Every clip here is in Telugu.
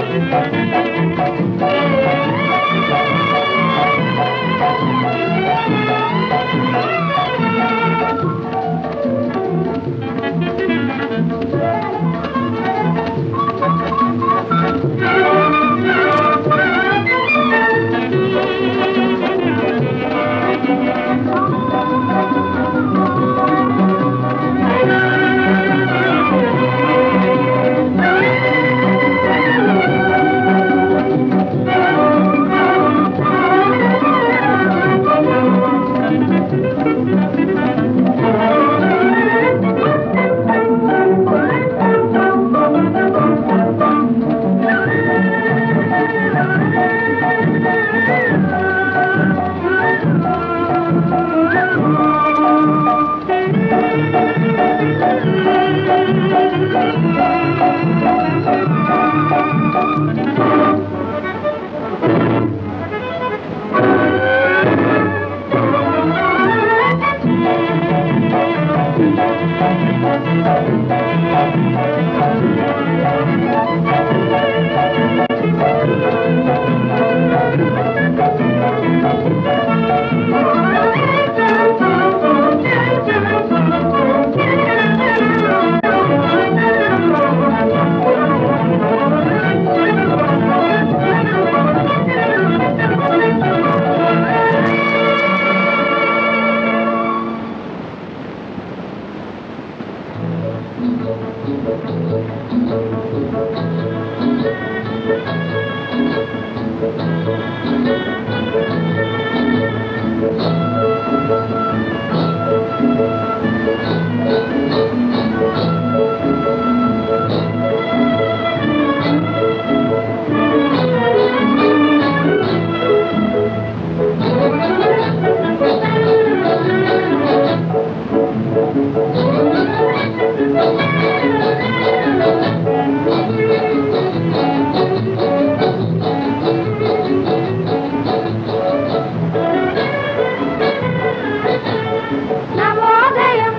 నవోదయం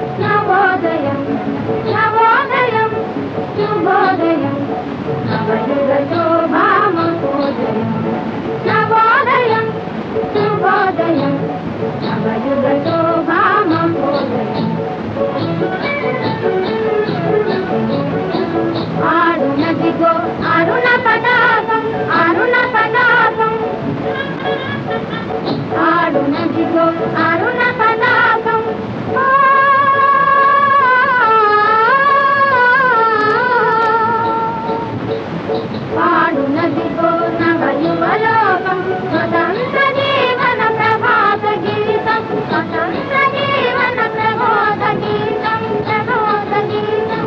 నవోదయం నవోదయం శుభోదయం నవయుగ శోభామోదయం నవోదయం శుభోదయం నవయుగ శోభామోదయం ఆరుణదిగో అరుణ పటాకం అరుణ పటాకం ఆడునదిగో అరుణ పతాకం ఆడునదిగో నవయువలోకం స్వతంత్ర జీవన ప్రభాత గీతం స్వతంత్ర జీవన ప్రబోధ గీతం ప్రబోధ గీతం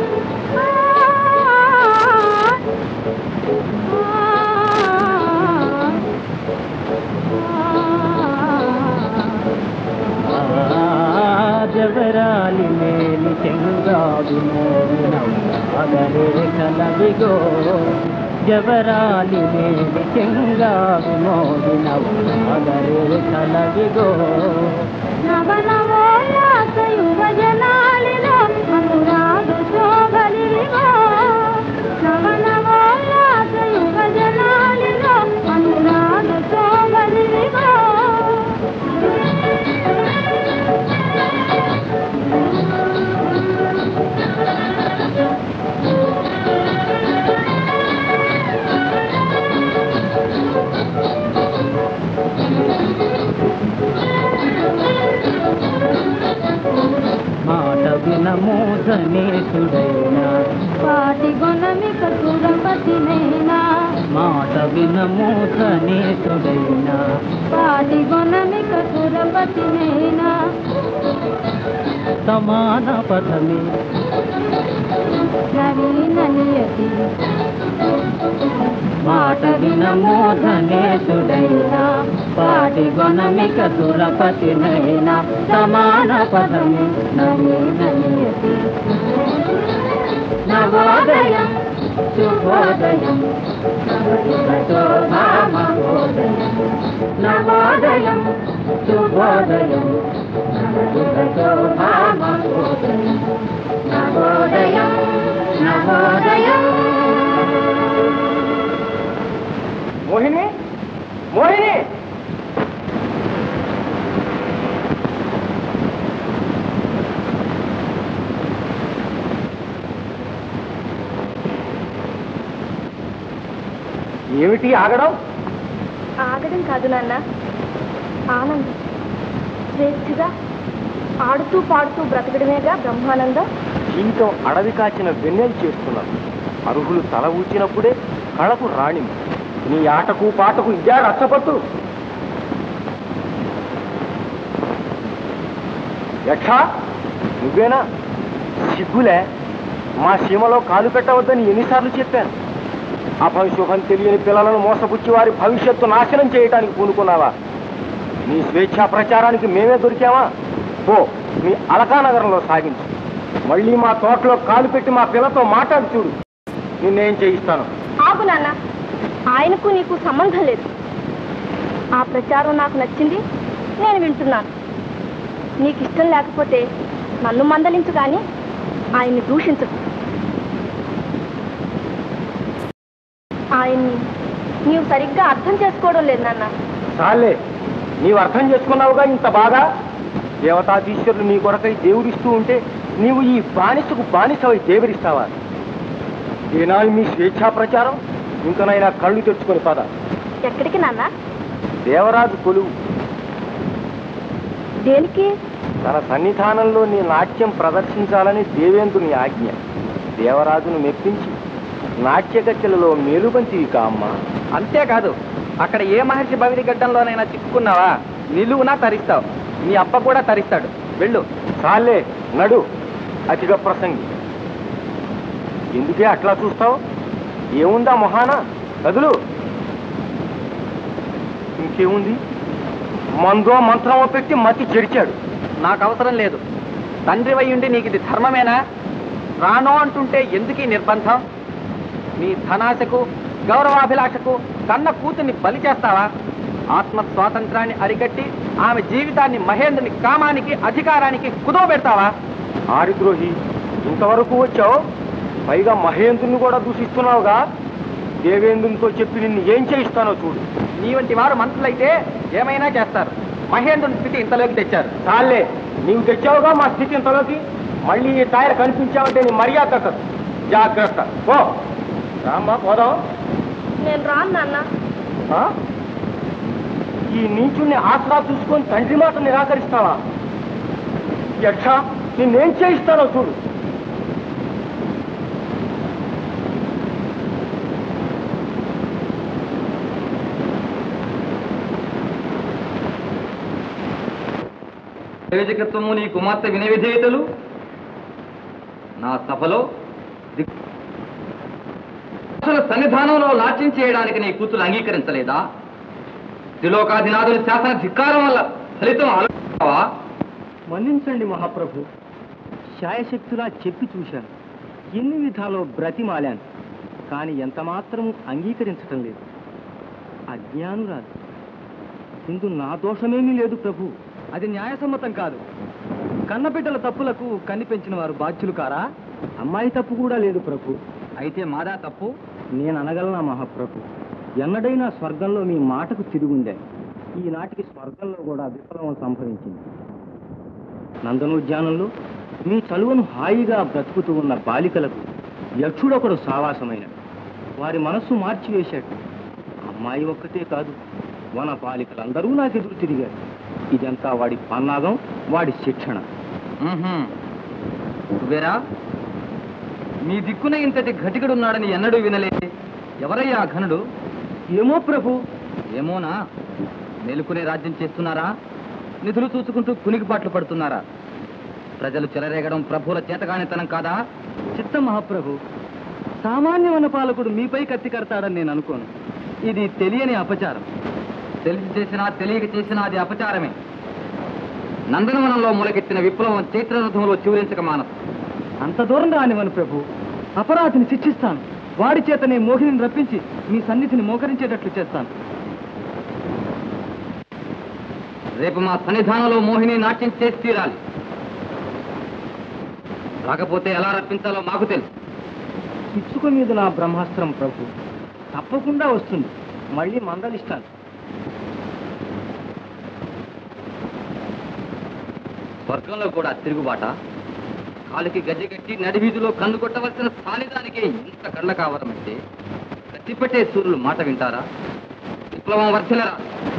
జవరాలి మేలి చెంగావి మోగినవరే కలవిగో జవరాలి మేలి చెంగావి మోగినవరే కలవిగో నవనవోల్లాస యువజనాలిలో అనురాగ శోభలివిగో నవనవోల్లాస యువజనాలిలో అనురాగ శోభలివిగో మాట వినమోధనేశుడైనా పాటి గుణమిక సురపతినైనా మాట వినమోధనేశుడైనా పాటి గుణమిక సురపతినైనా సమాన పదమే నవీన నియతి మాట వినమోధనేశుడైనా పాటి గుణమిక సురపతినైనా సమాన పదమే నవీన నియతి నవోదయం శుభోదయం నవయుగ శోభామహోదయం నవోదయం శుభోదయం నవయుగ శోభామహోదయం నవోదయం నవోదయం ఏమిటి ఆగడం ఆగడం కాదు నాన్న ఆనందం స్వేచ్ఛగా ఆడుతూ పాడుతూ బ్రతకడమేగా బ్రహ్మానందం జీవితం అడవి కాచిన వెన్నెలు చేస్తున్నాను అర్హులు తల ఊచినప్పుడే కళకు రాణి నీ ఆటకు పాటకు ఇదే రచ్చపట్టు యక్ష నువ్వేనా సిగ్గులే మా సీమలో కాలు పెట్టవద్దని ఎన్నిసార్లు చెప్పాను అభంశుభం తెలియని పిల్లలను మోసపుచ్చి వారి భవిష్యత్తు నాశనం చేయటానికి పూనుకున్నావా నీ స్వేచ్ఛా ప్రచారానికి మేమే దొరికామా పో మీ అలకానగరంలో సాగించు మళ్ళీ మా తోటలో కాలు పెట్టి మా పిల్లతో మాట్లాడి చూడు నిన్నేం చేయిస్తాను ఆగు నాన్న ఆయనకు నీకు సంబంధం లేదు ఆ ప్రచారం నాకు నచ్చింది నేను వింటున్నాను నీకు ఇష్టం లేకపోతే నన్ను మందలించు కానీ ఆయన్ని దూషించకు ఆయన్ని నీవు సరిగ్గా అర్థం చేసుకోవడం లేదు నాన్న చాలే నీవు అర్థం చేసుకున్నావుగా ఇంత బాగా దేవతాధీశ్వరులు నీ కొరకై దేవుడిస్తూ ఉంటే నీవు ఈ బానిసకు బానిసవై దేవరిస్తావా ఏనాడు మీ స్వేచ్ఛా ప్రచారం ఇంకనైనా కళ్ళు తెచ్చుకొని పద ఎక్కడికి నాన్న దేవరాజు కొలువు దేనికి తన సన్నిధానంలో నీ నాట్యం ప్రదర్శించాలని దేవేంద్రుని ఆజ్ఞ దేవరాజును మెప్పించి నాట్యగత్తెలలో మేలుబంతివి కామ్మా అంతేకాదు అక్కడ ఏ మహర్షి భవిని గడ్డంలోనైనా చిక్కుకున్నావా నిలువునా తరిస్తావు నీ అప్ప కూడా తరిస్తాడు వెళ్ళు చాలే నడు అతిగా ప్రసంగి ఎందుకే అట్లా చూస్తావు ఏముందా మొహాన కదులు ఇంకేముంది మందో మంత్రమో పెట్టి మతి చెడిచాడు నాకు అవసరం లేదు తండ్రి ఉండి నీకు ఇది ధర్మమేనా రానో అంటుంటే ఎందుకు ఈ నిర్బంధం నీ ధనాశకు గౌరవాభిలాషకు కన్న కూతుర్ని బలి చేస్తావా ఆత్మ స్వాతంత్రాన్ని అరికట్టి ఆమె జీవితాన్ని మహేంద్రుని కామానికి అధికారానికి కుదవ పెడతావా ఆరిద్రోహి ఇంతవరకు వచ్చావు పైగా మహేంద్రుని కూడా దూషిస్తున్నావుగా దేవేంద్రునితో చెప్పి నిన్ను ఏం చేయిస్తానో చూడు నీ వంటి వారు మంత్రులైతే ఏమైనా చేస్తారు మహేంద్రుని స్థితి ఇంతలోకి తెచ్చారు చాలే నీవు తెచ్చావుగా మా స్థితి ఇంతలోకి మళ్ళీ ఈ టైర్ కనిపించావంటే నీ మర్యాద దక్కదు జాగ్రత్త ఓ రామ్మా పోదాం నేను రాను నాన్న ఆ? ఈ నీచుణ్ణి ఆసరా చూసుకొని తండ్రి మాట నిరాకరిస్తావా యక్ష నిన్నేం చేయిస్తానో చూడు ప్రయోజకత్వము నీ కుమార్తె వినవిధేయతలు నా సభలో దిక్- అసలు సన్నిధానంలో నాట్యం చేయడానికి నీ కూతురు అంగీకరించలేదా త్రిలోకాధినాథుని శాసన ధిక్కారం వల్ల ఫలితం ఆలోచించావా మన్నించండి మహాప్రభు శాయశక్తులా చెప్పి చూశాను ఎన్ని విధాలో బ్రతిమాలాను కానీ ఎంత మాత్రం అంగీకరించటం లేదు అజ్ఞానురాలు ఇందు నా దోషమేమీ లేదు ప్రభు అది న్యాయసమ్మతం కాదు కన్నబిడ్డల తప్పులకు కన్ని పెంచిన వారు బాధ్యులు కారా అమ్మాయి తప్పు కూడా లేదు ప్రభు అయితే మాదా తప్పు నేను అనగలనా మహాప్రభు ఎన్నడైనా స్వర్గంలో మీ మాటకు తిరుగుందే ఈనాటికి స్వర్గంలో కూడా విప్లవం సంభవించింది నందనోద్యానంలో మీ చలువను హాయిగా బ్రతుకుతూ ఉన్న బాలికలకు యక్షుడొకడు సావాసమైన వారి మనస్సు మార్చివేశాడు అమ్మాయి ఒక్కతే కాదు వన బాలికలందరూ నాకు ఎదురు తిరిగారు ఇదంతా వాడి పన్నాగం వాడి శిక్షణ కుబేరా మీ దిక్కున ఇంతటి ఘటికుడున్నాడని ఎన్నడూ వినలేదే ఎవరయ్యా ఆ ఘనుడు ఏమో ప్రభు ఏమోనా మేలుకునే రాజ్యం చేస్తున్నారా నిధులు చూసుకుంటూ కునికిపాట్లు పడుతున్నారా ప్రజలు చెలరేగడం ప్రభువుల చేతగానితనం కాదా చిత్త మహాప్రభు సామాన్యమైన పాలకుడు మీపై కత్తి కడతాడని నేను అనుకోను ఇది తెలియని అపచారం తెలిసి చేసినా తెలియక చేసినా అది అపచారమే నందనవనంలో మొలకెత్తిన విప్లవం చైత్రరథంలో చివరించక మానసు అంత దూరం రానివను ప్రభు అపరాధిని శిక్షిస్తాను వాడి చేతనే మోహిని రప్పించి మీ సన్నిధిని మోకరించేటట్లు చేస్తాను రేపు మా సన్నిధానంలో మోహిని నాట్యం చేసి తీరాలి రాకపోతే ఎలా రప్పించాలో మాకు తెలుసు ఇచ్చుక మీద నా బ్రహ్మాస్త్రం ప్రభు తప్పకుండా వస్తుంది మళ్ళీ మందలిస్తాను స్వర్గంలో కూడా తిరుగుబాట కాలికి గజ్జె కట్టి నడి వీధిలో కన్ను కొట్టవలసిన స్థానిదానికే ఇంత కళ్ళ కావరమంటే ఇక కత్తిపట్టే సూర్యులు మాట వింటారా విప్లవం వర్ధిలరా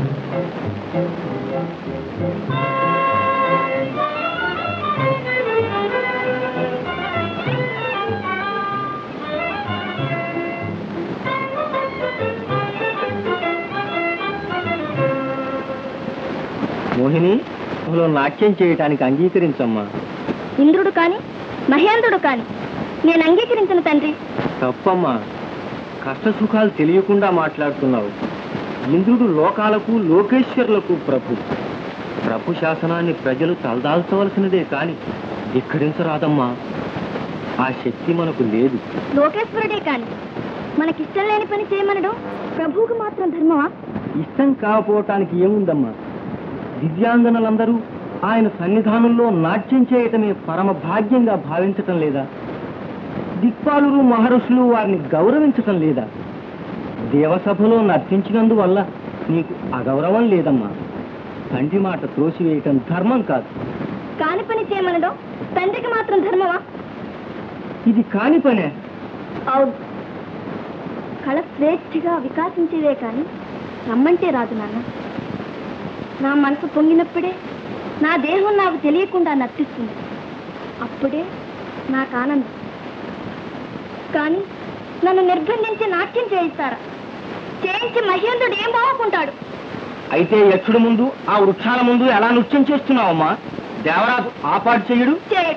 మోహిని నువ్వు నాట్యం చేయటానికి అంగీకరించమ్మా ఇంద్రుడు కాని మహేంద్రుడు కాని నేను అంగీకరించను తండ్రి తప్పమ్మా కష్ట సుఖాలు తెలియకుండా మాట్లాడుతున్నావు ఇంద్రుడు లోకాలకు లోకేశ్వరులకు ప్రభు ప్రభు శాసనాన్ని ప్రజలు తలదాల్చవలసినదే కాని ధిక్కరించరాదమ్మా ఆ శక్తి మనకు లేదు లోకేశ్వరుడే కాని మనకిష్టం లేని పని చేయమనడం ప్రభువుకు మాత్రం ధర్మమా ఇష్టం కాకపోవటానికి ఏముందమ్మా దివ్యాంగనలందరూ ఆయన సన్నిధానంలో నాట్యం చేయటమే పరమ భాగ్యంగా భావించటం లేదా దిక్పాలురు మహర్షులు వారిని గౌరవించటం లేదా దేవసభలో నర్తించినందువల్ల నీకు అగౌరవం లేదమ్మా తండ్రి మాట త్రోసివేయటం ధర్మం కాదు కాని పని చేయమనడం తండ్రికి మాత్రం ధర్మమా ఇది కాని పనే అవును కళ స్వేచ్ఛగా వికాసించేదే కానీ రమ్మంటే రాదు నాన్న నా మనసు పొంగినప్పుడే నా దేహం నాకు తెలియకుండా నర్తిస్తుంది అప్పుడే నాకు ఆనందం కానీ నన్ను నిర్బంధించి నాట్యం చేయిస్తారా చేయించి మహేంద్రుడు ఏం బాగుంటాడు అయితే యక్షుడు ముందు ఆ వృక్షాల ముందు ఎలా నృత్యం చేస్తున్నావమ్మా దేవరాజు ఆపాటు చెయ్యడు చేయడు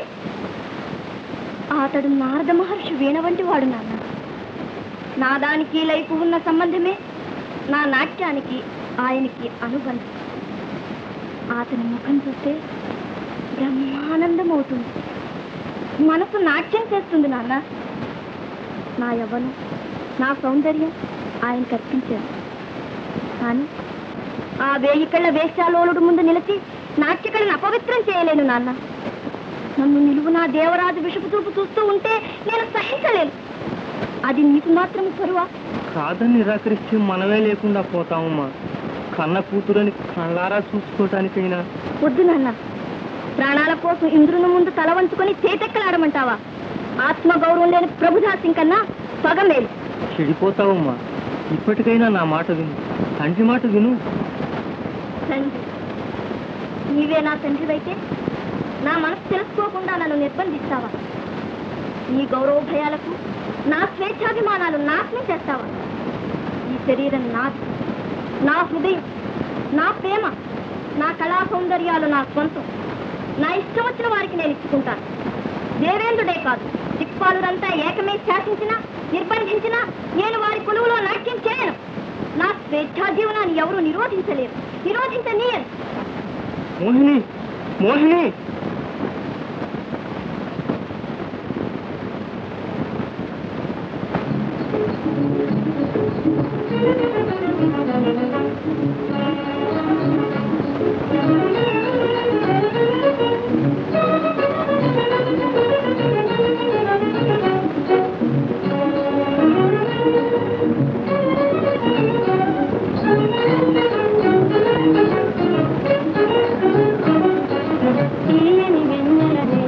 అతడు నారద మహర్షి వీణ వంటి వాడు నాన్న నాదానికి లైపు ఉన్న సంబంధమే నా నాట్యానికి ఆయనకి అనుబంధం అతని ముఖం చూస్తే బ్రహ్మానందం అవుతుంది మనసు నాట్యం చేస్తుంది నాన్న నా యవ్వనం నా సౌందర్యం ఆయనకు అర్పించాను కానీ ఆ వేయి కళ్ళ వేశ్యాలోలుడు ముందు నిలిచి నాట్యకళను అపవిత్రం చేయలేను నాన్న నన్ను నిలువు నా దేవరాజు విషపు చూపు చూస్తూ ఉంటే నేను సహించలేను అది నీకు మాత్రం కరువా కాదని నిరాకరిస్తే మనమే లేకుండా పోతామమ్మా కన్న కూతురని కళ్ళారా చూసుకోవటానికైనా వద్దు నాన్న ప్రాణాల కోసం ఇంద్రుని ముందు తల వంచుకొని చేతెక్కలాడమంటావా ఆత్మ గౌరవం లేని ప్రభుదాసం కన్నా పగ మేలు చెడిపోతావమ్మా ఇప్పటికైనా నా మాట విను తండ్రి మాట విను తండ్రి నీవే నా తండ్రివైతే నా మనసు తెలుసుకోకుండా నన్ను నిర్బంధిస్తావా నీ గౌరవ భయాలకు నా స్వేచ్ఛాభిమానాలు నాశనం చేస్తావా ఈ శరీరం నాది నా హృదయం నా ప్రేమ నా కళా సౌందర్యాలు నా స్వంతం నా ఇష్టం వచ్చిన వారికి నేను ఇచ్చుకుంటాను దేవేంద్రుడే కాదు దిక్పాలురంతా ఏకమే శాసించినా నిర్బంధించినా నేను వారి కొలువులో నాట్యం చేయను నా స్వేచ్ఛా జీవనాన్ని ఎవరూ నిరోధించలేరు నిరోధించనీయరు మోహిని మోహిని తీయని వెన్నెలదే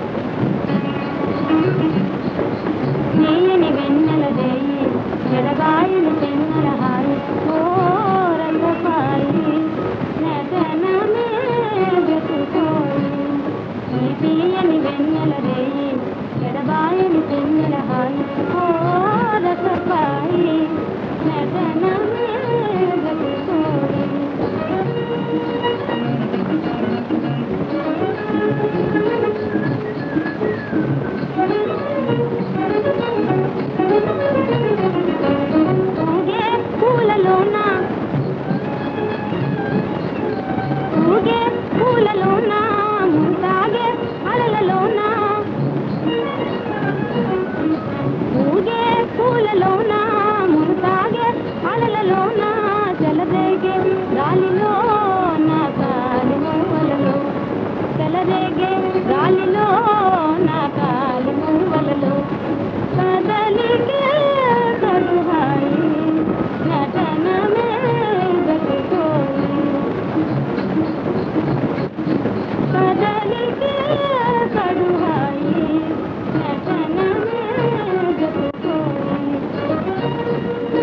తీయని వెన్నెలదే ఎడగాయని చెన్నెల హాయి ఓ రంగపాయి నటనమే వెతుకోయి ఈ తీయని వెన్నెలదే ఎడబాయని చెన్నెల హాయి ఓ రసపాయి నటనమే వెతుకోయి ఊగే పూలలోన ఊగే పూలలోన ముంతాగే అలలలోన ఊగే పూలలోన ముంతాగే అలలలోన జలదేగే గాలిలో నా కాలి మూవలలో చెలరేగే గాలిలో నా కాలి మూవలలో కదలికే కడుహాయి నటనమే గట్టుకోయి కదలికే కడుహాయి నటనమే గట్టుకోయి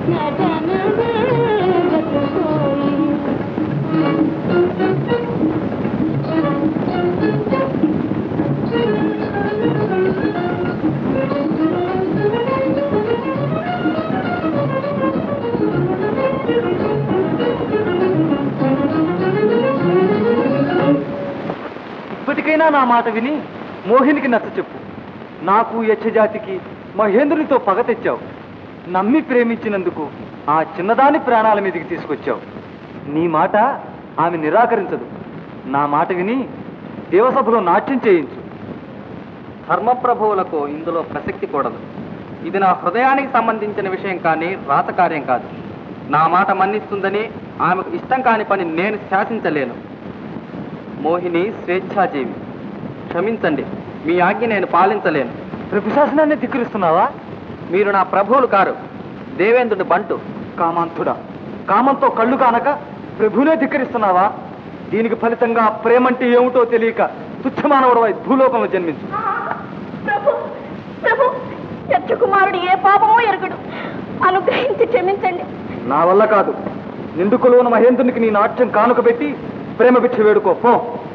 ఇప్పటికైనా నా మాట విని మోహినికి నచ్చ చెప్పు నాకు యక్షజాతికి మహేంద్రునితో పగ తెచ్చావు నమ్మి ప్రేమించినందుకు ఆ చిన్నదాని ప్రాణాల మీదకి తీసుకొచ్చావు నీ మాట ఆమె నిరాకరించదు నా మాట విని దేవసభలో నాట్యం చేయించు ధర్మప్రభువులకు ఇందులో ప్రసక్తి కూడదు ఇది నా హృదయానికి సంబంధించిన విషయం కానీ రాత కార్యం కాదు నా మాట మన్నిస్తుందని ఆమెకు ఇష్టం కాని పని నేను శాసించలేను మోహిని స్వేచ్ఛాజీవి క్షమించండి మీ ఆజ్ఞ నేను పాలించలేను ప్రతిశాసనాన్ని ధిక్కరిస్తున్నావా మీరు నా ప్రభువులు కారు దేవేంద్రుడి బంటు కామాంతుడా కామంతో కళ్ళు కానక ప్రభునే ధిక్కరిస్తున్నావా దీనికి ఫలితంగా ప్రేమంటే ఏమిటో తెలియక తుచ్చమానవుడవై భూలోకంలో జన్మించు ప్రభు ప్రభు యక్షకుమారుడు ఏ పాపమో ఎరగడు అనుగ్రహించి క్షమించండి నా వల్ల కాదు నిండుకులోన మహేంద్రునికి నీ నాట్యం కానుక పెట్టి ప్రేమ పిచ్చి వేడుకో పో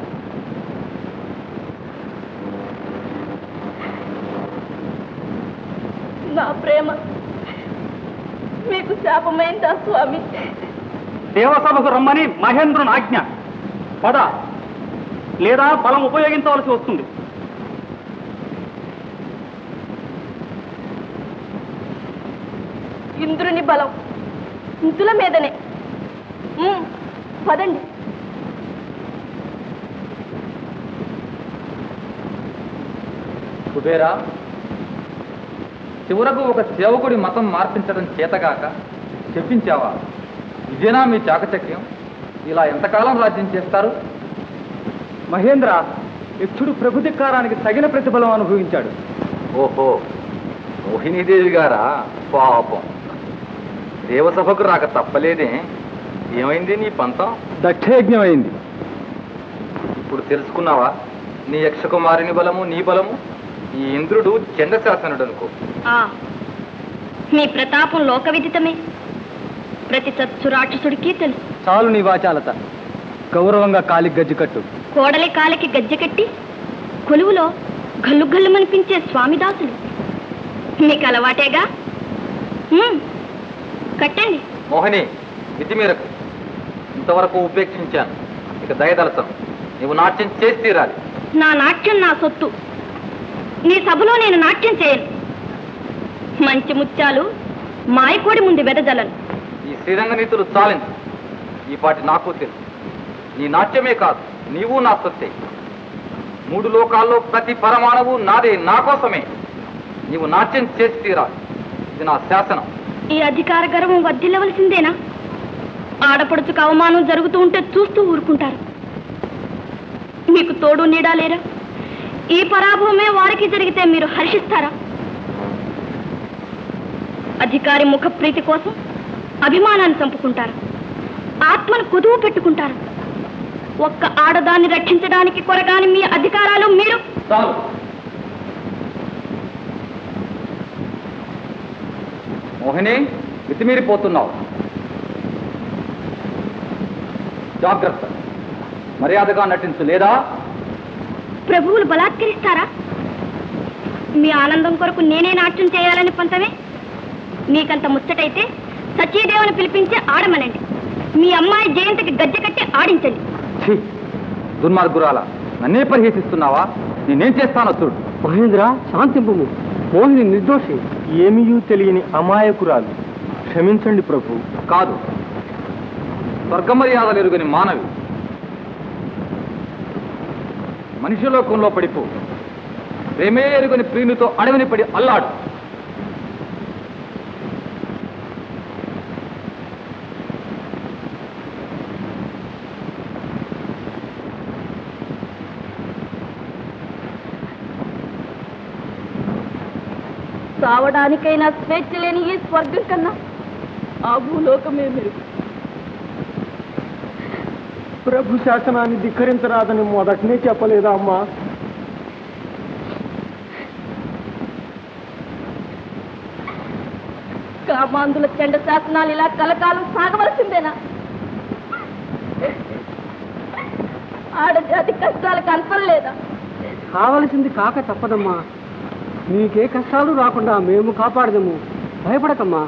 నా ప్రేమ మీకు శాపమైందా స్వామి దేవసభకు రమ్మని మహేంద్రుని ఆజ్ఞ పద లేదా బలం ఉపయోగించవలసి వస్తుంది ఇంద్రుని బలం ఇంతుల మీదనే ఉమ్, పదండి కుబేరా చివరకు ఒక సేవకుడి మతం మార్పించడం చేతగాక చెప్పించావా ఇదేనా మీ చాకచక్యం ఇలా ఎంతకాలం రాజ్యం చేస్తారు మహేంద్ర యక్షుడు ప్రభుధిక్కారానికి తగిన ప్రతిఫలం అనుభవించాడు ఓహో మోహినీదేవి గారా పాపం దేవసభకు రాక తప్పలేదే ఏమైంది నీ పంతం దక్షయజ్ఞం అయింది ఇప్పుడు తెలుసుకున్నావా నీ యక్షకుమారిని బలము నీ బలము ఈ ఇంద్రుడు చంద్రశాసనుడు అనుకో ఆ, మీ ప్రతాపం లోక విదితమే ప్రతి సత్సు రాక్షసుడికి తెలుసు చాలు నీ వాచాలత గౌరవంగా కాలి గజ్జి కట్టు కోడలి కాలికి గజ్జె కట్టి కొలువులో గల్లు గల్లుమనిపించే స్వామిదాసులు మీకు అలవాటేగా ఉమ్, కట్టండి మోహిని విధి మేరకు ఇంతవరకు ఉపేక్షించాను ఇక దయదలచను నీవు నాట్యం చేసి తీరాలి నా నాట్యం నా సొత్తు నీ సభలో నేను నాట్యం చేయను మంచి ముత్యాలు మాయకోడి ముందు వెదజలను ఈ శ్రీరంగ నీతులు చాలించు ఈ పాటి నాకు తెలుసు నీ నాట్యమే కాదు నీవు నా సొత్తే మూడు లోకాల్లో ప్రతి పరమాణువు నాదే నా కోసమే నీవు నాట్యం చేసి తీరాలి ఇది నా శాసనం ఈ అధికార గర్వం వర్ధిల్లవలసిందేనా ఆడపడుచుకు అవమానం జరుగుతూ ఉంటే చూస్తూ ఊరుకుంటారు మీకు తోడు నీడా లేరా ఈ పరాభవమే వారికి జరిగితే మీరు హర్షిస్తారా అధికారి ముఖ ప్రీతి కోసం అభిమానాన్ని చంపుకుంటారు ఆత్మను కుదువు పెట్టుకుంటారు ఒక్క ఆడదాన్ని రక్షించడానికి కొరగాని మీ అధికారాలు మీరు చాలు మోహిని మితిమీరిపోతున్నావు జాగ్రత్త మర్యాదగా నటించు లేదా ప్రభువులు బలాత్కరిస్తారా మీ ఆనందం కొరకు నేనే నాట్యం చేయాలని పంతమే మీకంత ముచ్చటైతే సచీదేవుని పిలిపించి ఆడమనండి మీ అమ్మాయి జయంతికి గజ్జె కట్టి ఆడించండి ఛీ, దుర్మార్గురాల నన్నే పరిహసిస్తున్నావా నేనేం చేస్తానో చూడు మహేంద్ర శాంతింపు మోహిని నిర్దోషి ఏమీయూ తెలియని అమాయకురాలు క్షమించండి ప్రభు కాదు స్వర్గమర్యాదలు ఎరుగని మానవి మనిషి లోకంలో పడిపో ప్రేమే ఎరుగని ప్రియునితో అడవిని పడి అల్లాడు చావడానికైనా స్వేచ్ఛ లేని ఈ స్వర్గం కన్నా ఆ భూలోకమే మెరుగు ప్రభు శాసనాన్ని ధిక్కరించరాదని మొదటనే చెప్పలేదా అమ్మా కామ కామాంధుల చెండ శాసనాలు ఇలా కలకాలం సాగవలసిందేనా ఆడజాతి కష్టాలకు అంతం లేదా కావలసింది కాక తప్పదమ్మా నీకే కష్టాలు రాకుండా మేము కాపాడదాము భయపడకమ్మా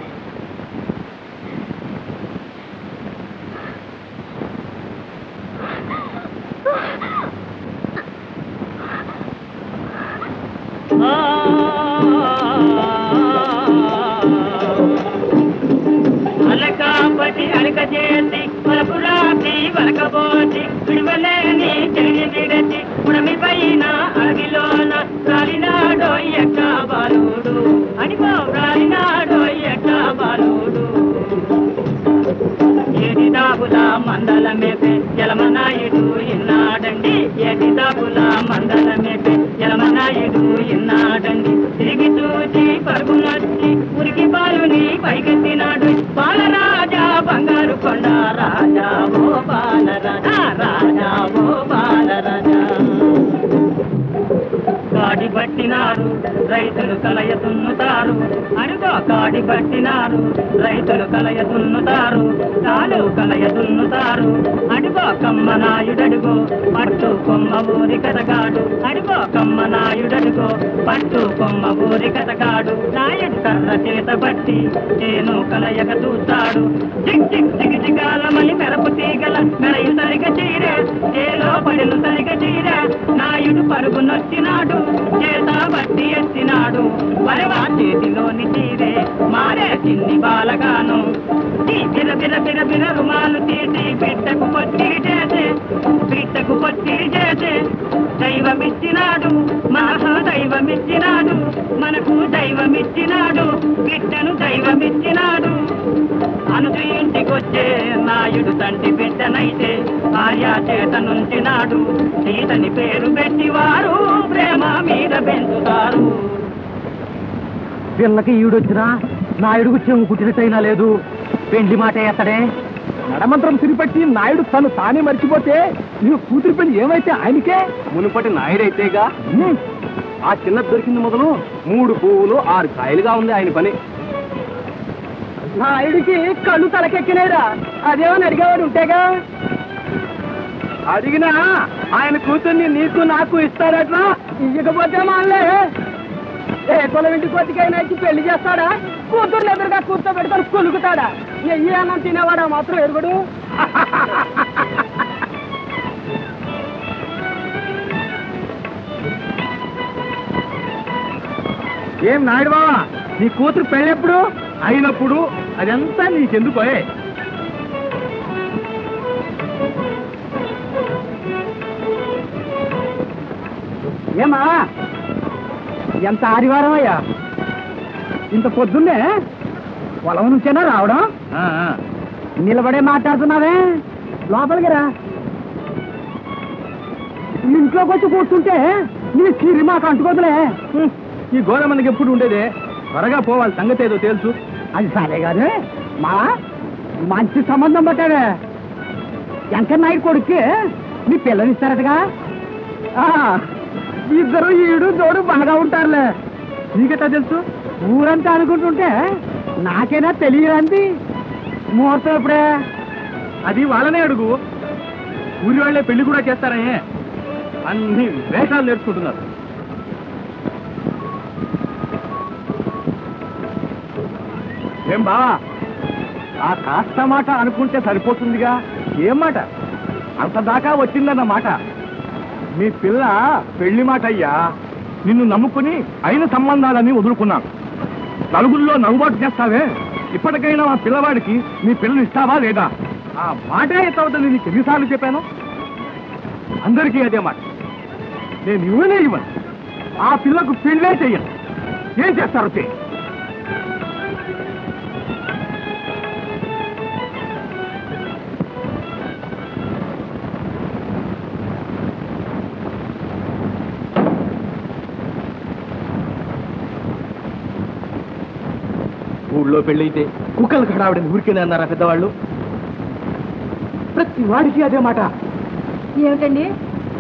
అలకాపటి అలక చేసి పలపురాతి వలకబోసి విడువలేని చెయ్యి విడచి పుడమి పైన అడవిలోన రాలినాడో ఎక్క బాలుడు అడిగో రాలినాడో ఎక్క బాలుడు ఏటి దాపుల మందల మేపే జలమనాయుడు ఇన్నాడండి ఏటి దాపుల మందల మేపే జలమనాయుడు ఇన్నాడండి తిరిగి చూచి పరుగునొచ్చి ఉరికి బాలుని పైకెత్తినాడు బాలరాజా బంగారు కొండ రాజా ఓ బాలరాజా రాజా ఓ బాలరాజా కాడి పట్టినారు రైతులు కలయ దున్నుతారు అడుగో కాడి పట్టినారు రైతులు కలయ దున్నుతారు తాలు కలయ దున్నుతారు అడుగో కమ్మ నాయుడడుగో పట్టు కొమ్మ ఊరి కథగాడు అడుగో కమ్మ నాయుడడుగో పట్టు కొమ్మ ఊరి కథగాడు నాయుడు కర్ర చేత బట్టి నేను కలయక చూస్తాడు జిగ్ జిగ్ జిగ్ జిగాలమని మెరపు తీగల మెరయు సరిగ చీరే ఏలో పడిను సరిగ చీరే నాయుడు పరుగునొచ్చినాడు చేత బట్టి ఎత్తినాడు వరవా చేతిలోని చీరే మారే చిన్ని బాలగాను ఈ బిర బిర బిర బిర రుమాలు తీసి బిడ్డకు పొత్తిరి చేసే బిడ్డకు పొత్తిరి చేసే దైవమిచ్చినాడు మహా దైవమిచ్చినాడు మనకు దైవమిచ్చినాడు బిడ్డను దైవమిచ్చినాడు అనుసు ఇంటికొచ్చే నాయుడు తండ్రి బిడ్డనైతే భార్యా చేత నుంచినాడు సీతని పేరు పెట్టి వారు ప్రేమ మీద పెంచుతారు పిల్లకి ఈడొచ్చినా నాయుడుకు చెంగు కుట్టినట్టయినా లేదు పెండ్లి మాట ఎత్తడే నడమంత్రం తిరిపట్టి నాయుడు తను తానే మర్చిపోతే నీవు కూతురు పెళ్లి ఏమైతే ఆయనకే మునుపటి నాయుడైతేగా హ్మ్. ఆ చిన్న దొరికింది మొదలు మూడు పువ్వులు ఆరు కాయలుగా ఉంది ఆయన పని నాయుడికి కళ్ళు తలకెక్కినాయిరా అదేమని అడిగేవాడు ఉంటేగా అడిగినా ఆయన కూతుర్ని నీకు నాకు ఇస్తారట్లా ఇయ్యకపోతే మానలే ఏ కులం ఇంటి కొద్దికైనా ఇచ్చి పెళ్లి చేస్తాడా కూతుర్ని ఎదురుగా కూర్చోబెడతాను కొలుకుతాడా ఎయ్యి అన్నం తినేవాడా మాత్రం ఎరుగుడు ఏం నాయుడు బావా నీ కూతురు పెళ్ళెప్పుడు అయినప్పుడు అదంతా నీకెందుకు ఏమా ఎంత ఆదివారం అయ్యా ఇంత పొద్దున్నే పొలం నుంచేనా రావడం నిలబడే మాట్లాడుతున్నావే లోపలికి రా ఇంట్లోకి వచ్చి కూర్చుంటే నీ సిరి మాకు అంటుకోదులే ఈ గోడ మనకి ఎప్పుడు ఉండేదే త్వరగా పోవాలి సంగతి ఏదో తెలుసు అది సరే కాదు మా మంచి సంబంధం పట్టాడే వెంకన్న నాయుడు కొడుక్కి నీ పిల్లనిస్తారటగా ఆ, ఇద్దరు ఈడు జోడు బాగా ఉంటారులే నీకెట్టా తెలుసు ఊరంతా అనుకుంటుంటే నాకేనా తెలియదండి ముహూర్తం ఎప్పుడే అది వాళ్ళనే అడుగు ఊరి వాళ్ళే పెళ్లి కూడా చేస్తారనే అన్ని వేషాలు నేర్చుకుంటున్నారు ఏం బావా ఆ కాస్త మాట అనుకుంటే సరిపోతుందిగా ఏం మాట అంత దాకా వచ్చిందన్న మాట మీ పిల్ల పెళ్లి మాట అయ్యా నిన్ను నమ్ముకుని అయిన సంబంధాలని వదులుకున్నాను నలుగురిలో నవ్వుబాటు చేస్తావే ఇప్పటికైనా మా పిల్లవాడికి నీ పిల్లని ఇస్తావా లేదా ఆ మాటే ఎత్తవద్దని నీకు ఎన్నిసార్లు చెప్పాను అందరికీ అదే మాట నేను ఇవ్వనే ఇవ్వను ఆ పిల్లకు పెళ్ళే చెయ్యను ఏం చేస్తారు చెయ్యి ఊళ్ళో పెళ్ళైతే కుక్కలు కడావిడని ఊరికేనే అన్నారా పెద్దవాళ్ళు ప్రతి వాడికి అదే మాట ఏమిటండి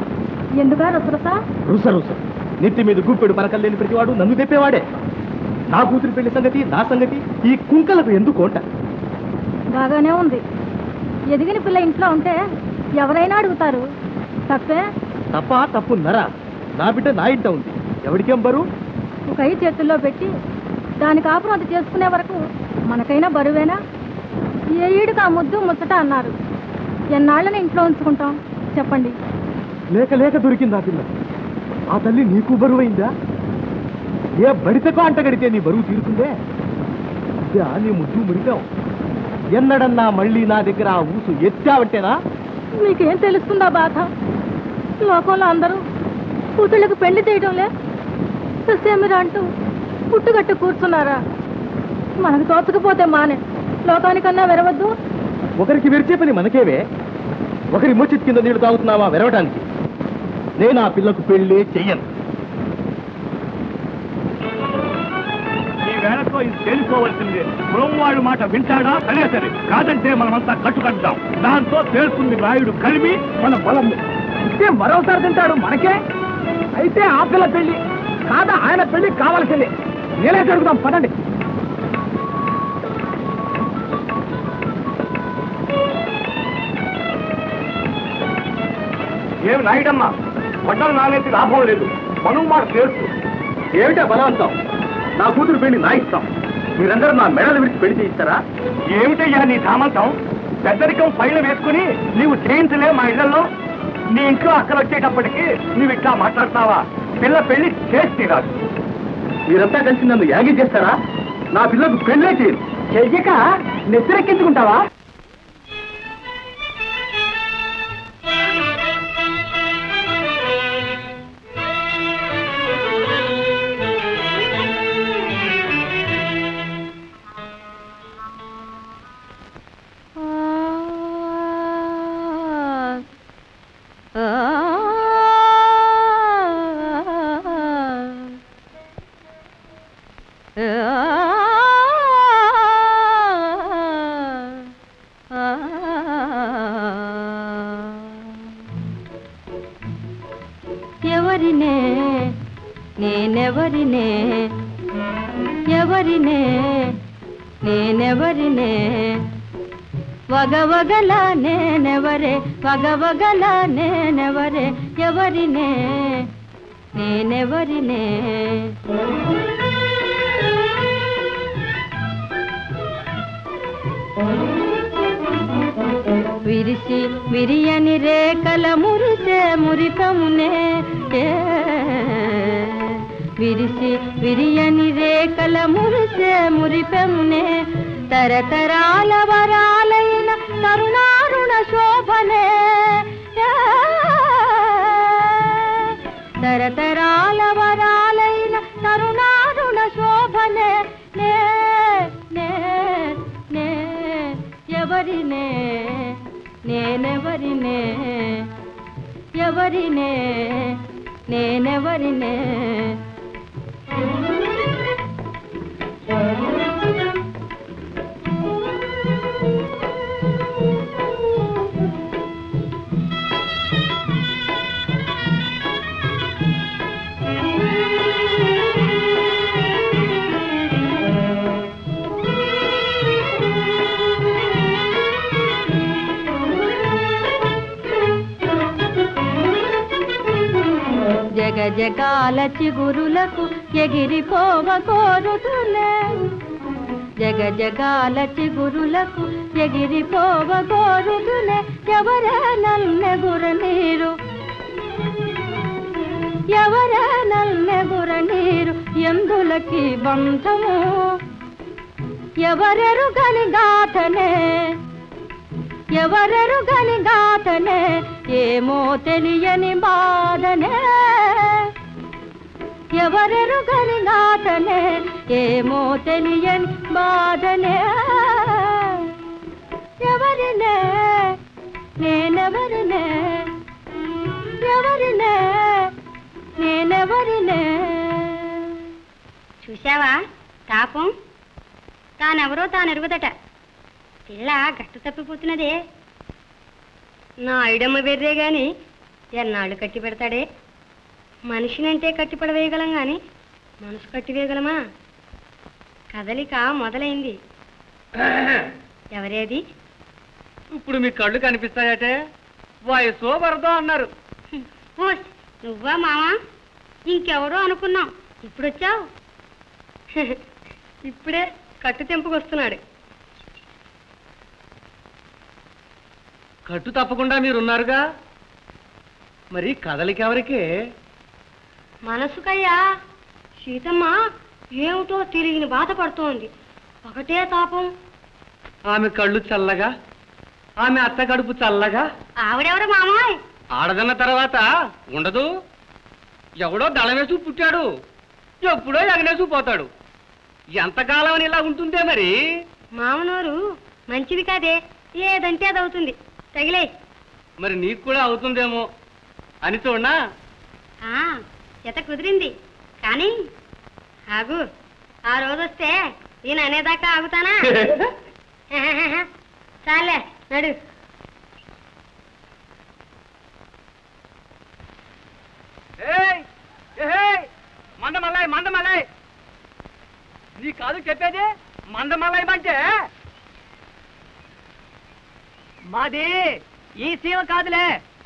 ఎందుకా రసరస రుస రుస నెత్తి మీద గుప్పెడు పలకలు లేని ప్రతివాడు నన్ను తెప్పేవాడే నా కూతురు పెళ్లి సంగతి నా సంగతి ఈ కుంకలకు ఎందుకు కోట బాగానే ఉంది ఎదిగిన పిల్ల ఇంట్లో ఉంటే ఎవరైనా అడుగుతారు తప్పే తప్ప తప్పు నరా నా బిడ్డ నా ఇంట ఉంది ఎవరికేం బరువు ఒక ఐ చేతుల్లో పెట్టి దాని కాపురం అది చేసుకునే వరకు మనకైనా బరువేనా ఏ ఈడుకు ఆ ముద్దు ముచ్చట అన్నారు ఎన్నాళ్ళని ఇంట్లో ఉంచుకుంటాం చెప్పండి లేక లేక దొరికింది ఆ పిల్ల ఆ తల్లి నీకు బరువైందా ఏ బడితకో అంటగడితే నీ బరువు తీరుతుందే ఇదా నీ ముద్దు మురికావు ఎన్నడన్నా మళ్ళీ నా దగ్గర ఆ ఊసు ఎత్తావంటేనా మీకేం తెలుస్తుందా బాధ లోకంలో అందరూ కూతుళ్ళకు పెళ్లి చేయడంలే సస్యమిరా అంటూ పుట్టుగట్టు కూర్చున్నారా మనకు తోచకపోతే మానే లోకానికన్నా వెరవద్దు ఒకరికి విరిచే పని మనకేవే ఒకరి ముచ్చిత్ కింద నీళ్లు తాగుతున్నావా వెరవటానికి నేను ఆ పిల్లకు పెళ్లి చెయ్యను ఈ వేళతో ఇది తేలిపోవలసిందే బ్రహ్మవాడు మాట వింటాడా సరే సరే కాదంటే మనమంతా కట్టుకట్టుదాం దాంతో తేలుతుంది రాయుడు కలిమి మన బలం ఇస్తే మరోసారి తింటాడు మనకే అయితే ఆ పిల్ల పెళ్లి కాదా ఆయన పెళ్లి కావాల్సిందే నేనే జరుగుదాం పదండి ఏమి నాయుడమ్మా పడ్డలు నానేది లాభం లేదు మనం మాట తెలుసు ఏమిటా బలవంతం నా కూతురు పెళ్లి నా ఇష్టం మీరందరూ నా మెడలు విడిచి పెళ్లి చేయిస్తారా ఏమిటయ్యా నీ సామంతం పెద్దరికం పైన వేసుకుని నీవు చేయించలే మా ఇళ్లలో నీ ఇంట్లో అక్కడ వచ్చేటప్పటికి నువ్వు ఇట్లా మాట్లాడతావా పిల్ల పెళ్లి చేసి తీరాదు మీరంతా కలిసి నన్ను యాగి చేస్తారా నా పిల్లకు పెళ్ళే చేయరు చెయ్యక నెత్తిరెక్కించుకుంటావా ఎవరినే నేనెవరినే ఎవరినే నేనెవరినే వగవగల నేనెవరే వగవగల నేనెవరే ఎవరినే నేనెవరినే విరిసి విరియని రేఖల మురిసే మురితమునే ఏ. విరిసి విరియని రేఖల మురిసే మురిపెమునే తరతరాల వరాలైన తరుణారుణ శోభనే ఏ. తరతరాల వరాలైన తరుణారుణ శోభనే నే నే నే ఎవరినే నేనెవరినే ఎవరినే నేనెవరినే జగ జగాల చిగురులకు ఎగిరిపోవ కోరుతులే జగ జగాల చిగురులకు ఎగిరిపోవ కోరుతులే ఎవరే నల్లెగుర నీరు ఎవరే నల్లెగుర నీరు ఎందులకి బంధము ఎవరెరుగని గాథనే ఎవరెరుగని గాథనే ఏమో తెలియని బాధనే ఎవరెరుగని గాథనే ఏమో తెలియని బాధనే ఎవరినే నేనెవరినే ఎవరినే నేనెవరినే చూశావా తాపం తానెవరో తానెరుగుదట పిల్ల గట్టు తప్పిపోతున్నదే నా ఐడమ్మ బెర్రే గాని ఎన్నాళ్ళు కట్టి పెడతాడే మనిషినంటే కట్టి పడవేయగలం గాని మనసు కట్టి వేయగలమా కదలిక మొదలైంది ఎవరేది ఇప్పుడు మీ కళ్ళు కనిపిస్తాయటే వయసు వరదో అన్నారు ఓస్ నువ్వా మావా ఇంకెవరో అనుకున్నాం ఇప్పుడొచ్చావు ఇప్పుడే కట్టు తెంపుకొస్తున్నాడు కట్టు తప్పకుండా మీరున్నారుగా మరి కదలికెవరికి మనసుకయ్యా సీతమ్మ ఏమిటో తిరిగిన బాధపడుతోంది ఒకటే తాపం ఆమె కళ్ళు చల్లగా ఆమె అత్త కడుపు చల్లగా ఆవిడెవరు మామాయ్ ఆడదన్న తర్వాత ఉండదు ఎవడో దళమేసు పుట్టాడు ఎప్పుడో ఎగనేసు పోతాడు ఎంతకాలం అని ఇలా ఉంటుందే మరి మామనోరు మంచిది కాదే ఏదంటే అది అవుతుంది తగిలే మరి నీకు కూడా అవుతుందేమో అని చూడనా ఆ, జత కుదిరింది కానీ ఆగు ఆ రోజు వస్తే నేను అనేదాకా ఆగుతానా చాలే నడు మందమల్లాయ్ మందమల్లాయ్ నీ కాదు చెప్పేది మందమల్లాయ్ అంటే మాది ఈ సీమ కాదులే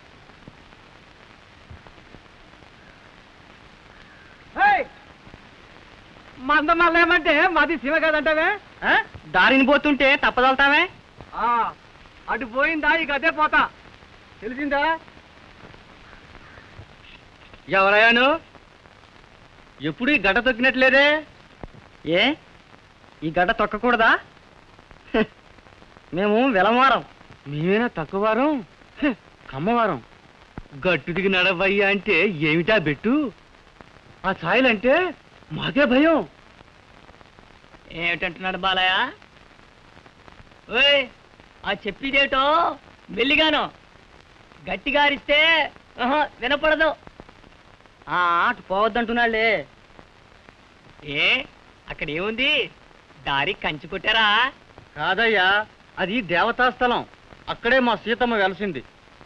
మందమల్లేమంటే మాది సీమ కాదంటావే దారిని పోతుంటే తప్పదలుతావే అటు పోయిందా ఇక అదే పోతా తెలిసిందా ఎవరయ్యాను ఎప్పుడు ఈ గడ్డ తొక్కినట్లేదే ఏ ఈ గడ్డ తొక్కకూడదా హ్, మేము వెలమారం మేమేనా తక్కువ వారం హ్, కమ్మవారం గట్టు దిగి నడవయ్యా అంటే ఏమిటా బెట్టు ఆ ఛాయలంటే మాకే భయం ఏమిటంటున్నాడు బాలయ్య ఓయ్ ఆ చెప్పిదేటో మెల్లిగాను గట్టిగా అరిస్తే ఆహా, వినపడదు ఆ అటు పోవద్దంటున్నాళ్ళే ఏ అక్కడ ఏముంది దారి కంచి కొట్టారా కాదయ్యా అది దేవతా స్థలం అక్కడే మా సీతమ్మ వెలసింది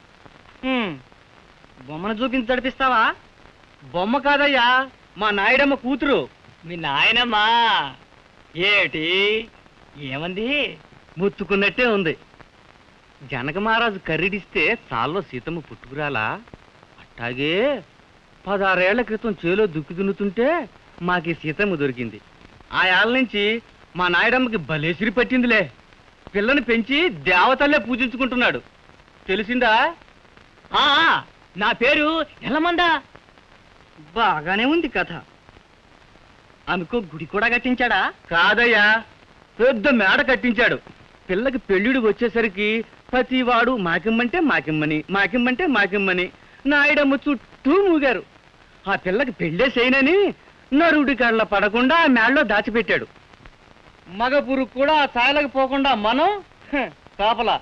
బొమ్మను చూపించి నడిపిస్తావా బొమ్మ కాదయ్యా మా నాయుడమ్మ కూతురు మీ నాయనమ్మా ఏటి ఏమంది ముత్తుకున్నట్టే ఉంది జనక మహారాజు కర్రిడిస్తే చాల్లో సీతమ్మ పుట్టుకురాలా అట్టాగే పదహారేళ్ల క్రితం చేలో దుక్కి దున్నుతుంటే మాకి సీతమ్మ దొరికింది ఆ ఏళ్ళ నుంచి మా నాయుడమ్మకి బలేసిరి పట్టిందిలే పిల్లని పెంచి దేవతల్లే పూజించుకుంటున్నాడు తెలిసిందా ఆ నా పేరు ఎలమంద బాగానే ఉంది కథ ఆమెకు గుడి కూడా కట్టించాడా కాదయ్యా పెద్ద మేడ కట్టించాడు పిల్లకి పెళ్ళిడు వచ్చేసరికి ప్రతివాడు మాకిమ్మంటే మాకిమ్మని మాకిమ్మంటే మాకిమ్మని నాయుడమ్మ చుట్టూ మూగారు ఆ పిల్లకి పెళ్ళే చేయనని నరుడి కళ్ళ పడకుండా ఆ మేడలో దాచిపెట్టాడు మగ పురుగు కూడా ఆ ఛాయలకు పోకుండా మనం హ, కాపలా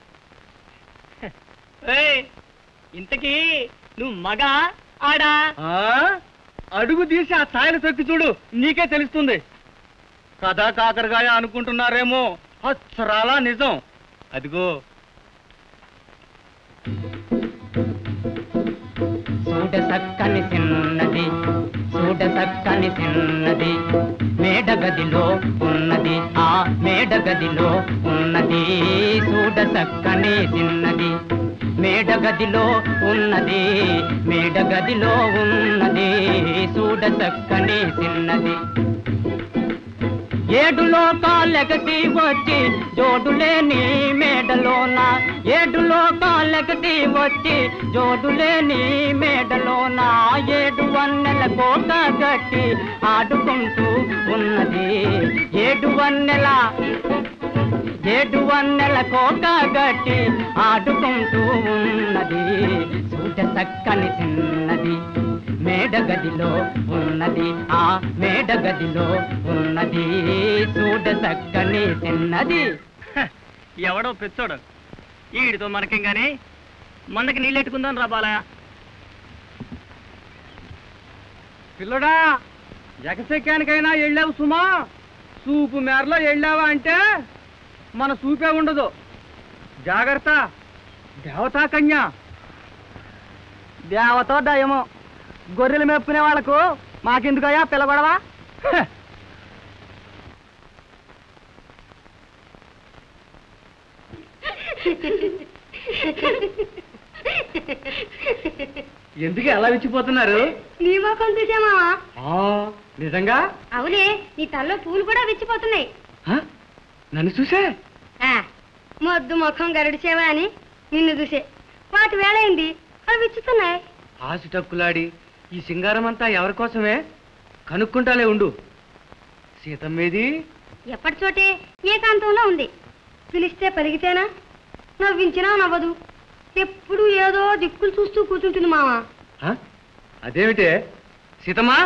ఇంతకీ నువ్వు మగ ఆడా అడుగు తీసి ఆ ఛాయలు తొక్కి చూడు నీకే తెలుస్తుంది కథా కాకరగాయ అనుకుంటున్నారేమో అచ్చరాలా నిజం అదిగో చూడ సక్కని చిన్నది చూడ సక్కని చిన్నది మేడ గదిలో ఉన్నది ఆ మేడ గదిలో ఉన్నది చూడ సక్కని చిన్నది మేడ గదిలో ఉన్నది మేడ గదిలో ఉన్నది చూడ సక్కని చిన్నది ఏడు లోకాలెగటి వచ్చి జోడులేని మేడలోన ఏడు లోకాలెగటి వచ్చి జోడులేని మేడలోన ఏడు వన్నెల కోట గట్టి ఆడుకుంటూ ఉన్నది ఏడు వన్నెల ఏడు వన్నెల కోట గట్టి ఆడుకుంటూ ఉన్నది చూడ చక్కని చిన్నది మేడ గదిలో ఉన్నది ఆ మేడ గదిలో ఉన్నది చూడ చక్కని చిన్నది ఎవడో పెచ్చోడు ఈడితో మనకేం గాని మందకి నీళ్ళెట్టుకుందాం రా బాలయ్య పిల్లడా జగసెక్కానికైనా వెళ్ళావు సుమా సూపు మేరలో వెళ్ళావా అంటే మన సూపే ఉండదు జాగ్రత్త దేవతా కన్య దేవతో దయమో గొర్రెలు మెప్పుకునే వాళ్ళకు మాకెందుకయ్యా పిల్లగొడవా ఎందుకు ఎలా విచ్చిపోతున్నారు నీ ముఖం చూసా మావా ఆ, నిజంగా అవునే నీ తల్లో పూలు కూడా విచ్చిపోతున్నాయి ఆ, నన్ను చూసే ఆ, మొద్దు ముఖం గరడిచేవా అని నిన్ను చూసే వాటి వేళయింది అవి విచ్చుతున్నాయి ఆసుటక్కులాడి ఈ సింగారం అంతా ఎవరి కోసమే కనుక్కుంటాలే ఉండు సీతమ్మేది ఎప్పటి చోటే ఏకాంతంలో ఉంది పిలిస్తే పలిగితేనా నవ్వించినా నవ్వదు ఎప్పుడు ఏదో దిక్కులు చూస్తూ కూర్చుంటుంది మావా ఆ? అదేమిటే సీతమ్మా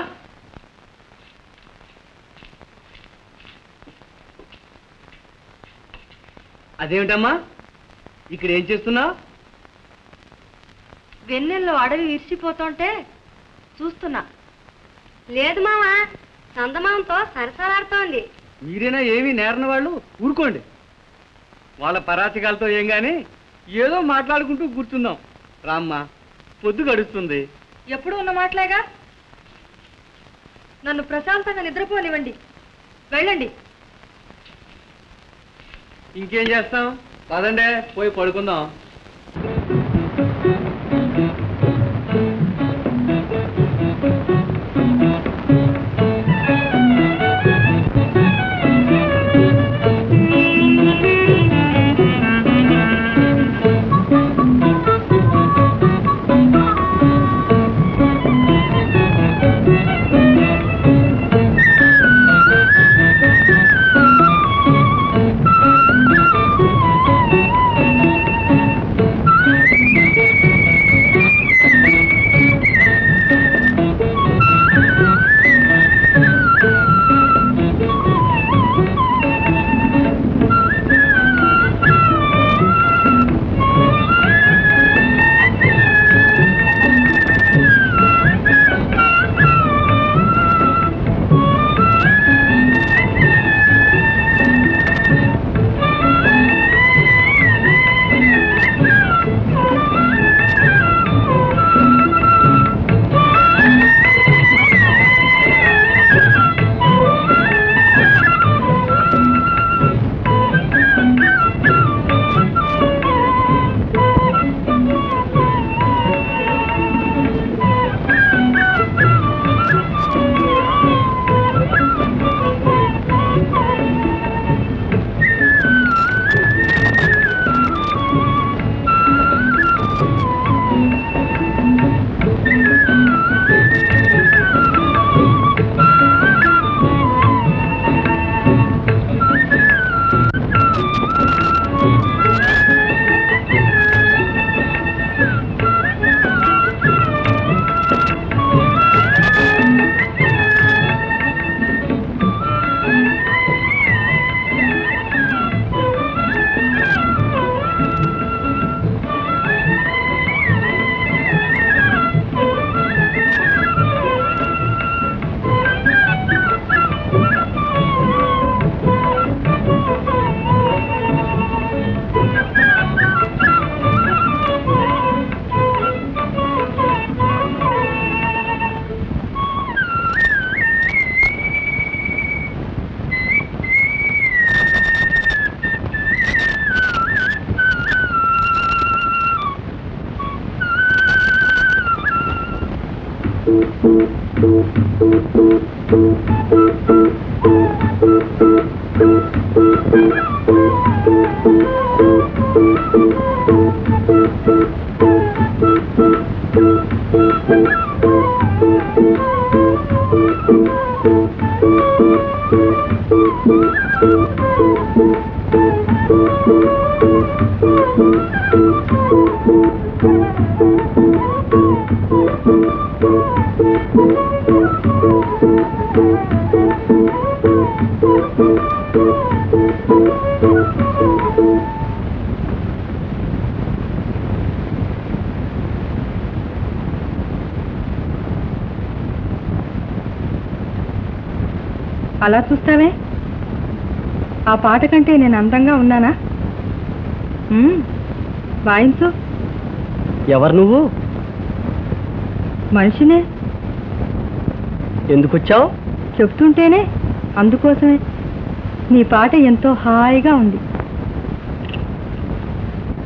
అదేమిటమ్మా ఇక్కడ ఏం చేస్తున్నావు వెన్నెల్లో అడవి విరిసిపోతుంటే చూస్తున్నా లేదు మావా చందమామతో సరసలాడుతోంది మీరైనా ఏమీ నేరని వాళ్ళు ఊరుకోండి వాళ్ళ పరాచికాలతో ఏం గాని ఏదో మాట్లాడుకుంటూ కూర్చుందాం రామ్మ పొద్దు గడుస్తుంది ఎప్పుడు ఉన్న మాటలేగా నన్ను ప్రశాంతంగా నిద్రపోనివ్వండి వెళ్ళండి ఇంకేం చేస్తాం పదండే పోయి పడుకుందాం అలా చూస్తావే ఆ పాట కంటే నేను అందంగా ఉన్నానా మ్మ్, వాయించు ఎవరు నువ్వు మనిషినే ఎందుకు వచ్చావు చెప్తుంటేనే అందుకోసమే నీ పాట ఎంతో హాయిగా ఉంది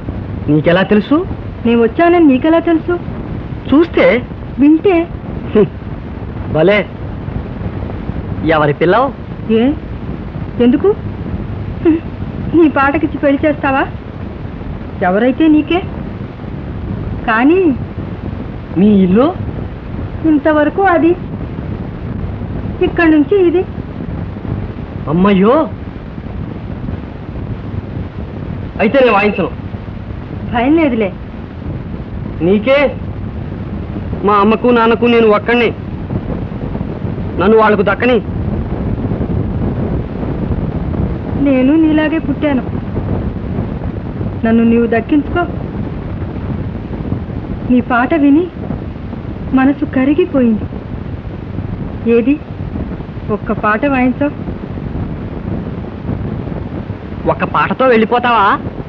నీకెలా తెలుసు నేను వచ్చానని నీకెలా తెలుసు చూస్తే వింటే హ్మ్, భలే ఎవరి పిల్లవు ఏ ఎందుకు హ్మ్, నీ పాటకిచ్చి పెళ్లి చేస్తావా ఎవరైతే నీకే కానీ మీ ఇల్లు ఇంతవరకు అది ఇక్కడి నుంచి ఇది అమ్మయ్యో అయితే నేను వాయించను భయం లేదులే నీకే మా అమ్మకు నాన్నకు నేను ఒక్కడిని నన్ను వాళ్ళకు దక్కని నేను నీలాగే పుట్టాను నన్ను నీవు దక్కించుకో నీ పాట విని మనసు కరిగిపోయింది ఏది ఒక్క పాట వాయించావు ఒక్క పాటతో వెళ్ళిపోతావా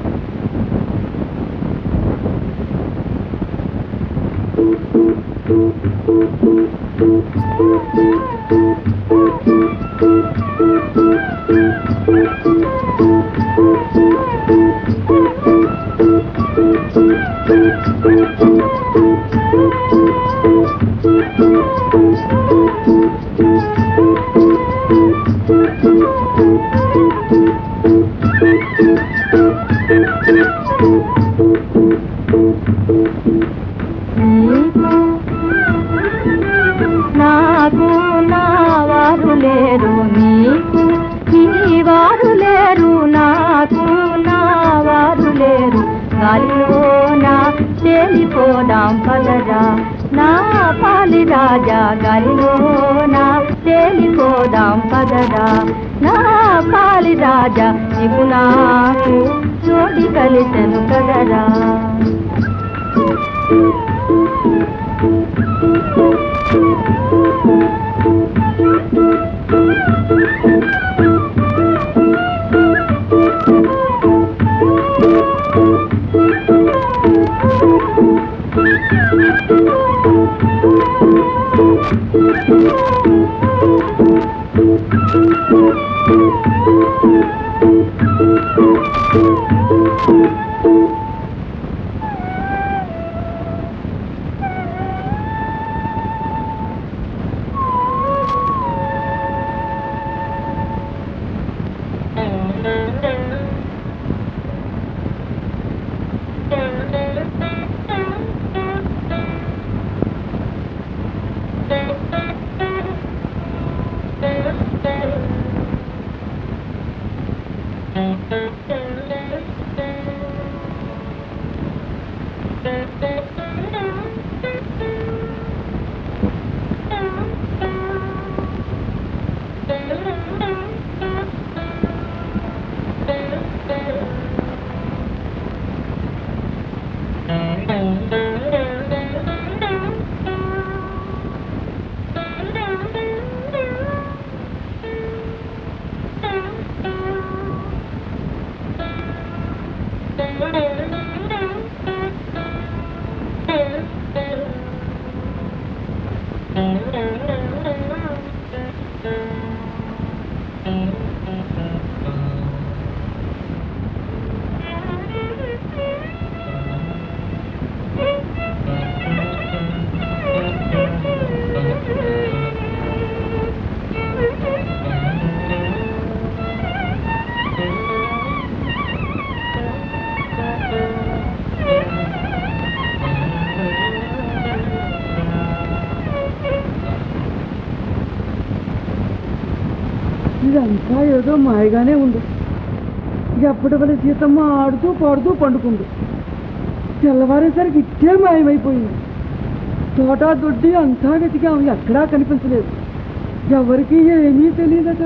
నాకు నా వారు లేరు నీకు నీ వారు లేరు నాకు నా వారు లేరు గాలిలోన తేలిపోదాం పదరా నా పాలి రాజా గాలిలోన తేలిపోదాం పదరా నా పాలి రాజా నీకు నాకు జోడి కలిసెను కదరా ఇదంతా ఏదో మాయగానే ఉంది ఎప్పటి వల్ల సీతమ్మ ఆడుతూ పాడుతూ పండుకుంది తెల్లవారేసరికి ఇట్టే మాయమైపోయింది తోట దొడ్డి అంతా వెతికాం ఎక్కడా కనిపించలేదు ఎవరికి ఏమీ తెలియదట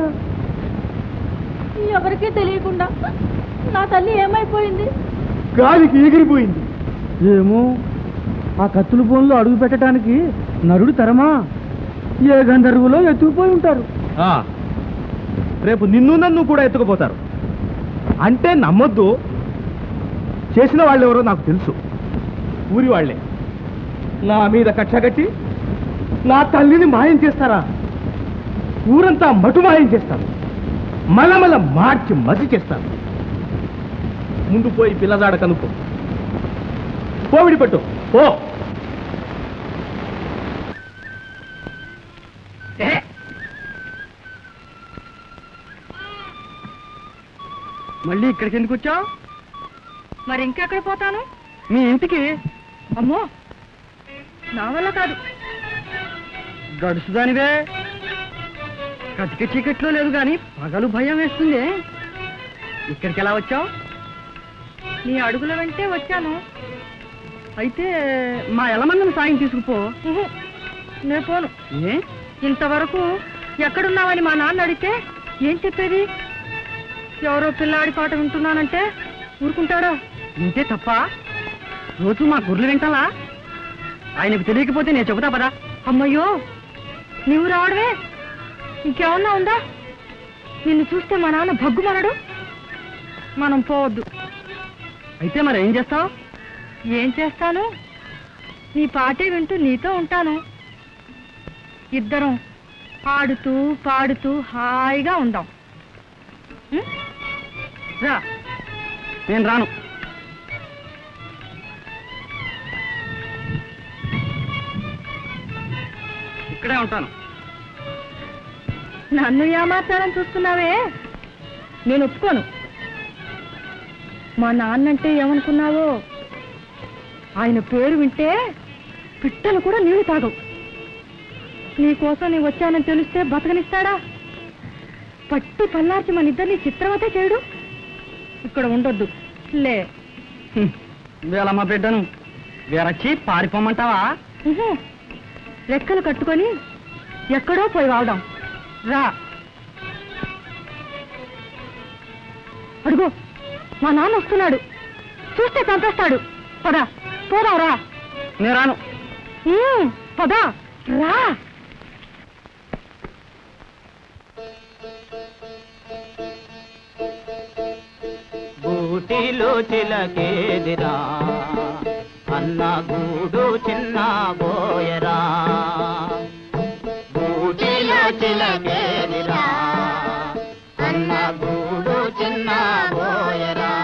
ఎవరికీ తెలియకుండా నా తల్లి ఏమైపోయింది గాలికి ఎగిరిపోయింది ఏమో ఆ కత్తుల బోన్లో అడుగు పెట్టడానికి నరుడు తరమా ఏ గంధర్వులో ఎత్తుకుపోయి ఉంటారు రేపు నిన్ను నన్ను కూడా ఎత్తుకుపోతారు అంటే నమ్మొద్దు చేసిన వాళ్ళు ఎవరో నాకు తెలుసు ఊరి వాళ్ళే నా మీద కక్ష కట్టి నా తల్లిని మాయం చేస్తారా ఊరంతా మటు మాయం చేస్తారు మలమల మార్చి మసి చేస్తారు ముందు పోయి పిల్లజాడ కనుక్కో పో విడిపెట్టు పో మళ్ళీ ఇక్కడికి ఎందుకు వచ్చావు మరి ఇంకెక్కడ పోతాను మీ ఇంటికి అమ్మో నా వల్ల కాదు గడుసుదానివే కటిక చీకట్లో లేదు కానీ పగలు భయం వేస్తుంది ఇక్కడికి ఎలా వచ్చావు నీ అడుగుల వెంటే వచ్చాను అయితే మా ఎలమందని సాయం తీసుకుపో ఉహు, నే పోను ఏ ఇంతవరకు ఎక్కడున్నావని మా నాన్న అడిగితే ఏం చెప్పేది ఎవరో పిల్లాడి పాట వింటున్నానంటే ఊరుకుంటాడా ఇంతే తప్ప రోజు మా గుర్రెలు వింటాలా ఆయనకు తెలియకపోతే నేను చెబుతా పదా అమ్మయ్యో నీవు రావడమే ఇంకేమన్నా ఉందా నిన్ను చూస్తే మా నాన్న భగ్గుమనడు మనం పోవద్దు అయితే మరి ఏం చేస్తావు ఏం చేస్తాను నీ పాటే వింటూ నీతో ఉంటాను ఇద్దరం ఆడుతూ పాడుతూ హాయిగా ఉందాం ఉం? రా నేను రాను ఇక్కడే ఉంటాను నన్ను ఏమార్చాలని చూస్తున్నావే నేను ఒప్పుకోను మా నాన్నంటే ఏమనుకున్నావో ఆయన పేరు వింటే పిట్టలు కూడా నీళ్లు తాగవు నీకోసం నేను వచ్చానని తెలిస్తే బతకనిస్తాడా పట్టి పల్లార్చి మన ఇద్దరిని చిత్రవతే చేయడు ఇక్కడ ఉండొద్దు లే హ్మ్. వేలమ్మ బిడ్డను వేరొచ్చి పారిపోమంటావా ఉహు. రెక్కలు కట్టుకొని ఎక్కడో పోయి వాడదాం రా అడుగు మా నాన్న వస్తున్నాడు చూస్తే చంపేస్తాడు పదా పోదాం రా నేను రాను ఉమ్, పదా రా బూటిలో చిలకేదిరా అన్న గూడు చిన్న బోయరా బూటిలో చిలకేదిరా అన్న గూడు చిన్న బోయరా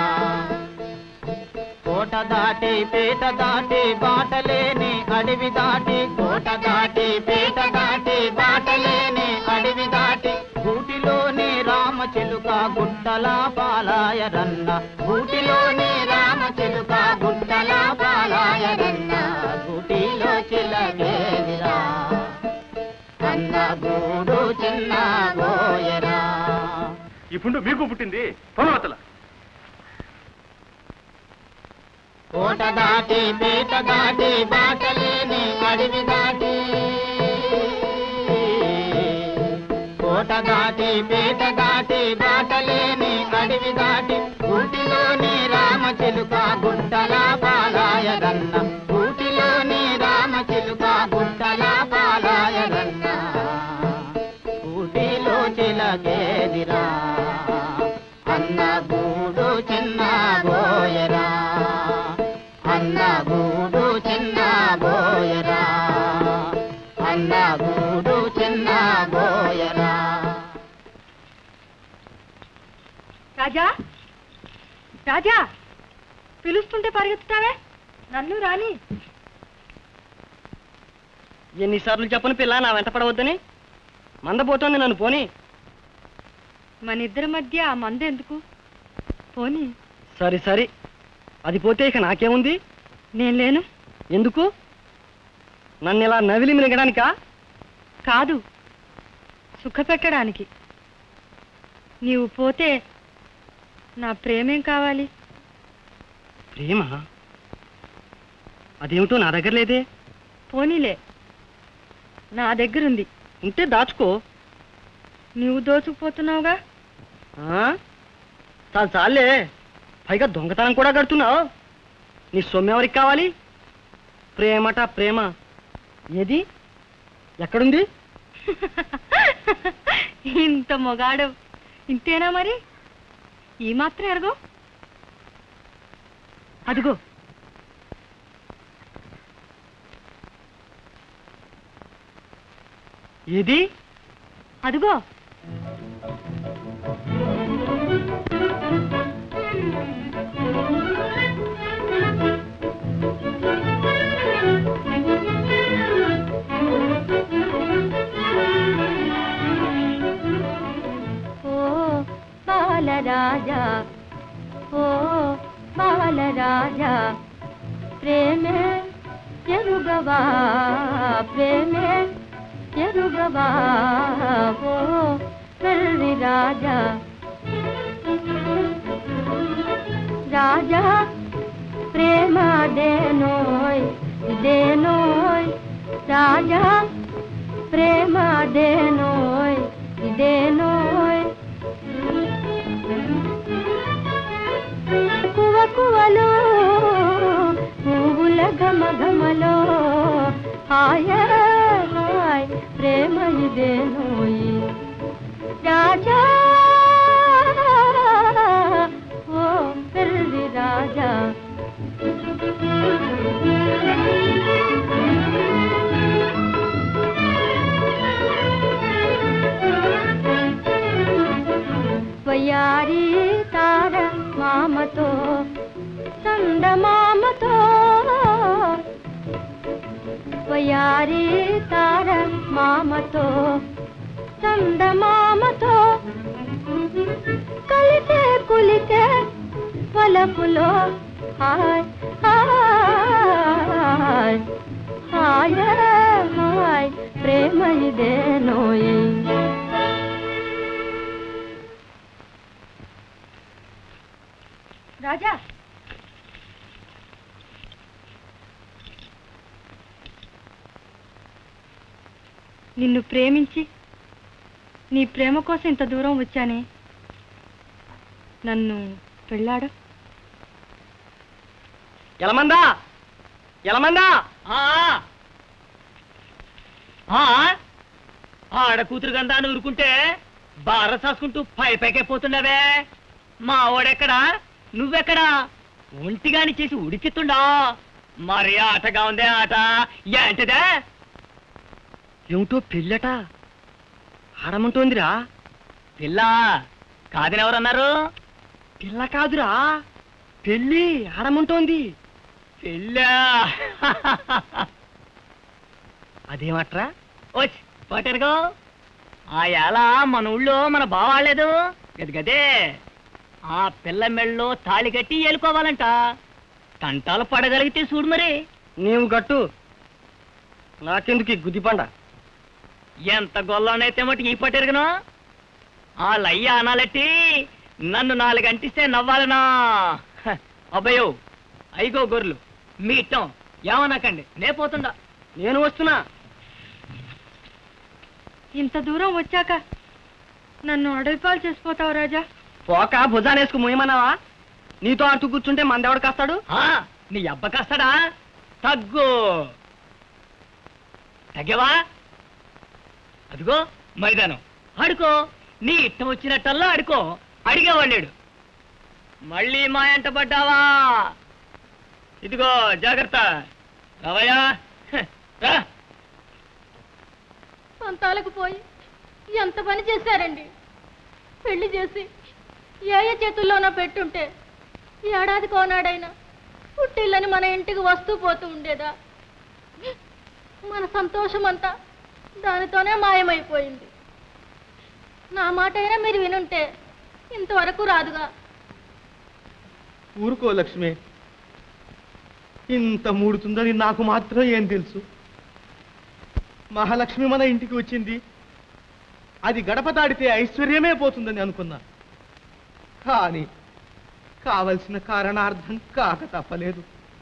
కోట దాటి పీట దాటి బాటలేని అడవి దాటి కోట దాటి పీట దాటి బాటలేని అడవి దాటి గూటిలోని రామ చిలుక గుట్టల పాలాయ రన్న గూటిలోని రామ చిలుక గుట్టల పాలాయ రన్న గూటిలో చిలగేదిరా అన్న గూడు చిన్న గోయరా ఇప్పుడు మీకు పుట్టింది పొలవతల కోట దాటి పీట దాటి బాటలేని అడవి దాటి కోట దాటి పీట దాటి బాటలేని అడవి దాటి ఊటిలోని రామ చిలుక గుట్టల పాలాయ రన్న ఊటిలోని రామ చిలుక గుట్టల పాలాయ రన్న ఊటిలో చిలకేదిరా అన్న గూడు చిన్న బోయరా అన్న గూడు చిన్న బోయరా అన్న గూడు చిన్న బోయరా రాజా రాజా పిలుస్తుంటే పరిగెత్తుతావే నన్ను రాని ఎన్నిసార్లు చెప్పను పిల్ల నా వెంట పడవద్దని మందపోతోంది నన్ను పోని మన ఇద్దరి మధ్య ఆ మంద ఎందుకు పోనీ సరి సరి అది పోతే ఇక నాకేముంది నేను లేను ఎందుకు నన్ను ఇలా నవిలి మినగడానికా కాదు సుఖపెట్టడానికి నీవు పోతే నా ప్రేమేం కావాలి ప్రేమ అదేమిటో నా దగ్గర లేదే పోనీలే నా దగ్గరుంది ఉంటే దాచుకో నీవు దోచుకుపోతున్నావుగా ఆ? చాలు చాలే పైగా దొంగతనం కూడా కడుతున్నావు నీ సొమ్ము ఎవరికి కావాలి ప్రేమట ప్రేమ ఏది ఎక్కడుంది ఇంత మొగాడు ఇంతేనా మరి ఈ మాత్రం ఎరగో అదిగో ఏది అదిగో నెల రాజా ప్రేమే ఎరుగవా ప్రేమే ఎరుగవా ఓ వెర్రి రాజా రాజా ప్రేమ దేనోయ్ దేనోయ్ రాజా ప్రేమ దేనోయ్ ఇదేనోయ్ కువ కువలో పువ్వుల ఘమ ఘమలో హాయ హాయ్ ప్రేమ ఇదేనోయ్ రాజా ఓ పెర్రి రాజా వయ్యారి తార మామతో చందమామతో వయ్యారి తార మామతో చందమామతో కలితే కులితే పలపులో హాయ్ హాయ్ హాయ్ హాయ్ ప్రేమ ఇదే నోయి రాజా నిన్ను ప్రేమించి నీ ప్రేమ కోసం ఇంత దూరం వచ్చానే నన్ను పెళ్ళాడు ఎలమందా ఎలమందా ఆడ కూతురు గందా అని ఊరుకుంటే బార సాసుకుంటూ పై పైకే పోతుండవే మా ఓడెక్కడా నువ్వెక్కడా ఒంటిగాని చేసి ఉడికిత్తుండా మరి ఆటగా ఉందే ఆట ఏంటిదే ఏమిటో పెళ్ళట ఆడమంటోందిరా పిల్ల కాదని ఎవరన్నారు పిల్ల కాదురా పెళ్ళి ఆడమంటోంది పెళ్ళా అదేమట్రా వచ్చి పట్టరుగో ఆ ఎలా మన ఊళ్ళో మన బావాలేదు గది గదే ఆ పిల్ల మెళ్ళలో తాళి కట్టి ఏలుకోవాలంట తంటాలు పడగలిగితే చూడు మరి నీవు గట్టు నాకెందుకు ఈ గుదిపండ ఎంత గొల్లనైతే మటుకు ఈ పట్టెరగను ఆ లయ్య అనాలెట్టి నన్ను నాలుగు అంటిస్తే నవ్వాలనా హ, అబ్బయ్యో అయిగో గొర్రెలు మీ ఇట్టం ఏమనకండి నే పోతుండా నేను వస్తున్నా ఇంత దూరం వచ్చాక నన్ను అడవిపాలు చేసిపోతావు రాజా పోక భుజానేసుకు ముయమన్నావా నీతో అటు కూర్చుంటే మందెవడు కాస్తాడు నీ అబ్బ కాస్తాడా తగ్గు తగ్గవా అదిగో మైదానం ఆడుకో నీ ఇష్టం వచ్చినట్టల్లా ఆడుకో అడిగేవాళ్ళేడు మళ్ళీ మా ఎంట పడ్డావా ఇదిగో జాగ్రత్త రావయ్యా హ, రా పంతాలకు పోయి ఎంత పని చేశారండి పెళ్లి చేసి ఏ ఏ చేతుల్లోనో పెట్టుంటే ఈ ఏడాది కోనాడైనా పుట్టిల్లని మన ఇంటికి వస్తూ పోతూ ఉండేదా మన సంతోషం అంతా దానితోనే మాయమైపోయింది నా మాట అయినా మీరు వినుంటే ఇంతవరకు రాదుగా ఊరుకో లక్ష్మి ఇంత మూడుతుందని నాకు మాత్రం ఏం తెలుసు మహాలక్ష్మి మన ఇంటికి వచ్చింది అది గడప దాడితే ఐశ్వర్యమే పోతుందని అనుకున్నా కానీ కావలసిన కారణార్థం కాక తప్పలేదు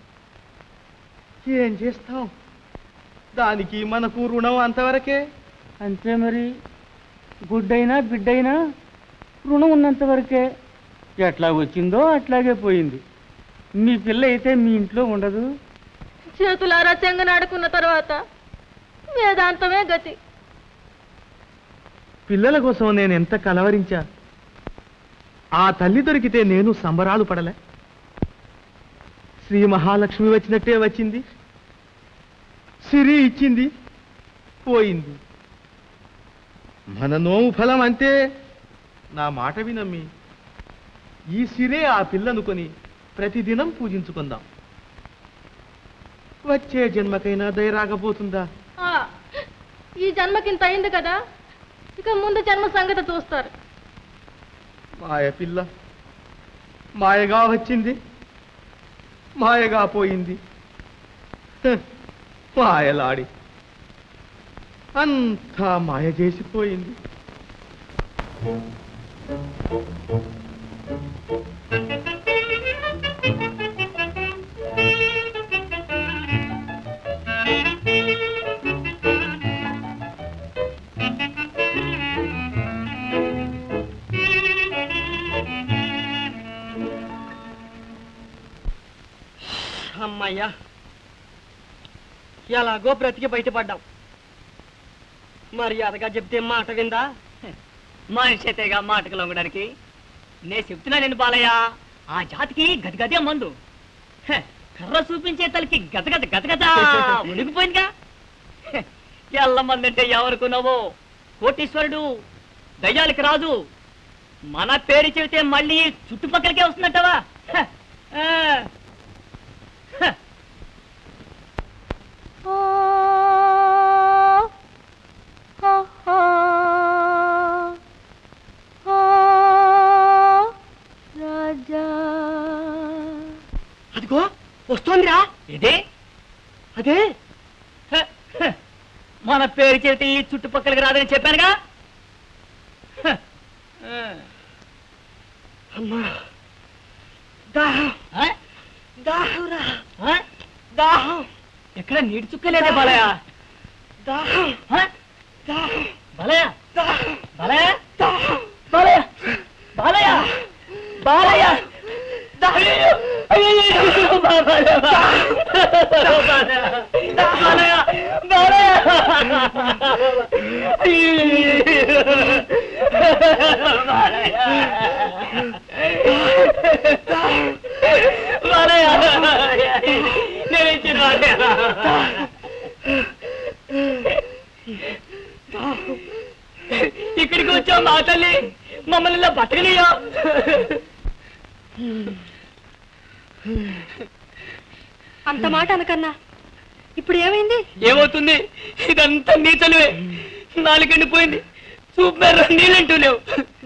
ఏం చేస్తాం దానికి మనకు రుణం అంతవరకే అంతే మరి గుడ్డైనా బిడ్డైనా రుణం ఉన్నంత వరకే ఎట్లా వచ్చిందో అట్లాగే పోయింది మీ పిల్ల అయితే మీ ఇంట్లో ఉండదు చేతులారా చెంగనాడుకున్న తర్వాత వేదాంతమే గతి పిల్లల కోసం నేను ఎంత కలవరించా ఆ తల్లి దొరికితే నేను సంబరాలు పడలే శ్రీ మహాలక్ష్మి వచ్చినట్టే వచ్చింది సిరి ఇచ్చింది పోయింది మన నోము ఫలం అంతే నా మాట వినమ్మి ఈ సిరే ఆ పిల్లనుకొని ప్రతిదినం పూజించుకుందాం వచ్చే జన్మకైనా దయరాకపోతుందా ఆ, ఈ జన్మకింత అయింది కదా ఇక ముందు జన్మ సంగతి చూస్తారు మాయ పిల్ల మాయగా వచ్చింది మాయగా పోయింది హ, మాయలాడి అంతా మాయ చేసిపోయింది అమ్మయ్యా ఎలాగో బ్రతికి బయటపడ్డాం మర్యాదగా చెప్తే మాట విందా మనిషి అయితేగా మాటకు లొంగడానికి నే చెప్తున్నా నేను బాలయ్య ఆ జాతికి గదిగదే మందు హె, కర్ర చూపించే తలకి గతగత గతగత ఉనికిపోయిందిగా హె, ఎల్ల మంది అంటే ఎవరుకున్నావో కోటీశ్వరుడు దయ్యాలకి రాజు మన పేరు చెబితే మళ్ళీ చుట్టుపక్కలకే వస్తుందంటావా హె, ఆ. హె. అదిగో వస్తోందిరా ఇదే అదే హ, హ. మన పేరు చెబితే ఈ చుట్టుపక్కలకి రాదని చెప్పానుగా హ. ఆ. అమ్మా దాహం దాహంరా దాహం ఎక్కడ నీటి చుక్కలేదే బాలయ్య దాహం దాహం బాలయ్య బాలయ్య బాలయ్య బాలయ్య బాలయ్య అయ్యయ్యో! అయ్యయ్యో! బాలయ్య! బాలయ్య! బాలయ్య! అయ్యయ్యో! బాలయ్య! నేను ఇచ్చిన వాటే. ఇక్కడికి వచ్చావు మా తల్లి మమ్మల్ని ఇలా బతకనియా అంత మాట అనకన్నా ఇప్పుడు ఏమైంది ఏమవుతుంది ఇదంతా నీ చలివే నాలుగండిపోయింది చూపు మీద నీళ్ళంటూ లేవు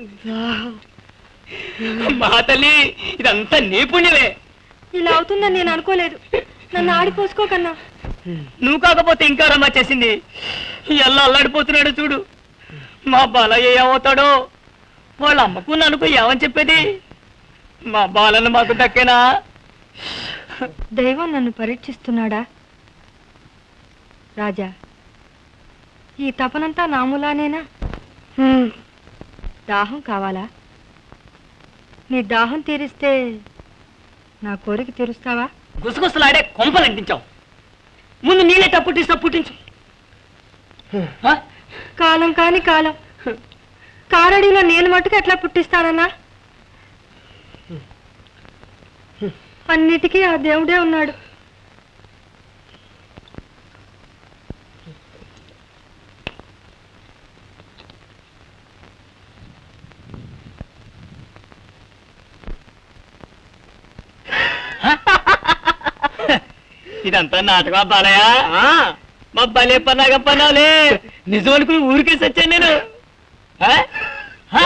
మా తల్లి ఇదంతా నీ పుణ్యమే ఇలా అవుతుందని నేను అనుకోలేదు నన్ను ఆడిపోసుకోకన్నా నువ్వు కాకపోతే ఇంకా రమ్మా చేసింది ఎలా అల్లాడిపోతున్నాడు చూడు మా బాలయ్య ఏమవుతాడో వాళ్ళ అమ్మకు నన్నుకు ఏమని చెప్పేది మా బాలను మాకు దక్కేనా దైవం నన్ను పరీక్షిస్తున్నాడా రాజా ఈ తపనంతా నాములానేనా దాహం కావాలా నీ దాహం తీరిస్తే నా కోరిక తీరుస్తావా గుసగుసలాడే కొంపలు అంటించావు ముందు నీళ్ళే పుట్టిస్తా పుట్టించు ఆ? కాలం కాని కాలం కారడిలో నేను మటుకు ఎట్లా పుట్టిస్తానన్నా అన్నిటికీ ఆ దేవుడే ఉన్నాడు ఇదంతా నాటకమా బాలయ్య మా భలే పన్నాగ పన్నావులే నిజం అనుకుని ఊరికే సచ్చాను నేను ఆ? ఆ?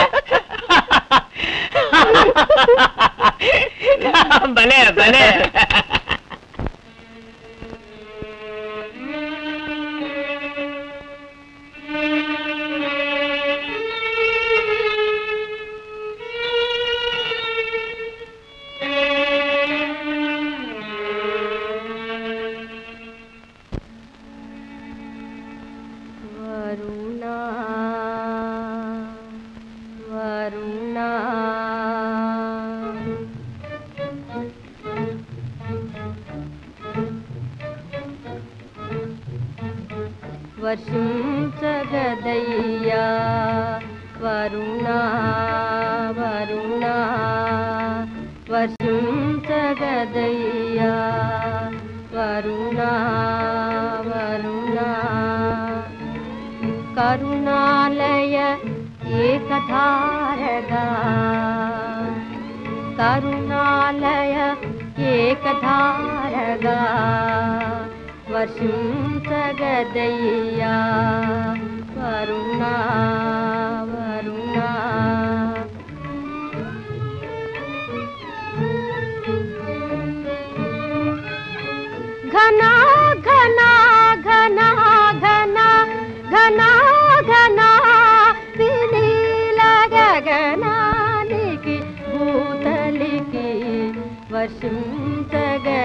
భలే భలే వరుణా వరుణా వర్షించగదయ్యా వరుణా వరుణా వర్షించగదయ్యా వరుణా వరుణా కరుణాలయ ఏకధారగా కరుణాలయ ఏకధారగా వర్షించగదయ్యా వరుణా వరుణా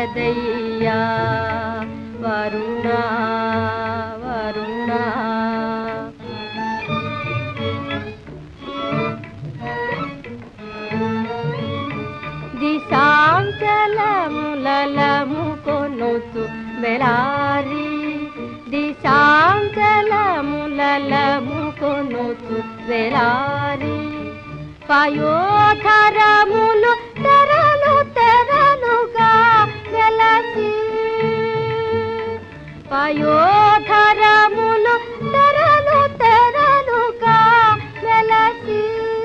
వరుణాచలములలముకొనొత్సగదయ్యా వరుణా వరుణా దిశాంచలములలముకొనొచ్చు వెలారి దిశాంచలములలముకొనొచ్చు వెలారి పయోధరములు తెరలు తెరలుగా వెలసి పయోధరములు తెరలు తెరలుగా వెలసి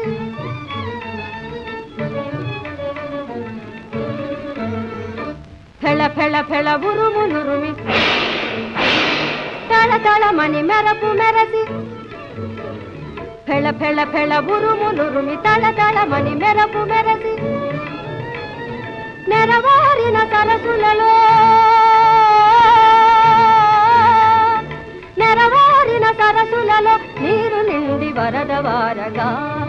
ఫెళ ఫెళ ఫెళ ఉరుములురుమి తళ తళమని మెరపు మెరసి ఫెళ ఫెళ ఫెళ ఉరుములురుమి తళ తళమని మెరపు మెరసి నెరవారిన సరసులలో నెరవారిన సరసులలో నీరు నిండి వరదవారగా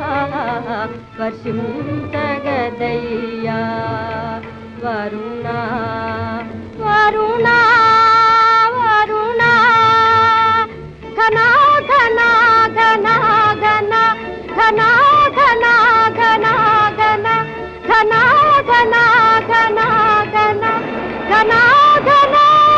వర్షించగదయ్యా వరుణ వరుణ వరుణ ఘన ఘన ఘన ఘన ఘన ఘన ఘన ఘన ఘన ఘన ఘన ఘన ఘన ఘన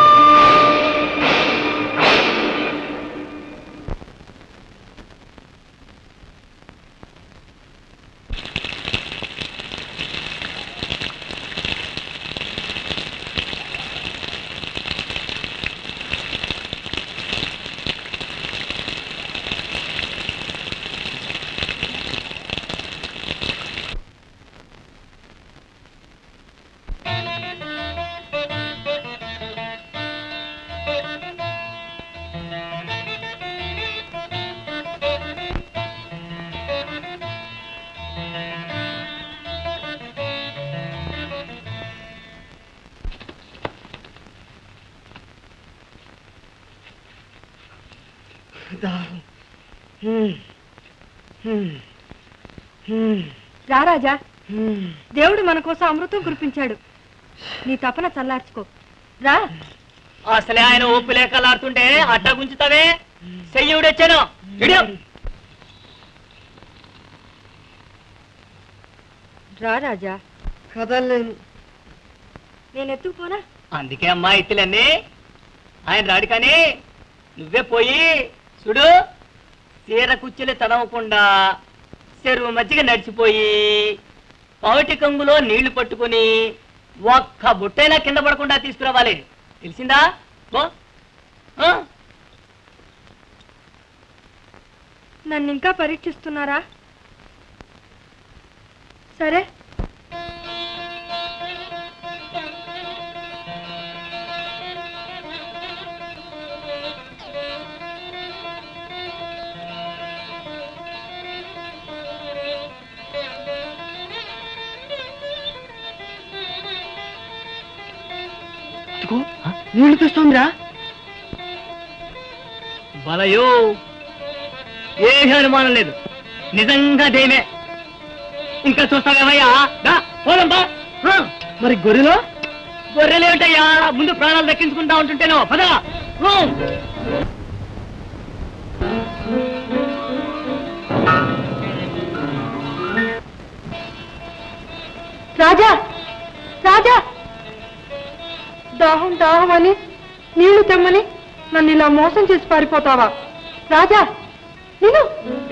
రారాజా దేవుడు మన కోసం అమృతం కురిపించాడు నీ తపన చల్లార్చుకో రా అసలే ఆయన ఉప్పు లేకలాడుతుంటే అట్ట గుంచుతావే చెయ్యుడొచ్చాను ఇడు. రా రాజా కదలేను నేను ఎత్తుకుపోనా అందుకే అమ్మా ఇత్తులన్నీ ఆయన రాడు కానీ నువ్వే పోయి చూడు చీర కుచ్చులు తడవకుండా చెరువు మధ్యగా నడిచిపోయి పౌటి కంగులో నీళ్లు పట్టుకొని ఒక్క బుట్టైనా కింద పడకుండా తీసుకురావాలి తెలిసిందా పో. ఆ? నన్ను ఇంకా పరీక్షిస్తున్నారా సరే నీళ్లు తెస్తోందిరా బలయో ఏ అనుమానం లేదు నిజంగా దేమే ఇంకా చూస్తావేమయ్యా దా, పోదాం బా. ఆ, మరి గొర్రెలు గొర్రెలు ఏమిటయ్యా ముందు ప్రాణాలు దక్కించుకుంటా ఉంటుంటేనో పద ఊ. రాజా రాజా దాహం దాహం అని నీళ్లు తెమ్మని నన్ను ఇలా మోసం చేసి పారిపోతావా రాజా నేను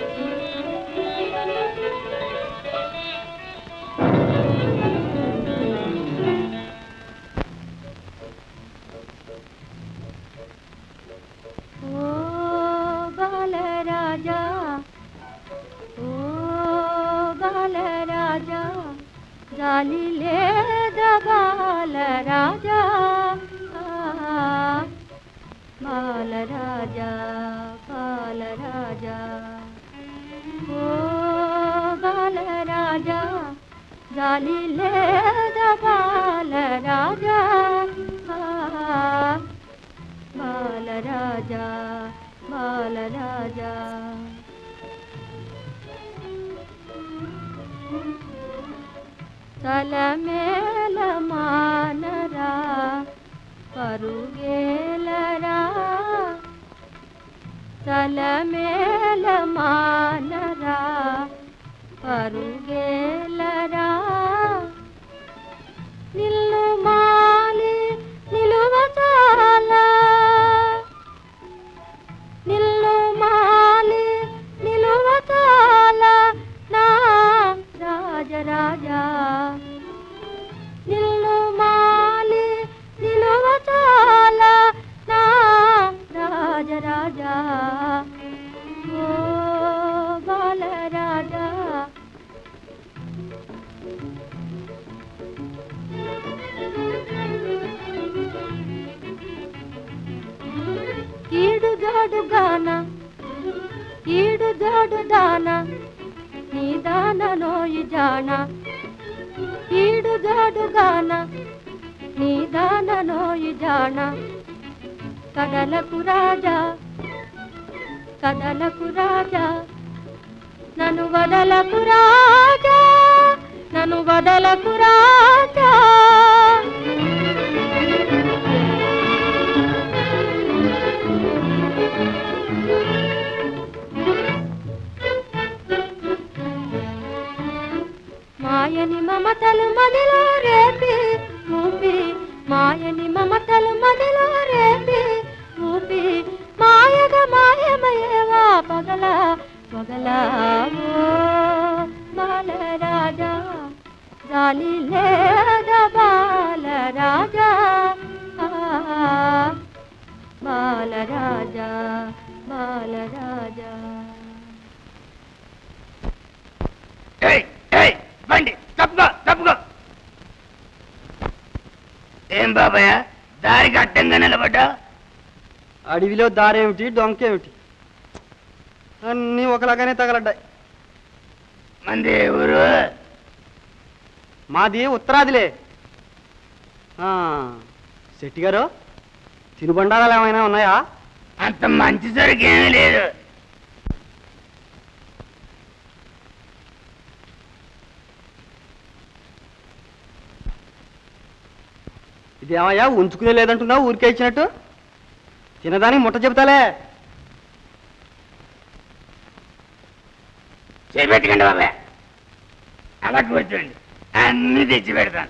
ఓ బాలరాజా ఓ బాలరాజా జాలి లేద బాలరాజా ఆ, బాలరాజా బాలరాజా ఓ బాలరాజా జాలి లేద బాలరాజా ఆ, బాలరాజా బాలరాజా తలమేల మానరా పరుగేలరా తలమేల మానరా పరుగేలరా నిల్లు మాలి నిలువ చాలా నిల్లు మాలి నిలువ చాలా నా రాజరాజా నిల్లు మాలి నిలువ చాలా నా రాజరాజా ఓ బాలరాజా ఈడు జాడు గాన ఈడు జాడు దాన నీ దాన నోయి జాన ఈడు జాడు గాన నీ దాన నోయి జాన కడలకు రాజా కదలకు రాజా నన్ను వదలకు రాజా నన్ను వదలకు రాజా మాయని మమతలు మదిలో రేపి ఊపి మాయని మమతలు మదిలో రేపి ఊపి మాయగా మాయమయేవా పగల పగల ఓ బాలరాజా జాలి లేద బాలరాజా ఆ, బాలరాజా బాలరాజా బండి తప్పుకో తప్పుకో ఏం బాబాయ్ దారికి అడ్డంగా నిలబడ్డా అడవిలో దారేమిటి డొంకేమిటి అన్నీ ఒకలాగానే తగలడ్డాయి మంది ఊరు మాది ఉత్తరాదిలే ఆ, శెట్టి గారు తినుబండారాలు ఏమైనా ఉన్నాయా అంత మంచి సరుకు ఏమీ లేదు ఇదేమయ్యా ఉంచుకునే లేదంటున్నావు ఊరికే ఇచ్చినట్టు తినదానికి ముట్ట చెబుతాలే చేపెట్టకండి బాబాయ్ అలా కూర్చోండి అన్ని తెచ్చి పెడతాను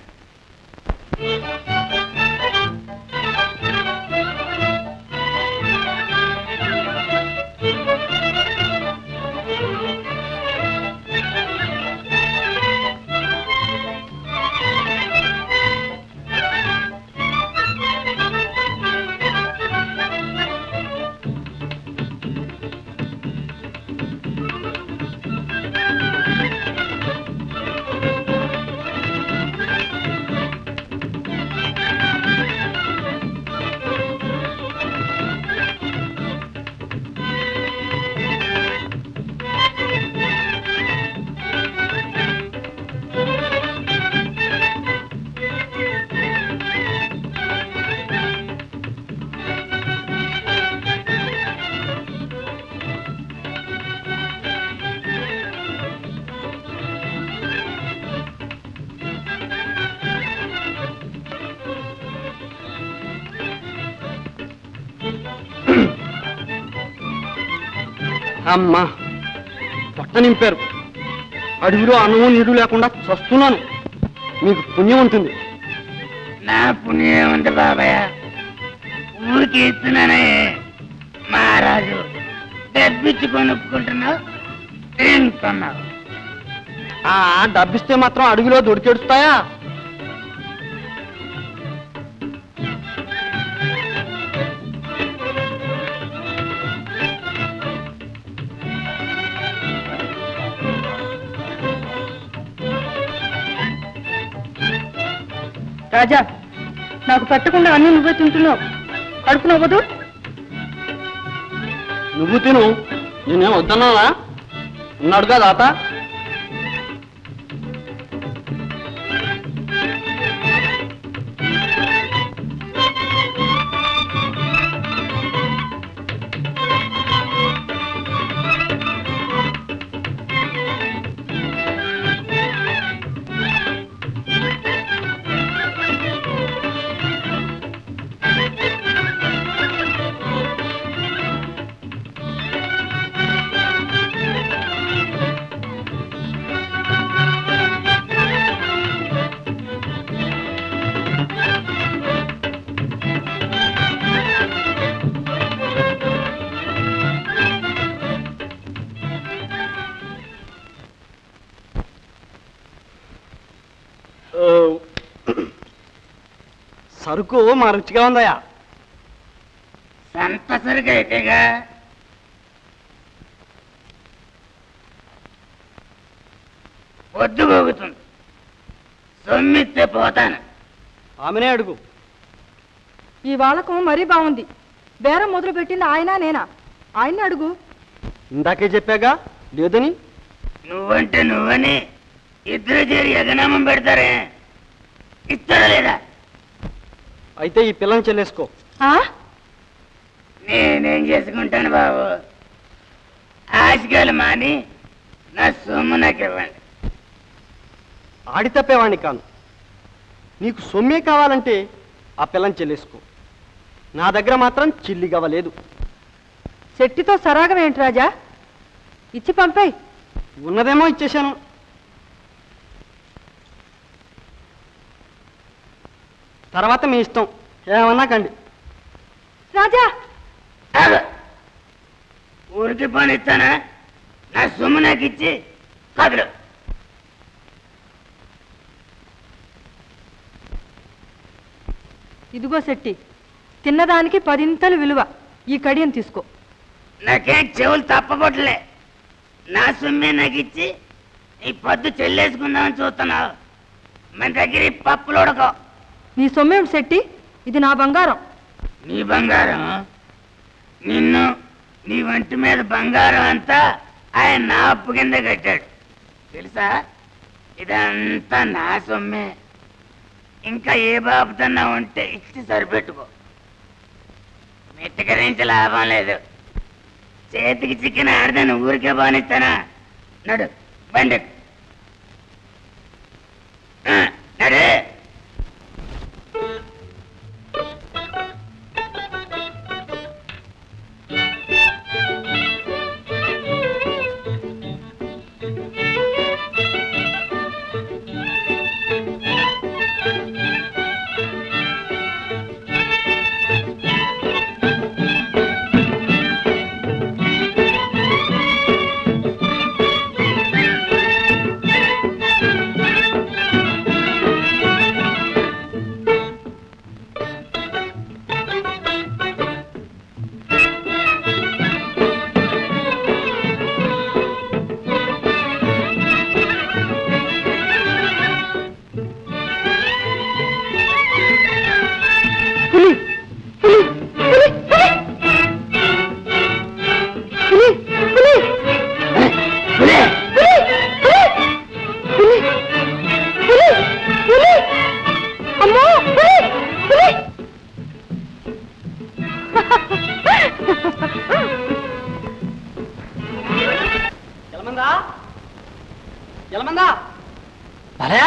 అమ్మా పొట్ట నింపారు అడవిలో అన్నము నీరు లేకుండా చస్తున్నాను మీకు పుణ్యం ఉంటుంది నా పుణ్యం ఉంది బాబాయ్ ఊరికి ఇస్తున్నానే మహారాజు డబ్బిచ్చి కొనుక్కుంటున్నావు తింటున్నావు ఆ డబ్బిస్తే మాత్రం అడవిలో దొరికెడుస్తాయా రాజా నాకు పెట్టకుండా అన్ని నువ్వే తింటున్నావు కడుపు నవ్వదు నువ్వు తిను నేనేం వద్దన్నానా ఉన్నాడుగా దాత సరుకు మా రుచిగా ఉందయ్యా సంత సరిగా అయితేగా పొద్దు పోగుతుంది సొమ్మిస్తే పోతాను ఆమెనే అడుగు ఈ వాళకం మరీ బాగుంది బేరం మొదలు పెట్టింది ఆయన నేనా ఆయన్ని అడుగు ఇందాకే చెప్పాగా లేదని నువ్వంటే నువ్వని ఇద్దరు చేరి ఎగనామం పెడతారే ఇస్తాడా లేదా అయితే ఈ పిల్లని చెల్లేసుకో ఆ? నేనేం చేసుకుంటాను బాబు ఆశకాలు మాని నా సొమ్ము నాకు ఇవ్వండి ఆడి తప్పేవాణ్ణి కాను నీకు సొమ్మే కావాలంటే ఆ పిల్లని చెల్లేసుకో నా దగ్గర మాత్రం చిల్లి గవ్వలేదు శెట్టితో సరాగం ఏంటి రాజా ఇచ్చి పంపాయి ఉన్నదేమో ఇచ్చేశాను తర్వాత మీ ఇష్టం ఏమన్నా కండి రాజా ఆగు. ఊరికి పని ఇస్తానా నా సొమ్ము నాకు ఇచ్చి కదులు ఇదిగో శెట్టి తిన్నదానికి పదింతలు విలువ ఈ కడియం తీసుకో నాకేం చెవులు తప్పకొట్టలే నా సొమ్మే నాకు ఇచ్చి ఈ పొద్దు చెల్లేసుకుందామని చూస్తున్నావు మన దగ్గర ఈ పప్పులు ఉడకో నీ సొమ్మేమిటి శెట్టి ఇది నా బంగారం నీ బంగారం నిన్ను నీ వంటి మీద బంగారం అంతా ఆయన నా అప్పు కింద కట్టాడు తెలుసా ఇదంతా నా సొమ్మే ఇంకా ఏ బాబుతన్నా ఉంటే ఇచ్చి సరిపెట్టుకో మెత్తకరించి లాభం లేదు చేతికి చిక్కిన ఆడదాన్ని ఊరికే బానిస్తానా నడు బండి ఆ, నడు అమ్మో పులి! పులి! ఎలమందా ఎలమందా భలే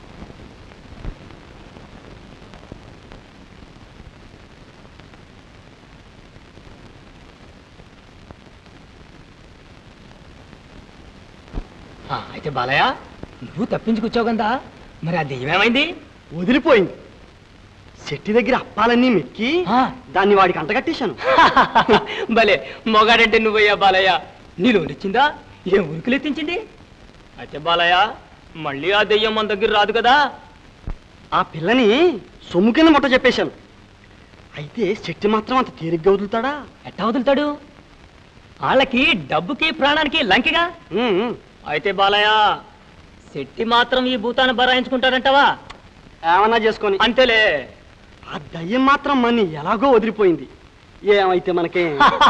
ఆ, అయితే బాలయ్య నువ్వు తప్పించుకొచ్చావు కదా మరి ఆ దెయ్యం ఏమైంది వదిలిపోయింది చెట్టి దగ్గర అప్పాలన్నీ మెక్కి దాన్ని వాడికి అంటగట్టేశాను భలే మొగాడంటే నువ్వయ్యా బాలయ్య నీలో నచ్చిందా ఏం ఉరుకులెత్తించింది అయితే బాలయ్య మళ్ళీ ఆ దెయ్యం మన దగ్గర రాదు కదా ఆ పిల్లని సొమ్ము కింద ముట్ట చెప్పేశాను అయితే చెట్టి మాత్రం అంత తేలిగ్గా వదులుతాడా ఎట్టా వదులుతాడు వాళ్ళకి డబ్బుకి ప్రాణానికి లంకిగా అయితే బాలయ్య శెట్టి మాత్రం ఈ భూతాన్ని బరాయించుకుంటారంటావా ఏమన్నా చేసుకొని అంతేలే ఆ దయ్యం మాత్రం మన్ని ఎలాగో వదిలిపోయింది ఏమైతే మనకే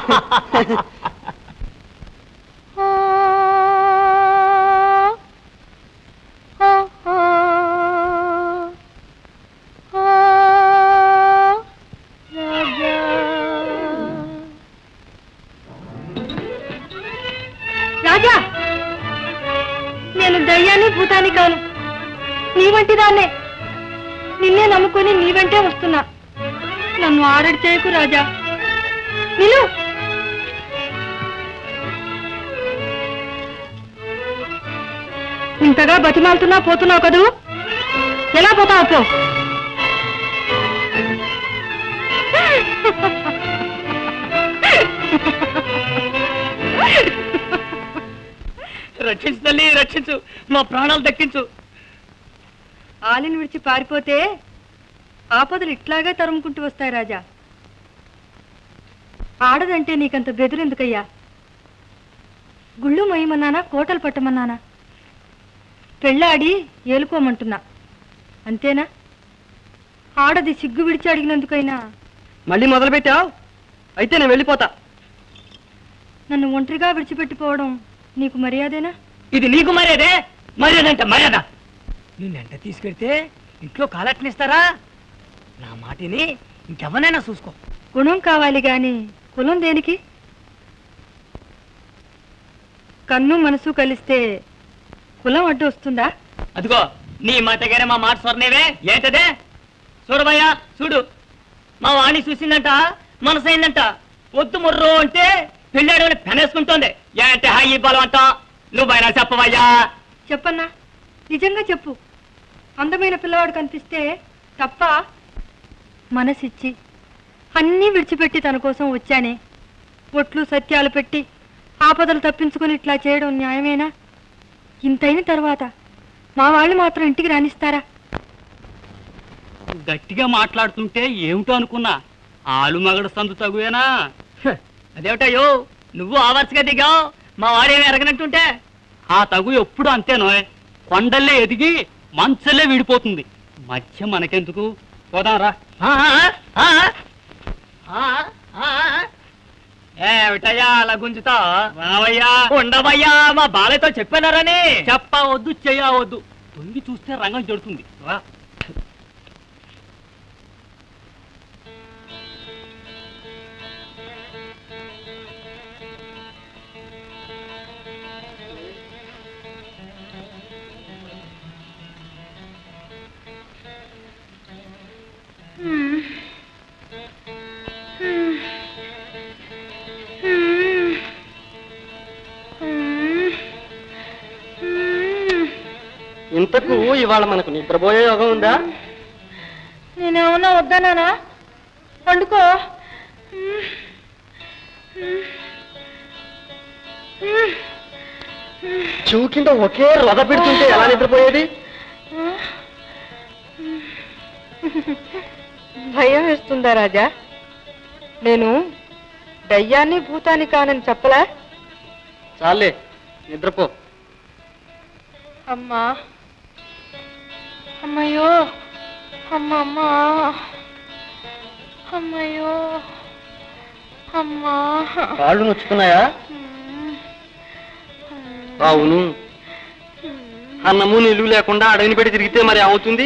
రాజా నేను దయ్యాన్ని భూతాన్ని కాను నీ వంటి దాన్నే నిన్నే నమ్ముకొని నీ వెంటే వస్తున్నా నన్ను ఆరడి చేయకు రాజా నిలు ఇంతగా బతిమాలుతున్నా పోతున్నావు కదూ ఎలా పోతావు పో రక్షించు తల్లి రక్షించు మా ప్రాణాలు దక్కించు ఆలిని విడిచి పారిపోతే ఆపదలు ఇట్లాగే తరుముకుంటూ వస్తాయి రాజా ఆడదంటే నీకంత బెదురెందుకయ్యా గుళ్ళు మొయ్యమన్నానా కోటలు పట్టమన్నానా పెళ్ళాడి ఏలుకోమంటున్నా అంతేనా ఆడది సిగ్గు విడిచి అడిగినందుకైనా మళ్ళీ మొదలుపెట్టావు అయితే నేను వెళ్ళిపోతా నన్ను ఒంటరిగా విడిచిపెట్టిపోవడం నీకు మర్యాదేనా ఇది నీకు మర్యాదే మర్యాద అంటే మర్యాద నిన్నెంట తీసుకెడితే ఇంట్లో కాలట్నిస్తారా నా మాటిని ఇంకెవరైనా చూసుకో గుణం కావాలి గాని కులం దేనికి కన్ను మనసు కలిస్తే కులం అడ్డు వస్తుందా అదిగో నీ మాటగానే మా మాట స్వర్ణేవే ఏంటదే చూడబయ్యా చూడు మా వాణి చూసిందంట మనసైందంట వద్దు ముర్రో అంటే పెళ్ళాడు పెనేసుకుంటోంది ఏంటే హాయి బలం అంట నువ్వైనా చెప్పవయ్యా చెప్పన్నా నిజంగా చెప్పు అందమైన పిల్లవాడు కనిపిస్తే తప్ప మనసిచ్చి అన్నీ విడిచిపెట్టి తన కోసం వచ్చానే ఒట్లు సత్యాలు పెట్టి ఆపదలు తప్పించుకుని ఇట్లా చేయడం న్యాయమేనా ఇంతైన తర్వాత మా వాళ్ళు మాత్రం ఇంటికి రాణిస్తారా గట్టిగా మాట్లాడుతుంటే ఏమిటో అనుకున్నా ఆలు మగడు సందు తగువేనా హ, అదేమిటయ్యో నువ్వు ఆవర్సగా దిగావు మా వాడేమి ఎరగనట్టుంటే ఆ తగు ఎప్పుడు అంతేనో కొండల్లే ఎదిగి మంచల్లే విడిపోతుంది మధ్య మనకెందుకు పోదాంరా ఆ, ఆ, ఆ, ఆ, ఆ. ఏమిటయ్యా అలా గుంజుతా రావయ్యా ఉండవయ్యా మా బాలయ్యతో చెప్పానారని చెప్పవద్దు చెయ్యవద్దు తొంగి చూస్తే రంగం చెడుతుంది రా ఇంతకు ఇవాళ మనకు నిద్రపోయే యోగం ఉందా నేనేమన్నా వద్దన్నానా పండుకో చెవు కింద ఒకే రొద పెడుతుంటే ఎలా నిద్రపోయేది భయం వేస్తుందా రాజా నేను దయ్యాన్ని భూతాన్ని కానని చెప్పలా చాలే నిద్రపో అమ్మా అమ్మయ్యో అమ్మమ్మా అమ్మయ్యో అమ్మా కాళ్ళు నొచ్చుతున్నాయా అవును అన్నము నీళ్లు లేకుండా అడవిని పెట్టి తిరిగితే మరి అవుతుంది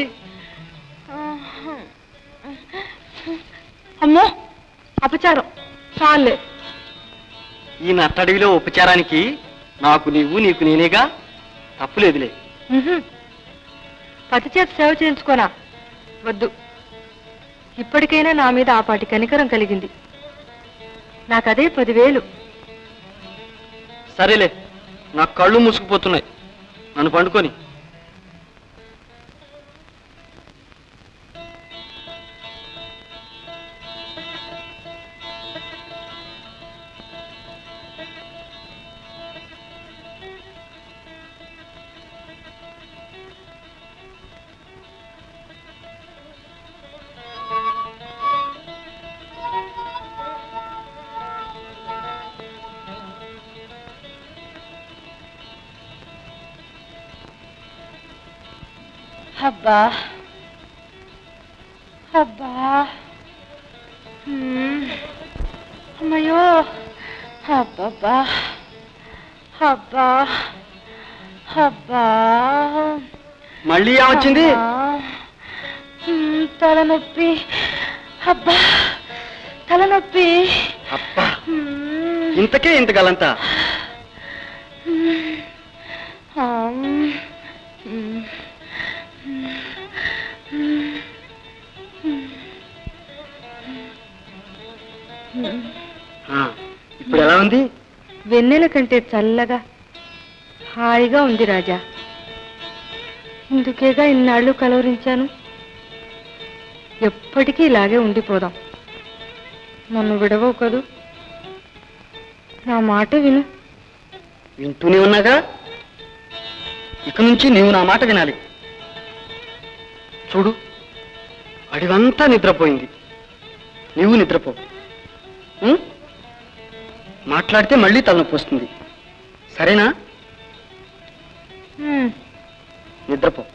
అమ్మో అపచారం చాలే ఈ నట్టడవిలో ఉపచారానికి నాకు నీవు నీకు నేనేగా తప్పులేదులే ఉహుం. పతి చేత సేవ చేయించుకోనా వద్దు ఇప్పటికైనా నా మీద ఆ పాటి కనికరం కలిగింది నాకదే పదివేలు సరేలే నా కళ్ళు మూసుకుపోతున్నాయి నన్ను పండుకొని అబ్బా అబ్బా హ్మ్. అమ్మయ్యో అబ్బబ్బా అబ్బా అబ్బా మళ్ళీ ఏమొచ్చింది అబ్బా. హ్మ్, తలనొప్పి అబ్బా తలనొప్పి అబ్బా హ్మ్. ఇంతకే ఇంత గలంతా హ్మ్. ఆమ్. హ్మ్. హ్మ్. హ్మ్. హ్మ్. ఆ, ఇప్పుడు ఎలా ఉంది వెన్నెల కంటే చల్లగా హాయిగా ఉంది రాజా ఇందుకేగా ఇన్నాళ్ళు కలవరించాను ఎప్పటికీ ఇలాగే ఉండిపోదాం నన్ను విడవవు కదూ నా మాట విను వింటూనే ఉన్నాగా ఇక నుంచి నీవు నా మాట వినాలి చూడు అడివంతా నిద్రపోయింది నీవు నిద్రపో ఉం? మాట్లాడితే మళ్ళీ తలనొప్పి వస్తుంది సరేనా నిద్రపో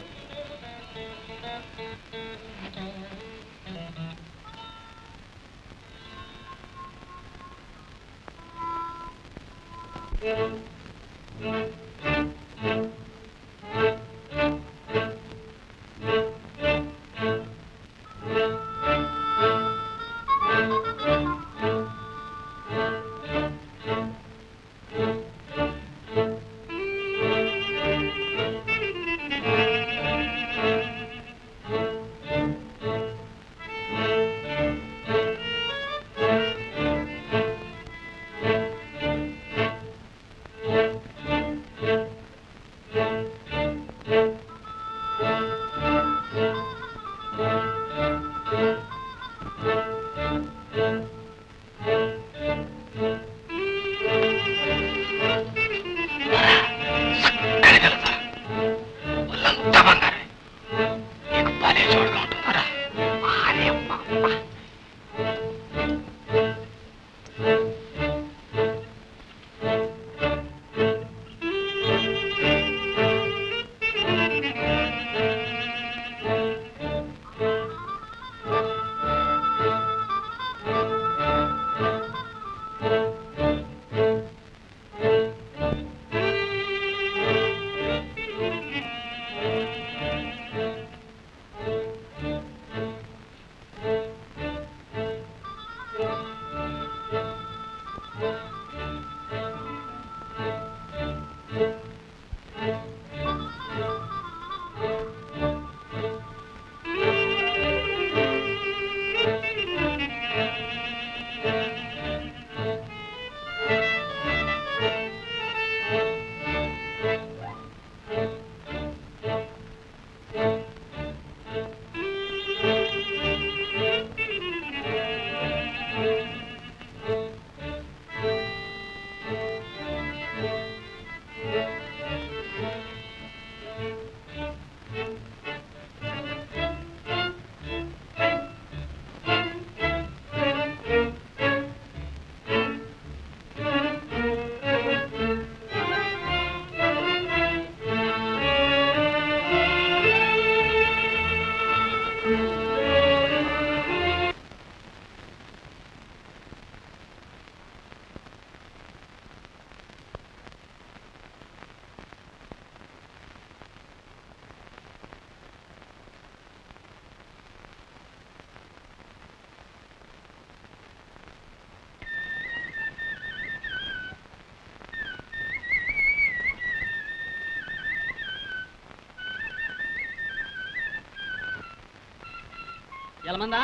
ఎలమందా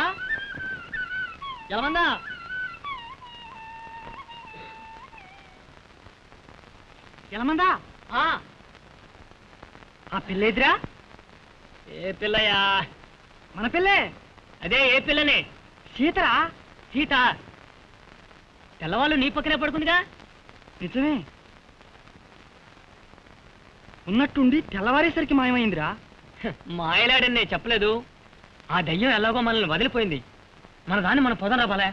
ఎలమందా ఎలమందా ఆ ఆ పిల్ల ఎదురా ఏ పిల్లయ్యా మన పిల్లే అదే ఏ పిల్లని సీతరా సీత తెల్లవాళ్ళు నీ పక్కనే పడుకుందిగా నిజమే ఉన్నట్టుండి తెల్లవారేసరికి మాయమైందిరా మాయలాడని నేను చెప్పలేదు ఆ దయ్యం ఎలాగో మనల్ని వదిలిపోయింది మన దాన్ని మన పొదరా బలే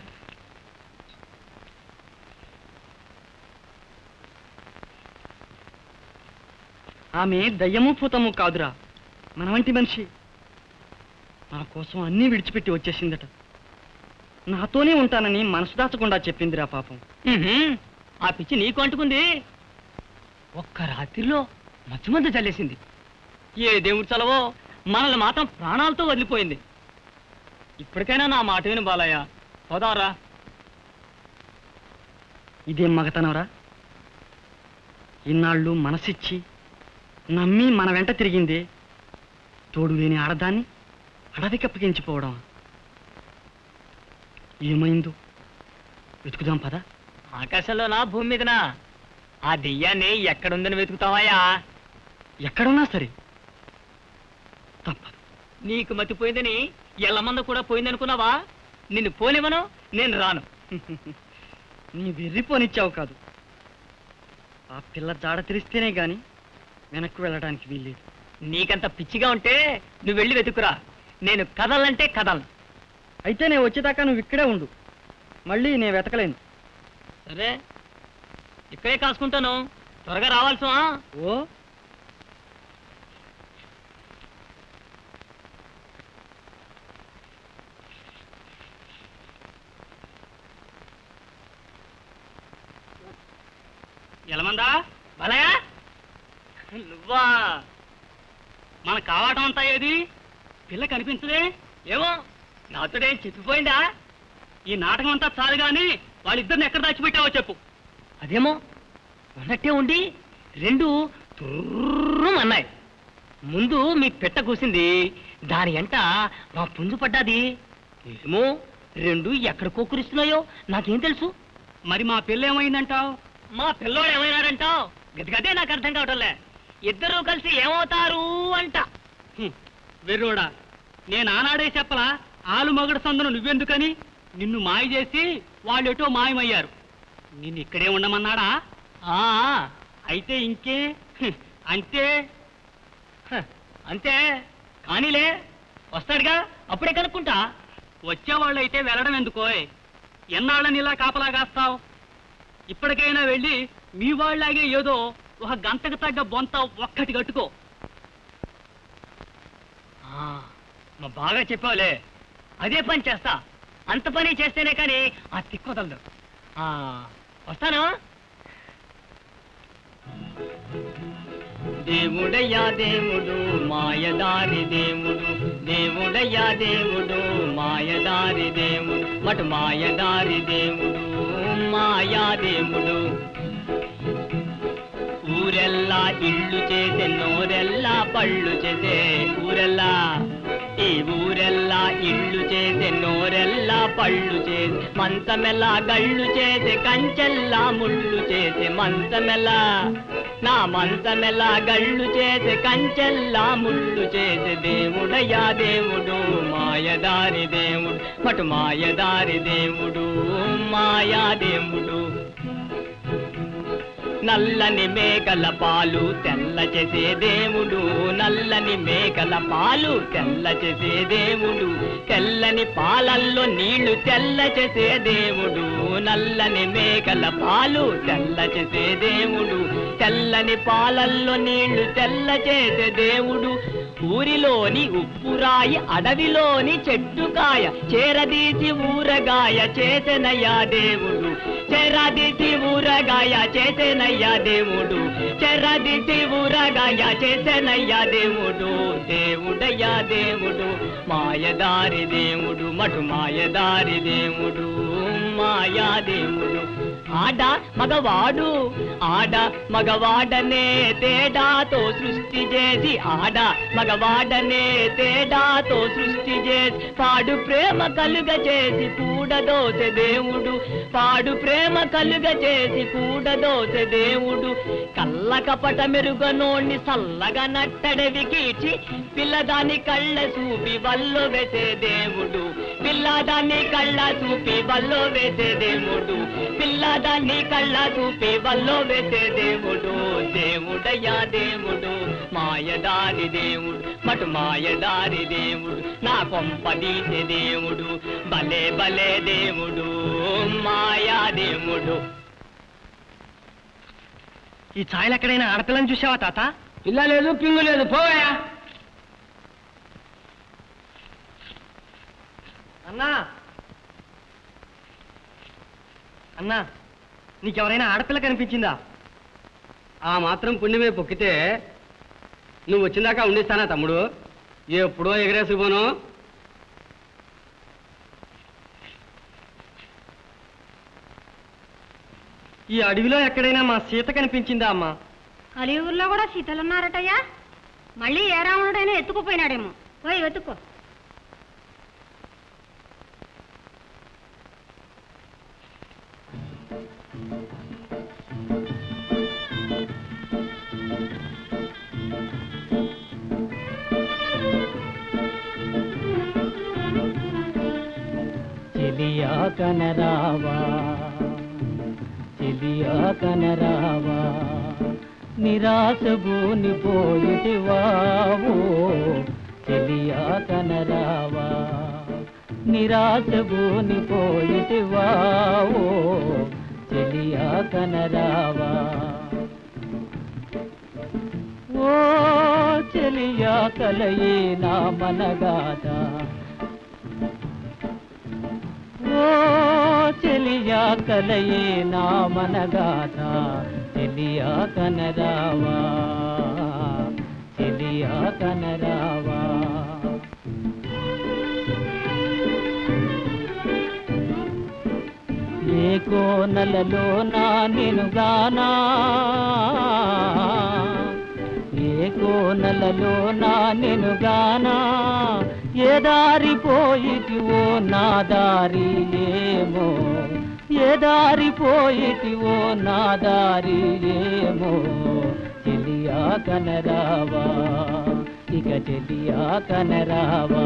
ఆమె దయ్యము పూతము కాదురా మన వంటి మనిషి నా కోసం అన్నీ విడిచిపెట్టి వచ్చేసిందట నాతోనే ఉంటానని మనసు దాచకుండా చెప్పిందిరా పాపం ఆ పిచ్చి నీకు అంటుకుంది ఒక్క రాత్రిలో మధ్య మధ్య చల్లేసింది ఏ దేవుడి చలవో మనల్ని మాత్రం ప్రాణాలతో వదిలిపోయింది ఇప్పటికైనా నా మాట విను బాలయ్య పోదారా ఇదేం మగతనవరా ఇన్నాళ్ళు మనసిచ్చి నమ్మి మన వెంట తిరిగింది తోడు లేని ఆడదాన్ని అడవికి అప్పగించిపోవడం ఏమైందో వెతుకుదాం పదా ఆకాశంలోనా భూమి మీదనా ఆ దెయ్యాన్ని ఎక్కడుందని వెతుకుతావయ్యా ఎక్కడున్నా సరే తప్పదు నీకు మతిపోయిందని ఎల్లమంద కూడా పోయిందనుకున్నావా నిన్ను పోనివ్వను నేను రాను నీ వెర్రి పోనిచ్చావు కాదు ఆ పిల్ల జాడ తెరిస్తేనే గాని వెనక్కు వెళ్ళడానికి వీల్లేదు నీకంత పిచ్చిగా ఉంటే నువ్వు వెళ్ళి వెతుకురా నేను కదలంటే కదలను అయితే నేను వచ్చేదాకా నువ్వు ఇక్కడే ఉండు మళ్ళీ నేను వెతకలేను సరే ఇక్కడే కాసుకుంటాను త్వరగా రావాల్సి ఓ ఎలమందా బలయా నువ్వా మన కావటం అంతా ఏది పిల్ల కనిపించదే ఏమో నాతోడేం చెప్పిపోయిందా ఈ నాటకం అంతా చాలు గాని వాళ్ళిద్దరిని ఎక్కడ దాచిపెట్టావో చెప్పు అదేమో ఉన్నట్టే ఉండి రెండు తుర్రం అన్నాయి ముందు మీ పెట్ట కూసింది దాని ఎంట మా పుంజు పడ్డాది ఏమో రెండు ఎక్కడ కోకురిస్తున్నాయో నాకేం తెలుసు మరి మా పిల్ల ఏమైందంటావు మా పిల్లోడు ఏమైనాడంటావు గదిగదే నాకు అర్థం కావటంలే ఇద్దరూ కలిసి ఏమవుతారు అంట వెర్రోడా నేను ఆనాడే చెప్పలా ఆలు మగడు సందును నువ్వెందుకని నిన్ను మాయ చేసి వాళ్ళెటో మాయమయ్యారు నిన్ను ఇక్కడే ఉండమన్నాడా ఆ అయితే ఇంకే హ్మ్, అంతే హ, అంతే కానీలే వస్తాడుగా అప్పుడే కనుక్కుంటా వచ్చేవాళ్ళు అయితే వెళ్ళడం ఎందుకోయ్ ఎన్నాళ్ళని ఇలా కాపలా కాస్తావు ఇప్పటికైనా వెళ్ళి మీ వాళ్ళలాగే ఏదో ఒక గంటకు తగ్గ బొంత ఒక్కటి కట్టుకో ఆ, మా బాగా చెప్పావులే అదే పని చేస్తా అంత పని చేస్తేనే కానీ ఆ తిక్కొదలదు ఆ, వస్తాను దేవుడయ్యా దేవుడు మాయదారి దేవుడు దేవుడయ్యా దేవుడు మాయదారి దేవుడు మటు మాయదారి దేవుడు మాయా దేవుడు ఊరెల్లా ఇళ్ళు చేసే నోరెల్లా పళ్ళు చేసే ఊరెల్లా ఈ ఊరెల్లా ఇళ్ళు చేసే నోరెల్లా పళ్ళు చేసే మంచమెల్లా గళ్ళు చేసే కంచెల్లా ముళ్ళు చేసే మంచమెల్లా నా మంచమెల్లా గళ్ళు చేసే కంచెల్లా ముళ్ళు చేసే దేవుడయ్యా దేవుడు మాయదారి దేవుడు మటు మాయదారి దేవుడు మాయా దేవుడు నల్లని మేకల పాలు తెల్ల చేసే దేవుడు నల్లని మేకల పాలు తెల్ల చేసే దేవుడు తెల్లని పాలల్లో నీళ్లు తెల్ల చేసే దేవుడు నల్లని మేకల పాలు తెల్ల చేసే దేవుడు తెల్లని పాలల్లో నీళ్లు తెల్ల చేసే దేవుడు ఊరిలోని ఉప్పురాయి అడవిలోని చెట్టుకాయ చేరదీసి ఊరగాయ చేసెనయ్యా దేవుడు చెరదీసి ఊరగాయ చేసెనయ్యా దేవుడు చెరదీసి ఊరగాయ చేసెనయ్యా దేవుడు దేవుడయ్యా దేవుడు మాయదారి దేవుడు మటు మాయదారి దేవుడు మాయా దేవుడు ఆడ మగవాడు ఆడ మగవాడనే తేడాతో సృష్టి చేసి ఆడ మగవాడనే తేడాతో సృష్టి చేసి పాడు ప్రేమ కలుగ చేసి కూడదోసె దేవుడు పాడు ప్రేమ కలుగ చేసి కూడదోసె దేవుడు కళ్ళ కపట మెరుగనోణ్ణి సల్లగా నట్టడవి కీచి పిల్లదాని కళ్ళ చూపి వల్లో వేసే దేవుడు పిల్లదాన్ని కళ్ళ చూపి వల్లో వేసే దేవుడు పిల్లదాన్ని కళ్ళ చూపి వల్లో వేసే దేవుడు దేవుడయ్యా దేవుడు మాయదారి దేవుడు మటు మాయదారి దేవుడు నా కొంపదీసే దేవుడు భలే భలే దేవుడు మాయా దేవుడు ఈ ఛాయలు ఎక్కడైనా ఆడపిల్లని చూసావా తాత పిల్ల లేదు పింగు లేదు పోయా అన్నా అన్నా నీకెవరైనా ఆడపిల్ల కనిపించిందా ఆ మాత్రం పుణ్యమే పొక్కితే నువ్వు వచ్చిందాకా ఉండిస్తానా తమ్ముడు ఎప్పుడో ఎగరేసిపోను ఈ అడవిలో ఎక్కడైనా మా సీత కనిపించిందా అమ్మా కలియుగుల్లో కూడా సీతలున్నారటయ్యా మళ్ళీ ఏ రావణుడైనా ఎత్తుకుపోయినాడేమో పోయి వెతుక్కో చెలియా కనరావా చెలియా కనరావా నిరాశ బోని పోయిటివావో చెలియా కనరావా నిరాశ భూని పోయిటివా ఓ చెలియా కనరావా ఓ చెలియా కలయే నా మనగాథ ఓ చెలియా కలయే నా మనగాథ చెలియా కనరావా చెలియా కనరావా ఏ కోనలలో నా నినుగానా ఏ కోనలలో నా నినుగానా ఏ దారి పోయిటివో నా దారి ఏమో ఏ దారి పోయిటివో నా దారి ఏమో చెలియా కనరావా ఇక చెలియా కనరావా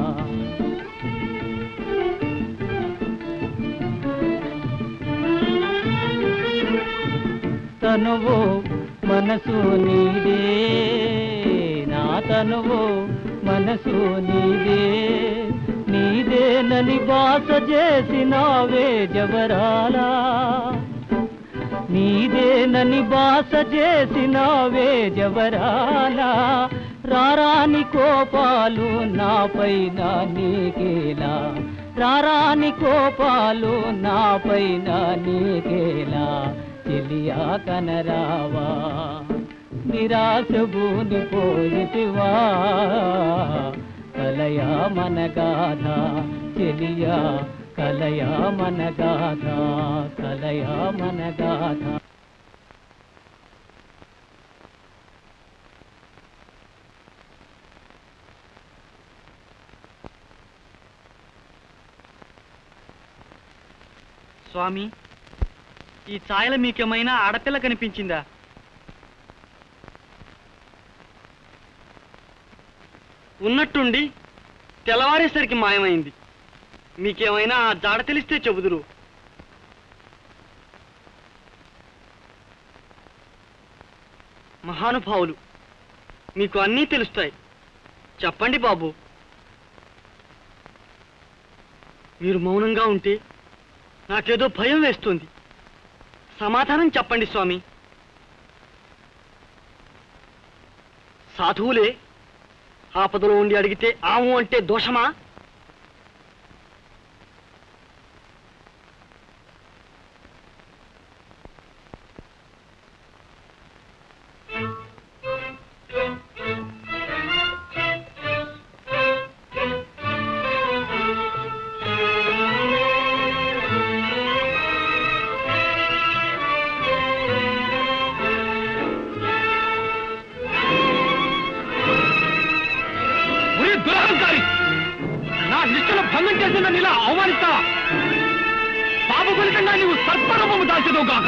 తనువు మనసు నీదే నా తనువు మనసు నీదే నీదేనని బాస చేసినావే జవరాలా నీదేనని బాస చేసినావే జవరాలా రారాని కోపాలు నాపైన నీకేలా రారాని కోపాలు నాపైన నీకేలా చెలియా కనరావా నిరాశ భూని పోయితివా కలయా మన గాథ చెలియా కలయా మన గాథ కలయా మన గాథ స్వామి ఈ ఛాయలో మీకేమైనా ఆడపిల్ల కనిపించిందా ఉన్నట్టుండి తెల్లవారేసరికి మాయమైంది మీకేమైనా ఆ జాడ తెలిస్తే చెబుదురు మహానుభావులు మీకు అన్నీ తెలుస్తాయి చెప్పండి బాబు మీరు మౌనంగా ఉంటే నాకేదో భయం వేస్తుంది సమాధానం చెప్పండి స్వామి సాధువులే ఆపదలో ఉండి అడిగితే ఆము అంటే దోషమా ఒరే దురహంకారి నా నిష్ఠను భంగం చేసిన నీలా అవమానిస్తావా పాప ఫలితంగా నీవు సర్పరూపము దాల్చదు గాక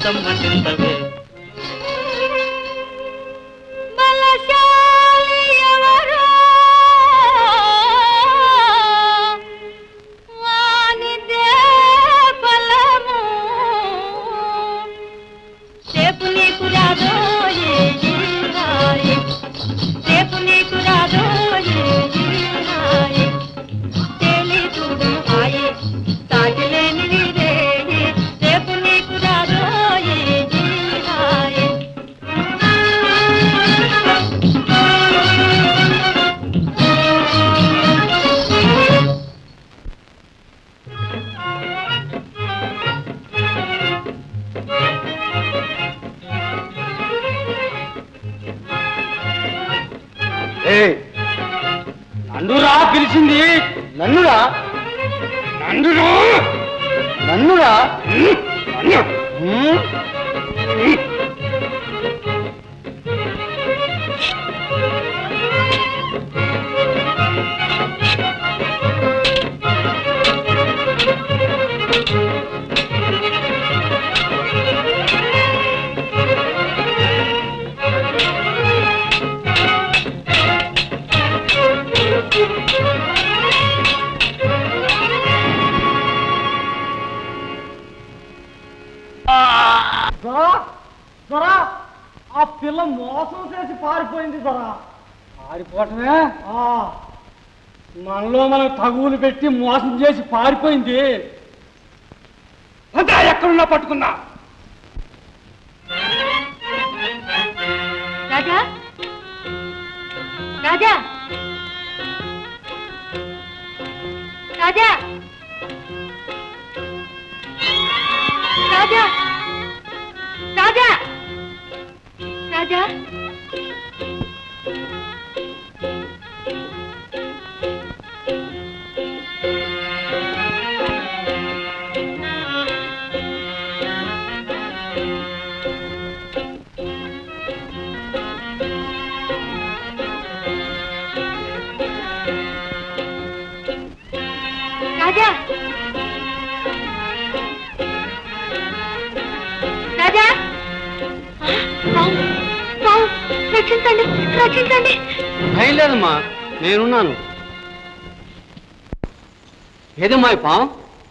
సమ్మతించవే బలశాలి ఎవరో వానిదే బలము రేపు నీకు రాదో రేపు నీకు రాదో తేలి చూడు హాయి సాటిలేని వీరే రేపు నీకు రాదో హాయి నన్నురా పిలిచింది నన్నురా నన్నురా నన్నురా హ్మ్? దొరా దొరా ఆ పిల్ల మోసం చేసి పారిపోయింది దొరా పారిపోవటమే మనలో మనం తగువులు పెట్టి మోసం చేసి పారిపోయింది అంతా ఎక్కడున్నా పట్టుకున్నా రాజా రాజా రాజా రాజా రాజా రాజా రాజా రాజా ఆ, పావు, పావు, రక్షించండి రక్షించండి భయం లేదమ్మా నేనున్నాను ఏదమ్మా ఈ పాం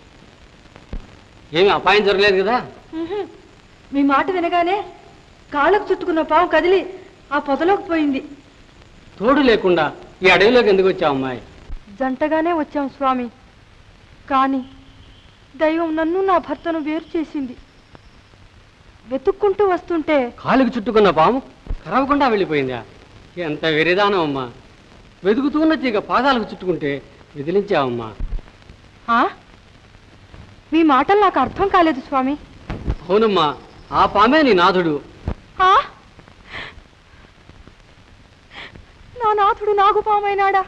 ఏమి అపాయం జరగలేదు కదా ఉహు. మీ మాట వినగానే కాళ్ళకు చుట్టుకున్న పాము కదిలి ఆ పొదలోకి పోయింది తోడు లేకుండా ఈ అడవిలోకి ఎందుకు వచ్చావు అమ్మాయి జంటగానే వచ్చాం స్వామి కానీ దైవం నన్ను నా భర్తను వేరు చేసింది వెతుక్కుంటూ వస్తుంటే కాలుకి చుట్టుకున్న పాము కరవకుండా వెళ్ళిపోయిందా ఎంత వెరిదానం అమ్మా వెతుకుతున్న తీగ పాదాలకు చుట్టుకుంటే విదిలించావమ్మా ఆ? మీ మాటలు నాకు అర్థం కాలేదు స్వామి అవునమ్మా ఆ పామే నీ నాథుడు ఆ? నా నాథుడు నాగు పామైనాడా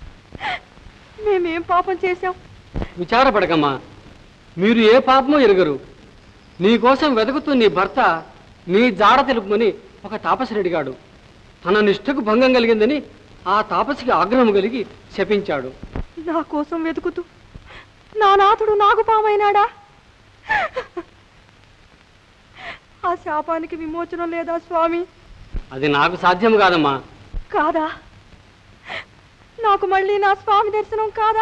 మేమేం పాపం చేశాం విచారపడకమ్మా మీరు ఏ పాపమో ఎరుగరు నీ కోసం వెతుకుతూ నీ భర్త నీ జాడ తెలుపుమని ఒక తాపసి అడిగాడు తన నిష్ఠకు భంగం కలిగిందని ఆ తాపసికి ఆగ్రహం కలిగి శపించాడు నా కోసం వెతుకుతూ నా నాథుడు నాగు పామైనాడా ఆ శాపానికి విమోచనం లేదా స్వామి అది నాకు సాధ్యం కాదమ్మా కాదా నాకు మళ్ళీ నా స్వామి దర్శనం కాదా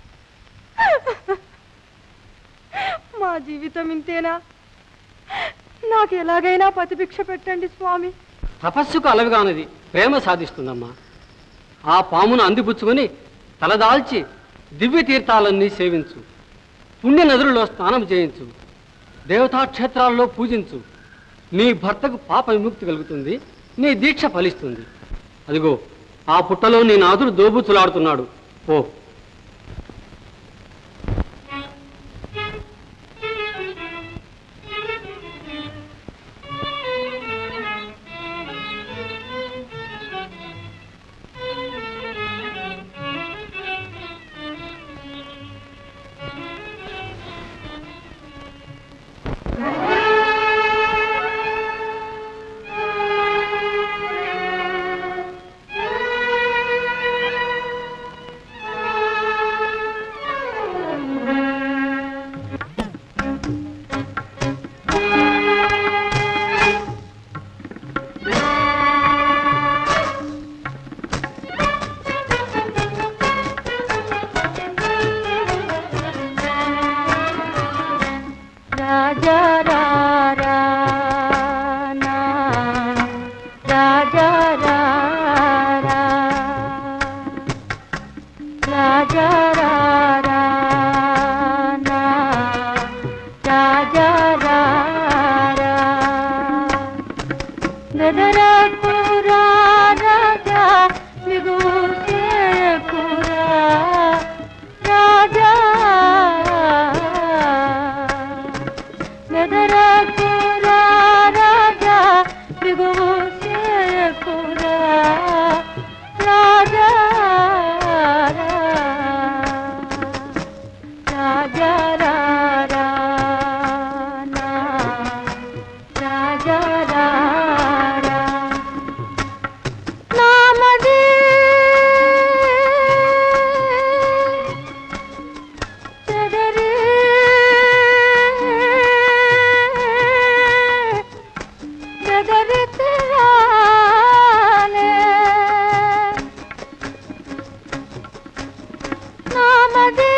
మా జీవితం ఇంతేనా నాకు ఎలాగైనా పతిభిక్ష పెట్టండి స్వామి తపస్సుకు అలవిగానది ప్రేమ సాధిస్తుందమ్మా ఆ పామును అందిపుచ్చుకొని తలదాల్చి దివ్య తీర్థాలన్నీ సేవించు పుణ్య నదులలో స్నానం చేయించు దేవతాక్షేత్రాల్లో పూజించు నీ భర్తకు పాప విముక్తి కలుగుతుంది నీ దీక్ష ఫలిస్తుంది అదిగో ఆ పుట్టలో నీ నాథుడు దోబుచులాడుతున్నాడు ఓ ఆ రాజా రారా నా రాజా రారా రాజా రారా నా రాజా రారా గదరకురా రాజా మిగు సేకురా రాజా గదరకురా రాజా మిగు సేకురా రాజా రాజా రారా నా రాజా రారా నామదే చెదరే చెదరి తెరానే నామదే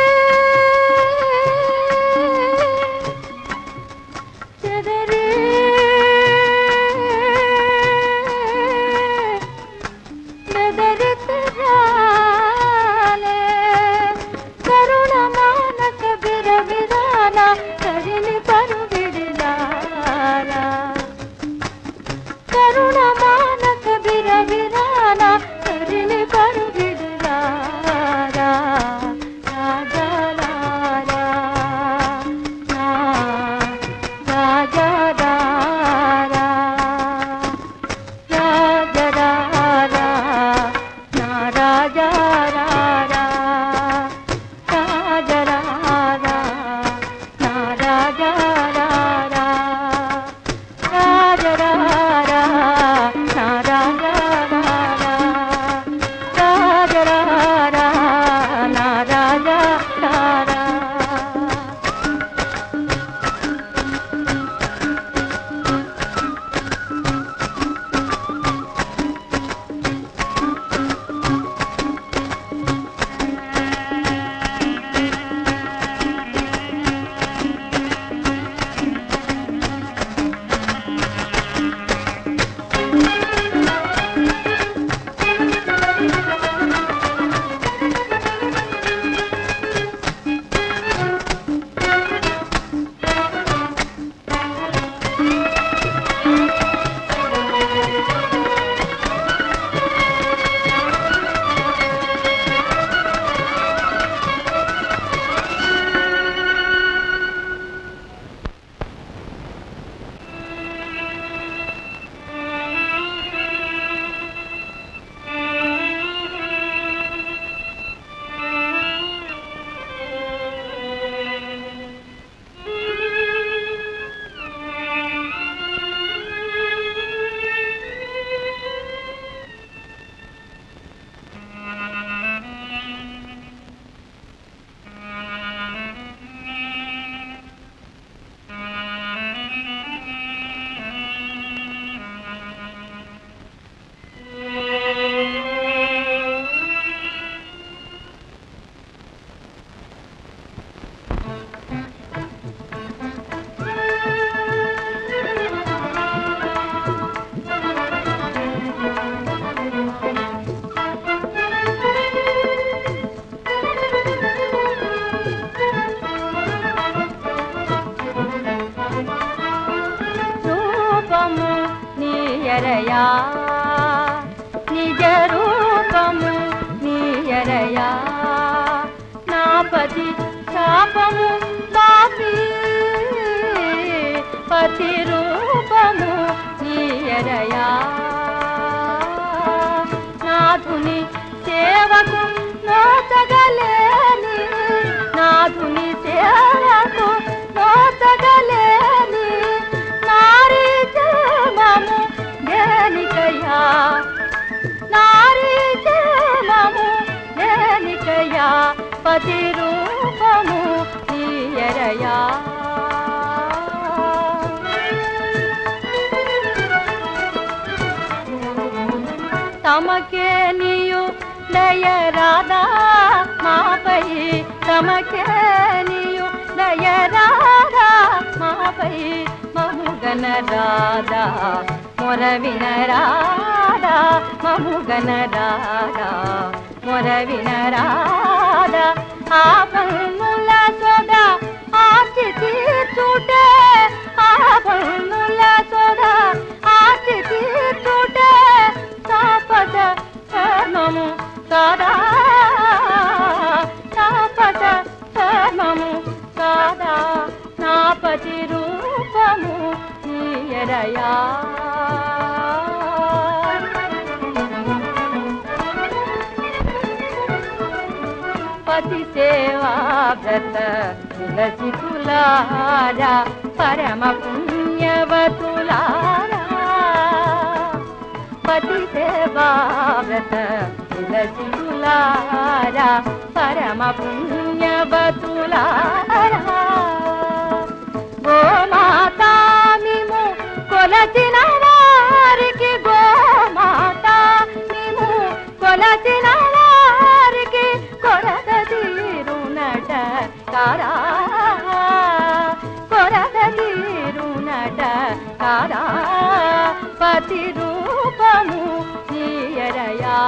చెదరే చెదరి తెరానే కరుణ మానక బిర బిరాన కరిని పరు బిడిలారా కరుణ మానక బిర బిరాన కరిని పరు బిడిలారా రాజాలారా నా రాజాలారా రాజరారా నా రాజారారా రాజరారా నా రాజారారా రాజరారా నా రాజారారా రాజరారా నా రాజారారా రూపము నీయరయా నిజ రూపము నీయరయా నాపతి శాపము బాపి పతి రూపము నీయరయా నాథుని సేవకు నోచగలేని నాథుని సేవకు నోచగలేని నారీ జన్మము దేనికయ్యా నారీ జన్మము దేనికయ్యా పతి రూపము నీయరయా తమకే నీయు దయరాదా మాపై తమకే నీయు దయరాదా మా రాధా మొర వినరాధా మముగన రాధా మొర వినరాధా ఆ పన్నుల సోద ఆచి తీర్చుటే ఆ పన్నుల సోద ఆచి తీర్చుటే తాపద ధర్మము సదా తాపద ధర్మము సదా నాపతి రూపము నీయరయా పతి సేవా వ్రత తులసి తులారా పరమ పుణ్యవతులారా పతి సేవా వ్రత తులసి తులారా పరమ పుణ్యవతులారా గోమాతా మిము కొలచిన వారికి గోమాతా మిము కొలచిన వారికి కొరత తీరునట కారా కొరత తీరునట కారా పతి రూపము నీయరయా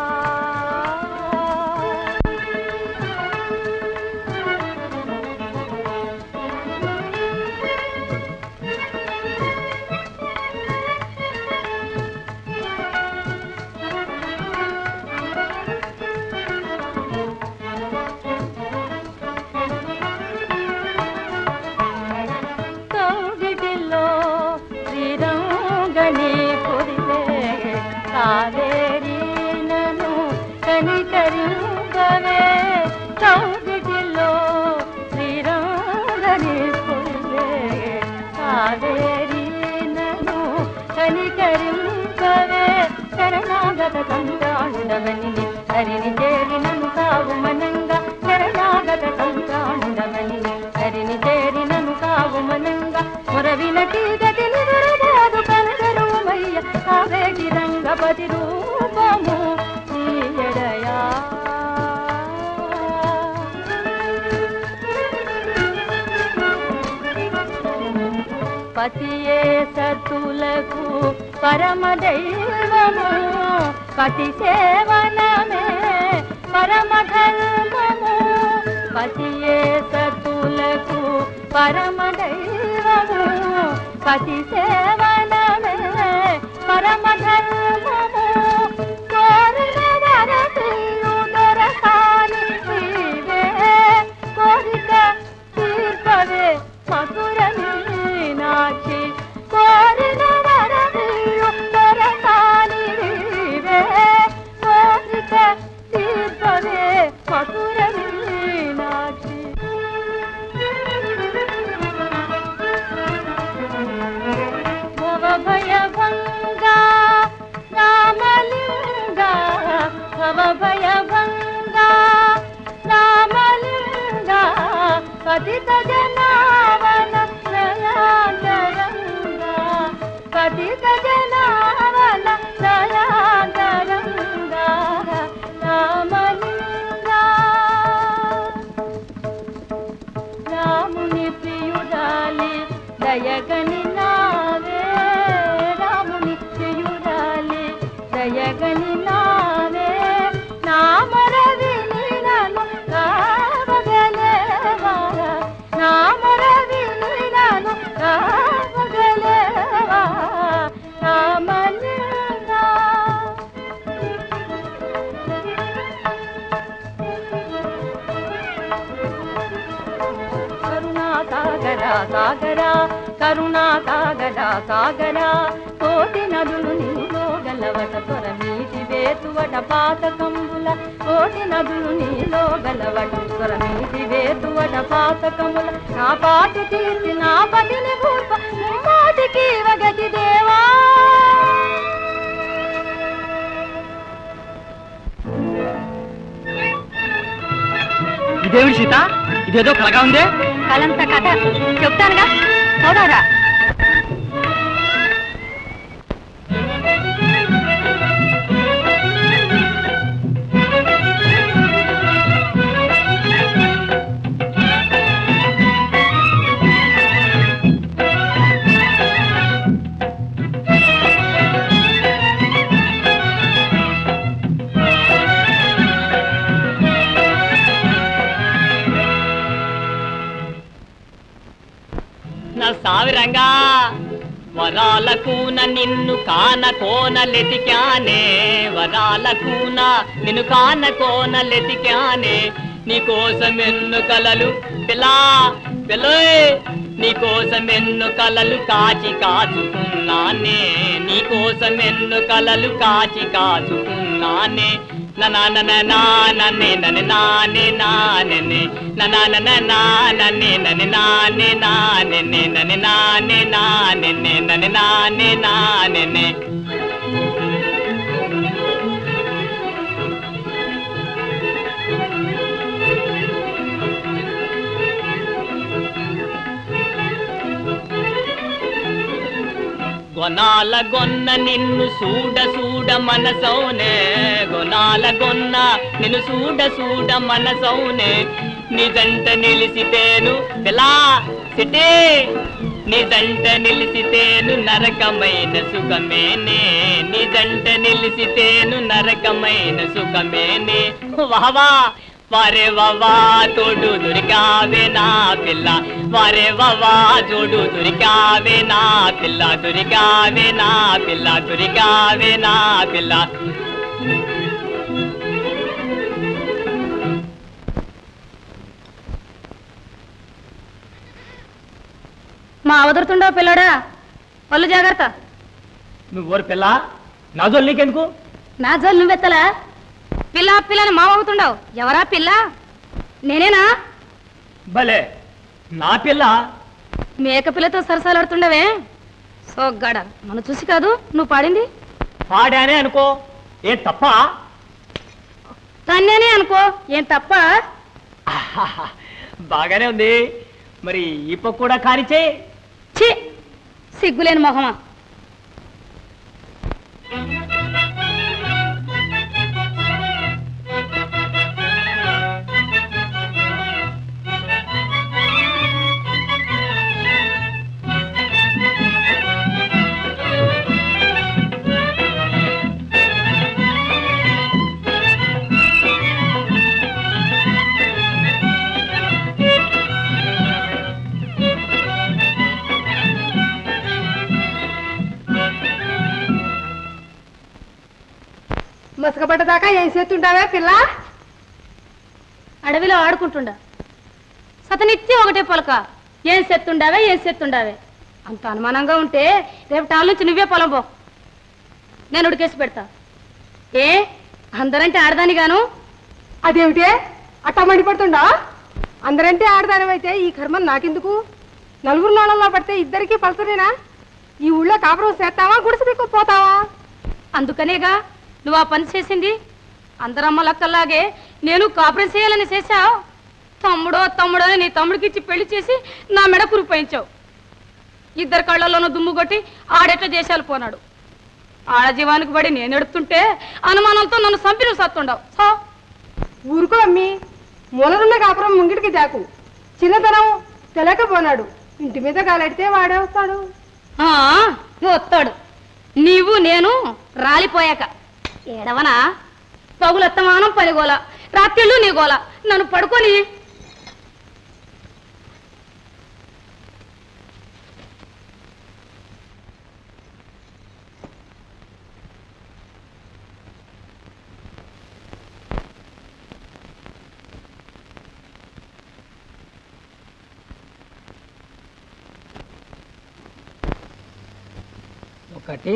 కౌగిటిలో శ్రీరంగని పొదిలే కావేరి నను కనికరింపవే కౌగిటిలో శ్రీరంగని పొదిలే కావేరి నను కనికరింపవే శరణాగత సంతానుడవని హరిని చేరి నన్ను కావు మనంగా శరణాగత సంతానుడవని హరిని చేరి నన్ను కావు మనంగా మురవినటి గతిని విరబాదు కనగరుమయ్య కావేటి రంగపతి రూపము నీయడయా పతియే సతులకు పరమ దైవము పతి సేవనమే పరమ ధర్మము పతియే సతులకు పరమ దైవము పతి సేవనమే పరమ ధర్మము కోరిన వరతియు దొరకాని నీవే కోరిక తీర్పవే మధుర మీనాక్షి కోరిన వరమియు దొరకాని నీవే కోరిక తీర్పవే మధుర మీనాక్షి భయ భంగా రామలింగా భవ భయ భంగా రామలింగా పతిత జనావన నయాంతరంగా పతిత జనావన నయాంతరంగా రామలింగా రాముని ప్రియురాలి దయగని నావే రాముని ప్రియురాలి దయగని నావే నామర విలీనను కావగలేవా నామర విలీనను కావగలేవా రామలింగా కరుణా సాగర సాగర కరుణా సాగర సాగర కోటి నదులు నీలో గలవట త్వర మీటి వేతువట పాతకంబుల కోటి నదులు నీలో గలవట త్వర మీటి వేతువట పాతకముల నా పాటు తీర్చి నా పతిని భూప ముమ్మాటికి వగతి దేవా ఇదేమిటి సీత ఇదేదో కలగా ఉందే కలంత కథ చెప్తానుగా చూడరా నా సావిరంగా వరాల కూన నిన్ను కాన కోనలెతికానే వరాల కూన నిన్ను కాన కోనలెతికానే నీకోసం ఎన్ను కలలు పిల్లా పిల్లోయ్ నీకోసం ఎన్ను కలలు కాచి కాచుకున్నానే నీకోసం ఎన్ను కలలు కాచి కాచుకున్నానే నన్నే నన్నే నన్నే నానే నానే నన్నే నానే నన్నే నానే నానే నన్నే నానే నానే నన్నే నానే నానే గొనాల గొన్న నిన్ను సూడ సూడ మనసౌనే గొనాల గొన్న నిన్ను సూడ సూడ మనసౌనే నిజంట నిలిసితేను పిలా సిటే నిజంట నిలిసితేను నరకమైన సుఖమేనే నిజంట నిలిసితేను నరకమైన సుఖమేనే వావా వారే వవా తోడు దొరికావే నా పిల్ల వారే వవా జోడు దొరికావే నా పిల్ల దొరికావే నా పిల్ల దొరికావే నా పిల్ల మా అవదరుతుండవు పిల్లడా ఒళ్ళు జాగ్రత్త నువ్వు ఓరు పిల్ల నా జోలు నీకెందుకు నా జోలు నువ్వెత్తలా పిల్ల పిల్లని మా అవుతుండవు ఎవరా పిల్ల నేనేనా భలే నా పిల్ల మేక పిల్లతో సరసాలాడుతుండవే సోగ్గాడ మనం చూసి కాదు నువ్వు పాడింది పాడానే అనుకో ఏ తప్ప తన్నేనే అనుకో ఏం తప్ప బాగానే ఉంది మరి ఇప్ప కూడా కానిచే ఛీ సిగ్గులేని మొహమా మసకబడ్డదాకా ఏం చేస్తుంటావే పిల్ల అడవిలో ఆడుకుంటుండా సతనిత్యం ఒకటే పొలక ఏం సెత్తుండావే ఏం సెత్తుండావే అంత అనుమానంగా ఉంటే రేపు టాల నుంచి నువ్వే పొలం పో నేను ఉడికేసి పెడతా ఏ అందరంటే ఆడదాని గాను అదేమిటే అట్టా మండిపడుతుండా అందరంటే ఆడదానమైతే ఈ కర్మ నాకెందుకు నలుగురు నోళ్ళల్లో పడితే ఇద్దరికి పలసరేనా ఈ ఊళ్ళో కాపురం చేస్తావా గుడిసి దిక్కు పోతావా అందుకనేగా నువ్వు ఆ పని చేసింది అందరమ్మ లక్కల్లాగే నేను కాపురం చేయాలని చేశావు తమ్ముడో తమ్ముడో అని నీ తమ్ముడికి ఇచ్చి పెళ్లి చేసి నా మెడ కురిపోయించావు ఇద్దరు కళ్ళల్లోనూ దుమ్ము కొట్టి ఆడెట్లా చేశాలు పోనాడు ఆడ జీవానికి పడి నేను ఎడుతుంటే అనుమానంతో నన్ను చంపిన సత్తుండవు సో ఊరుకో అమ్మి మూలనున్న కాపురం ముంగిటికి దాకు చిన్నతనం తెలియకపోనాడు ఇంటి మీద కాలెడితే వాడే వస్తాడు ఆ, వస్తాడు నీవు నేను రాలిపోయాక ఏడవనా పగులత్తమానం పనిగోల రాత్రిళ్ళు నీ గోల నన్ను పడుకొని ఒకటి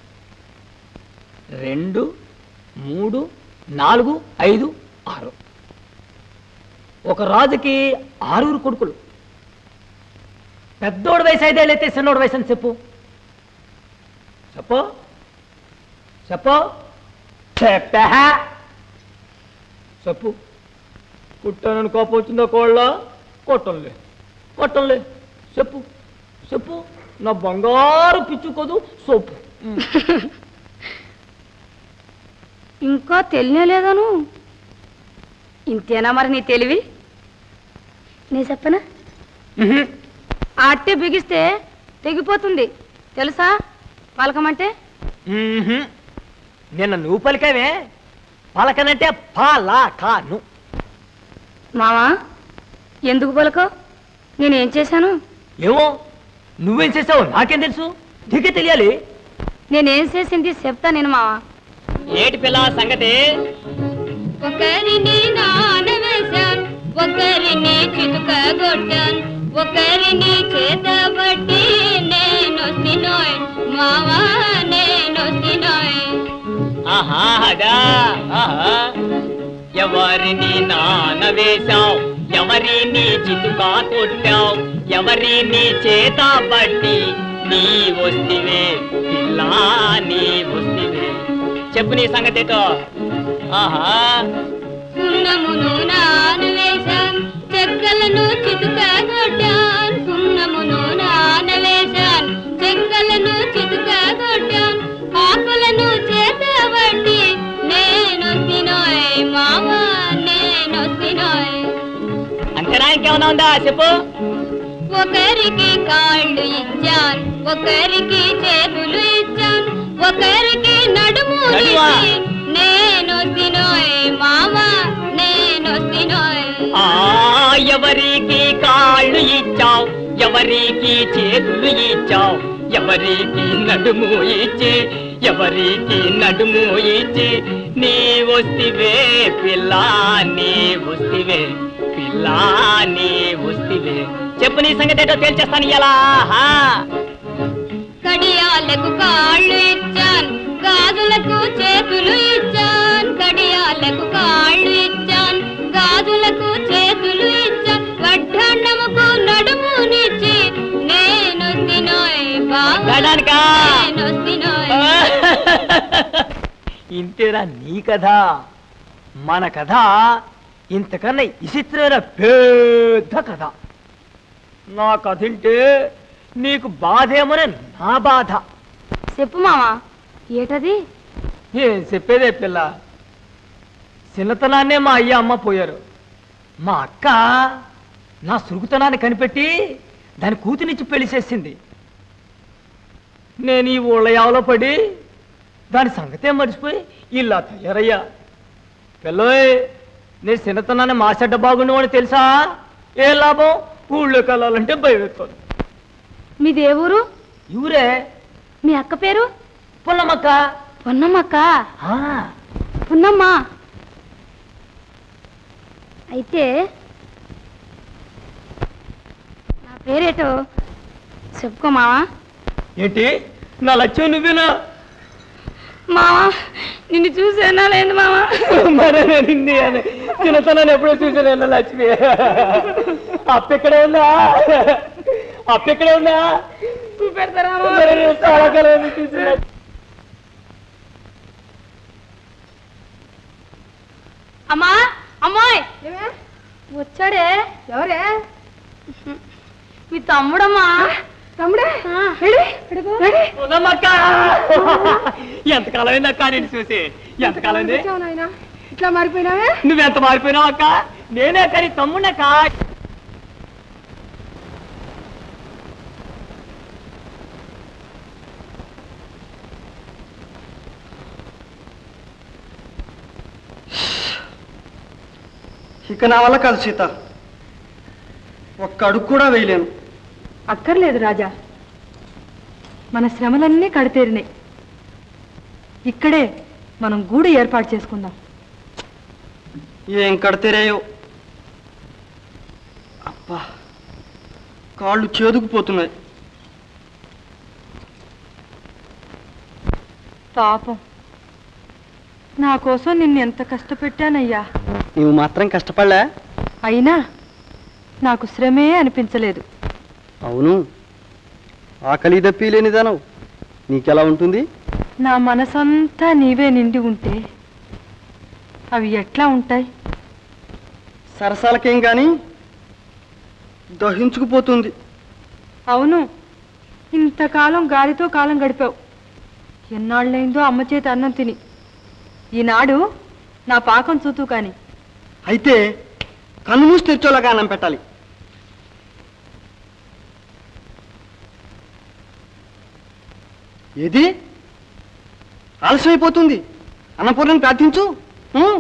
రెండు మూడు నాలుగు ఐదు ఆరు ఒక రాజుకి ఆరుగురు కొడుకులు పెద్దోడు వయసు ఐదేళ్ళైతే చిన్నోడు వయసు అని చెప్పు చెప్పు చెప్పు చెప్పా చెప్పు కుట్టానని కోపం వచ్చిందో కోళ్ళ కొట్టంలే కొట్టంలే చెప్పు చెప్పు నా బంగారు పిచ్చుకోదు సొప్పు ఇంకా తెలియలేదను ఇంతేనా మరి నీ తెలివి నీ చెప్పనా అట్టే బిగిస్తే తెగిపోతుంది తెలుసా పలకమంటే నిన్న నువ్వు పలికావే పలకనంటే పాలాకాను మావా ఎందుకు పలకో నేనేం చేశాను ఏమో నువ్వేం చేసావు నాకేం తెలుసు నీకే తెలియాలి నేనేం చేసింది చెప్తా నేను మావా ఏటి పిల్ల సంగతి ఒకరిని నానవేశాను ఒకరిని చితుక కొట్టాను ఒకరిని చేత పట్టి నేను తినోయ్ మావా నేను తినోయ్ ఆహా అదా ఆహా ఎవరిని నానవేశావు ఎవరిని చితుకా కొట్టావు ఎవరిని చేత బట్టి నీ వస్తివే పిల్లా నీ వస్తివే చెప్పు నీ సంగతితో ఆహా సున్నమును నానవేశాను చెక్కలను చితుక కొట్టాను సున్నమును నానవేశాను చెక్కలను చితుక కొట్టాను ఆకులను చేత పట్టి నేను తినోయ్ మావా నేను తినోయ్ అంతేనా ఇంకేమన్నా ఉందా చెప్పు ఒకరికి కాళ్ళు ఇచ్చాను ఒకరికి చేతులు ఇచ్చాను ఒకరికి నడుము నడుమా? ఇచ్చి నేను తినోయ్ మావా నేను తినోయ్ ఆ ఎవరికి కాళ్ళు ఇచ్చావు ఎవరికి చేతులు ఇచ్చావు ఎవరికి నడుము ఇచ్చి ఎవరికి నడుము ఇచ్చి నీ వస్తివే పిల్ల నీ వస్తివే పిల్ల నీ వస్తివే చెప్పు నీ సంగతి ఏంటో తేల్చేస్తాను ఎలా కడియాలకు కాళ్ళు ఇచ్చాను గాజులకు చేతులు ఇచ్చాను కడియాలకు కాళ్ళు ఇచ్చాను గాజులకు చేతులు ఇచ్చాను వడ్డన్నముకు నడుమునిచ్చి నేను తినోయ్ బావా వెళ్ళడానికా? నేను తినోయ్ ఇంతేరా నీ కథ మన కథ ఇంతకన్నా విచిత్రమైన పెద్ద కథ నా కథ వింటే నీకు బాధేమోనే నా బాధ చెప్పు మావా ఏటది ఏం చెప్పేదే పిల్ల చిన్నతనాన్నే మా అయ్య అమ్మ పోయారు మా అక్క నా సురుగుతనాన్ని కనిపెట్టి దాని కూతునిచ్చి పెళ్లి చేసింది నేను ఈ ఊళ్ళయావలో పడి దాని సంగతే మర్చిపోయి ఇలా తయారయ్యా పిల్లోయ్ నేను చిన్నతనాన్ని మా చెడ్డ బాగుండేవాడు తెలుసా ఏ లాభం ఊళ్ళోకి వెళ్ళాలంటే భయం ఎక్కువ మీ దేవురు ఊరే మీ అక్క పేరు పుల్లమక్క పొన్నమ్మక్క పున్నమ్మ అయితే నా పేరేటో చెప్పుకో మావా ఏంటి నా లక్ష్యం నువ్వేనా మావా నిన్ను చూసేనా లేదు మావా మరి నిన్ను అని చిన్నతనాన్ని ఎప్పుడో చూసాను లక్ష్మి అప్ప ఇక్కడే ఉందా అప్ప ఇక్కడే ఉందా చూపెడతారా మరి నేను చాలా కాలం అయింది చూసి. అమ్మా అమ్మాయ్ వచ్చాడే ఎవరే మీ తమ్ముడమ్మా తమ్ముడే ఉందమ్మక్క. ఎంతకాలం అయింది అక్క నేను చూసి ఎంతకాలం అయింది ఇట్లా మారిపోయినావే నువ్వెంత మారిపోయినావు అక్క నేనే కానీ తమ్ముడక్క ఇక నా వల్ల కాదు సీత ఒక్క అడుగు కూడా వేయలేను అక్కర్లేదు రాజా మన శ్రమలన్నీ కడితేరినాయి ఇక్కడే మనం గూడు ఏర్పాటు చేసుకుందాం ఏం కడతేరాయో అబ్బా కాళ్ళు చేదుకుపోతున్నాయి పాపం నా కోసం నిన్ను ఎంత కష్టపెట్టానయ్యా నువ్వు మాత్రం కష్టపడలే అయినా నాకు శ్రమే అనిపించలేదు అవును ఆకలి దప్పి లేనిదనవు నీకెలా ఉంటుంది నా మనసంతా నీవే నిండి ఉంటే అవి ఎట్లా ఉంటాయి సరసాలకేం గాని దహించుకుపోతుంది అవును ఇంతకాలం గాలితో కాలం గడిపావు ఎన్నాళ్ళైందో అమ్మ చేతి అన్నం తిని ఈనాడు నా పాకం చూతూ కాని అయితే కన్ను మూసి తెరిచోలాగా అన్నం పెట్టాలి ఏది ఆలస్యమైపోతుంది అన్నపూర్ణని ప్రార్థించు ఉం.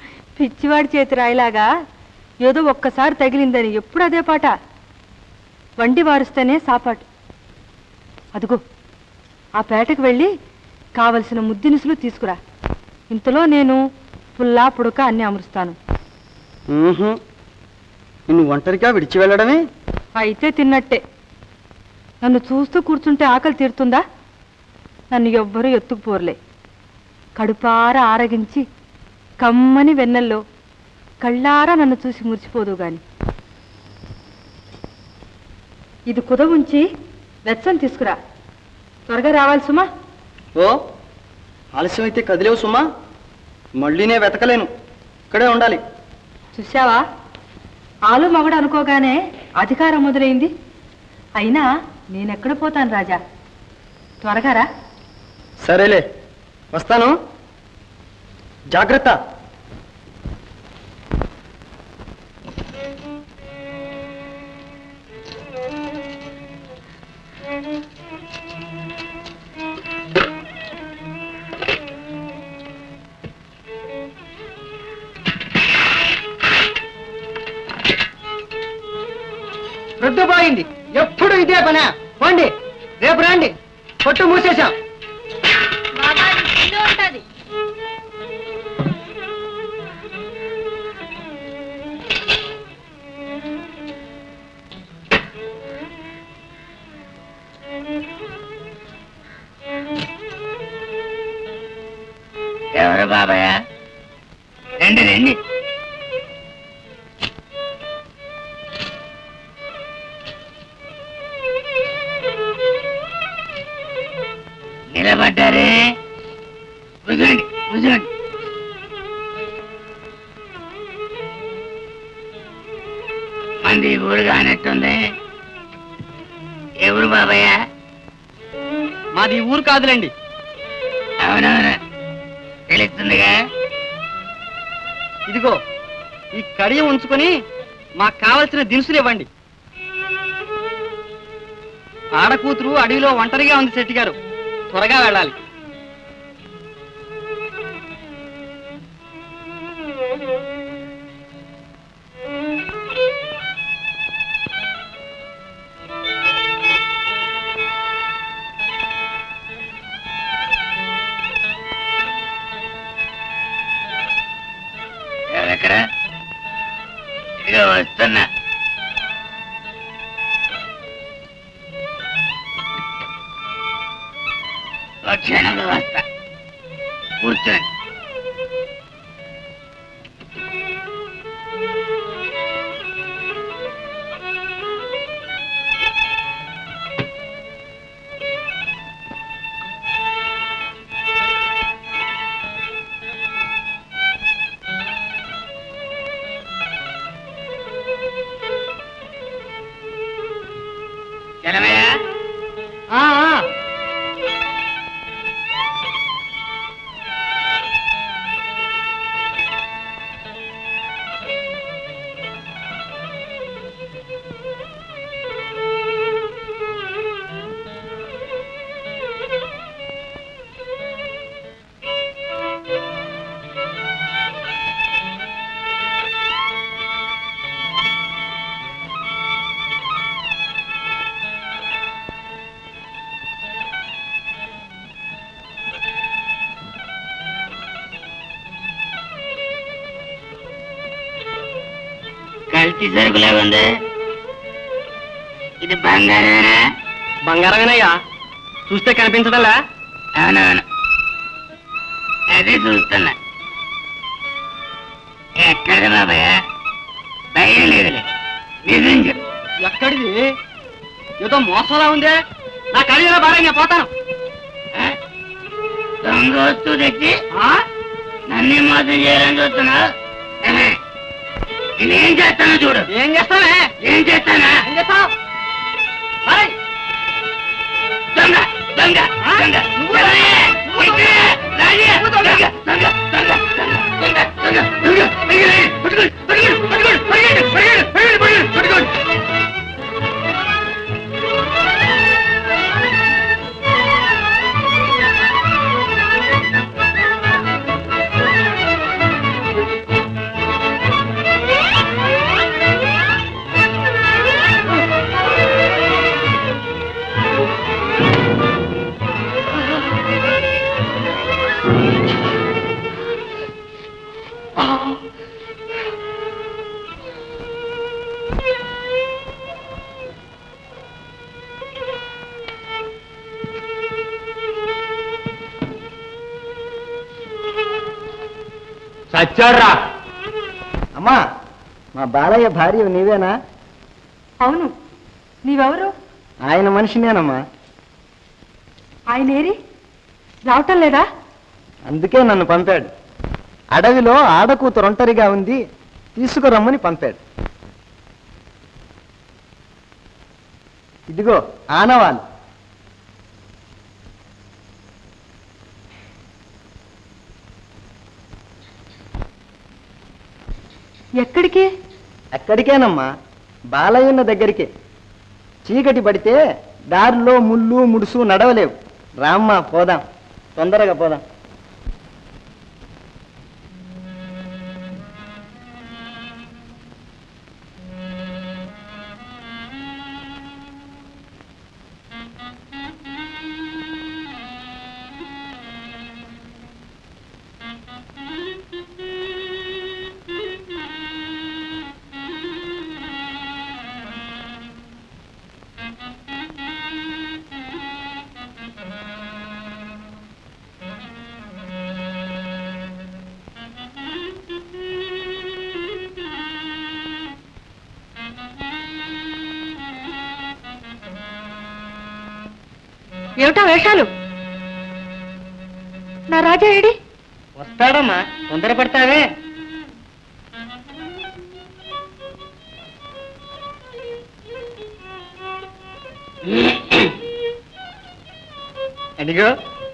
పిచ్చివాడి చేతి రాయిలాగా ఏదో ఒక్కసారి తగిలిందని ఎప్పుడు అదే పాట వండి వారుస్తేనే సాపాటు అదుగో ఆ పేటకు వెళ్ళి కావలసిన ముద్దినుసులు తీసుకురా ఇంతలో నేను పుల్లా పుడక అన్ని అమరుస్తాను ఊహుం. నిన్ను ఒంటరిగా విడిచి వెళ్ళడమే అయితే తిన్నట్టే నన్ను చూస్తూ కూర్చుంటే ఆకలి తీరుతుందా నన్ను ఎవ్వరూ ఎత్తుకుపోర్లే కడుపార ఆరగించి కమ్మని వెన్నెల్లో కళ్ళారా నన్ను చూసి మురిసిపోదు గాని ఇది కుదవుంచి వెచ్చని తీసుకురా త్వరగా రావాలి సుమా ఓ ఆలస్యం అయితే కదిలేవు సుమా మళ్ళీ నేను వెతకలేను ఇక్కడే ఉండాలి చూశావా ఆలు మగడు అనుకోగానే అధికారం మొదలైంది అయినా నేనెక్కడ పోతాను రాజా త్వరగా రా సరేలే వస్తాను జాగ్రత్త రొద్దుపోయింది ఎప్పుడు ఇదే పనా పోండి రేపు రండి కొట్టు మూసేశాం ఉంటది ఎవరు బాబాయ్ రండి రండి నిలబడ్డారే కూర్చోండి కూర్చోండి మంది ఊరు కానట్టుంది ఎవరు బాబాయ్ మాది ఊరు కాదులేండి అవునవును తెలుస్తుందిగా ఇదిగో ఈ కడియం ఉంచుకొని మాకు కావలసిన దినుసులు ఇవ్వండి ఆడకూతురు అడవిలో ఒంటరిగా ఉంది శెట్టి గారు త్వరగా వెళ్ళాలి ఎవరెక్కడ ఇదిగో వస్తున్నా ఒక క్షణంలో వస్తా కూర్చోండి జలమయ్య కల్తీ సరుకులా ఉంది ఇది బంగారమేనా బంగారమేనయ్యా చూస్తే కనిపించదలా అవునవును అదే చూస్తున్నా ఎక్కడ బాబాయ్ భయం లేదులే నిజం చెప్పు ఎక్కడిది ఏదో మోసంలా ఉందే నా కడియలో బాగా నేను పోతాను దొంగ వస్తువు తెచ్చి నన్ను మోసం చేయాలని చూస్తున్నావు ఆహా. నేనేం చేస్తానో చూడు ఏం చేస్తావే ఏం చేస్తానా ఏం చేస్తావు దొంగ దొంగ దొంగ ఎవరే? ఇక్కడ! రాజీ! దొంగ దొంగ దొంగ దొంగ దొంగ దొంగ దొంగ పట్టుకోండి పట్టుకోండి పట్టుకోండి పట్టుకోండి పట్టుకోండి పట్టుకోండి పట్టుకోండి ఆ చచ్చాడ్రా అమ్మా మా బాలయ్య భార్య నీవేనా అవును నీవెవరు ఆయన మనిషినేనమ్మా ఆయన ఏరి రావటం లేదా అందుకే నన్ను పంపాడు అడవిలో ఆడకూతురు ఒంటరిగా ఉంది తీసుకురమ్మని పంపాడు ఇదిగో ఆనవాలు ఎక్కడికి ఎక్కడికేనమ్మా బాలయ్యన్న దగ్గరికే చీకటి పడితే దారిలో ముళ్ళు ముడుసు నడవలేవు రామ్మా పోదాం తొందరగా పోదాం ఏమిటా వేషాలు నా రాజా ఏడి వస్తాడమ్మా తొందరపడతావే అడిగో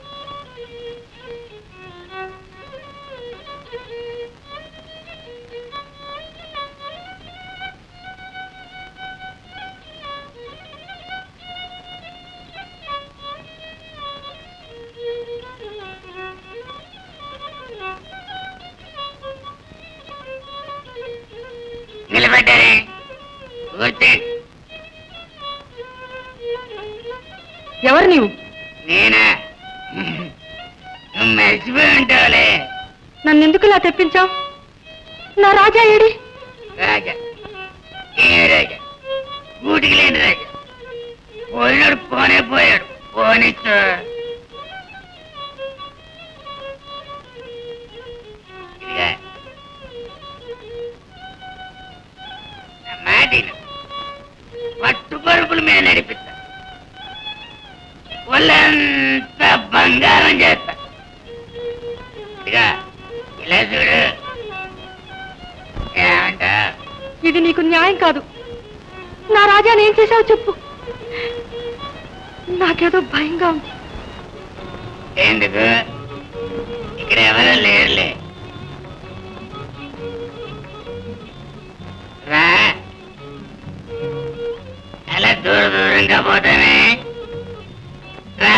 నిలబడ్డారే కూర్చోండి ఎవరు నీవు నేనా నువ్వు మర్చిపోయి ఉంటావులే నన్ను ఎందుకు ఇలా తెప్పించావు నా రాజా ఏడి రాజా ఏ రాజా గూటికి లేని రాజా పోయినాడు పోనే పోయాడు పోనిస్తూ ఇదిగా నా మాట విను. పట్టు పరుపుల మీద నడిపిస్తా ఒళ్ళంతా బంగారం చేస్తా ఇదిగా ఇలా చూడు ఏమంటా ఇది నీకు న్యాయం కాదు నా రాజా ఏం చేశావు చెప్పు నాకేదో భయంగా ఉంది ఎందుకు ఇక్కడ ఎవరు లేరులే రా అలా దూర దూరంగా పోతానే రా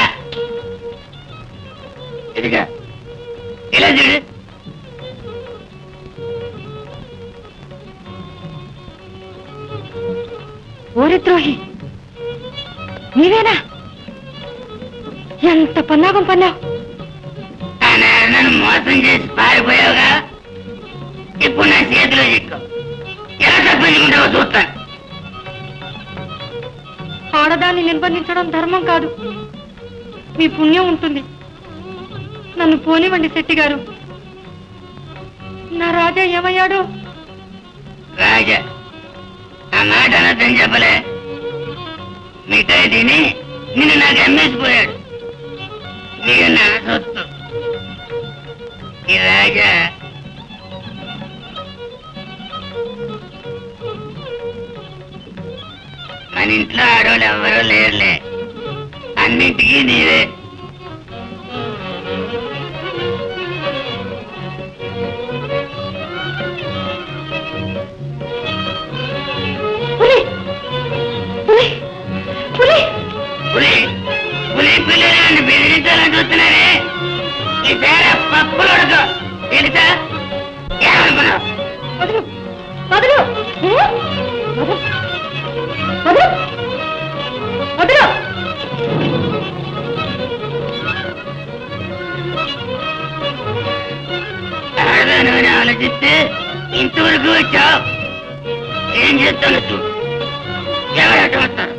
ఇదిగా ఇలా చూడు ఓరి ద్రోహి నీవేనా ఎంత పన్నాగం పన్నావు ఆనాడు నన్ను మోసం చేసి పారిపోయావుగా ఇప్పుడు నా చేతిలో చిక్కు ఎలా తప్పించుకుంటావో చూస్తాను ఆడదాన్ని నిర్బంధించడం ధర్మం కాదు మీ పుణ్యం ఉంటుంది నన్ను పోనివ్వండి శెట్టి గారు నా రాజా ఏమయ్యాడు రాజా ఆ మాట అనర్థం చెప్పలే మిఠాయి తిని నిన్ను నాకు అమ్మేసిపోయాడు నీకు నా సొత్తు ఈ రాజా మన ఇంట్లో ఆడవాళ్ళు ఎవరూ లేరులే అన్నింటికీ నీవే పులి పులి పులి పులి పులి పిల్లలు బెదిరించాలని చూస్తున్నారే ఈ పేర పప్పులు ఉడక తెలుసా ఏమనుకున్నావు వదులు వదులు ఏ? వదులు వదులు వదులు ఆడదాని ఆలోచిస్తే ఇంతవరకు వచ్చావు ఏం చేస్తాను చూడు ఎవరట వస్తారు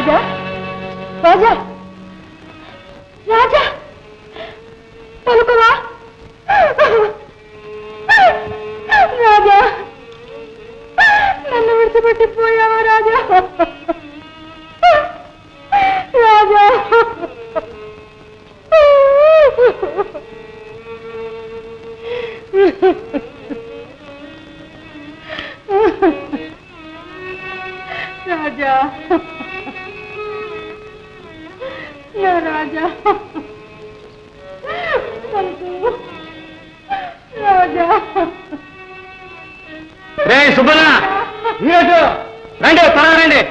రాజా రాజా రాజా పలుకువా రాజా నన్ను విడిచిపెట్టి పోయావా రాజా రాజా రాజా నా రాజా రాజా రే సుబ్బన్న మీరు రండి త్వరగా రండి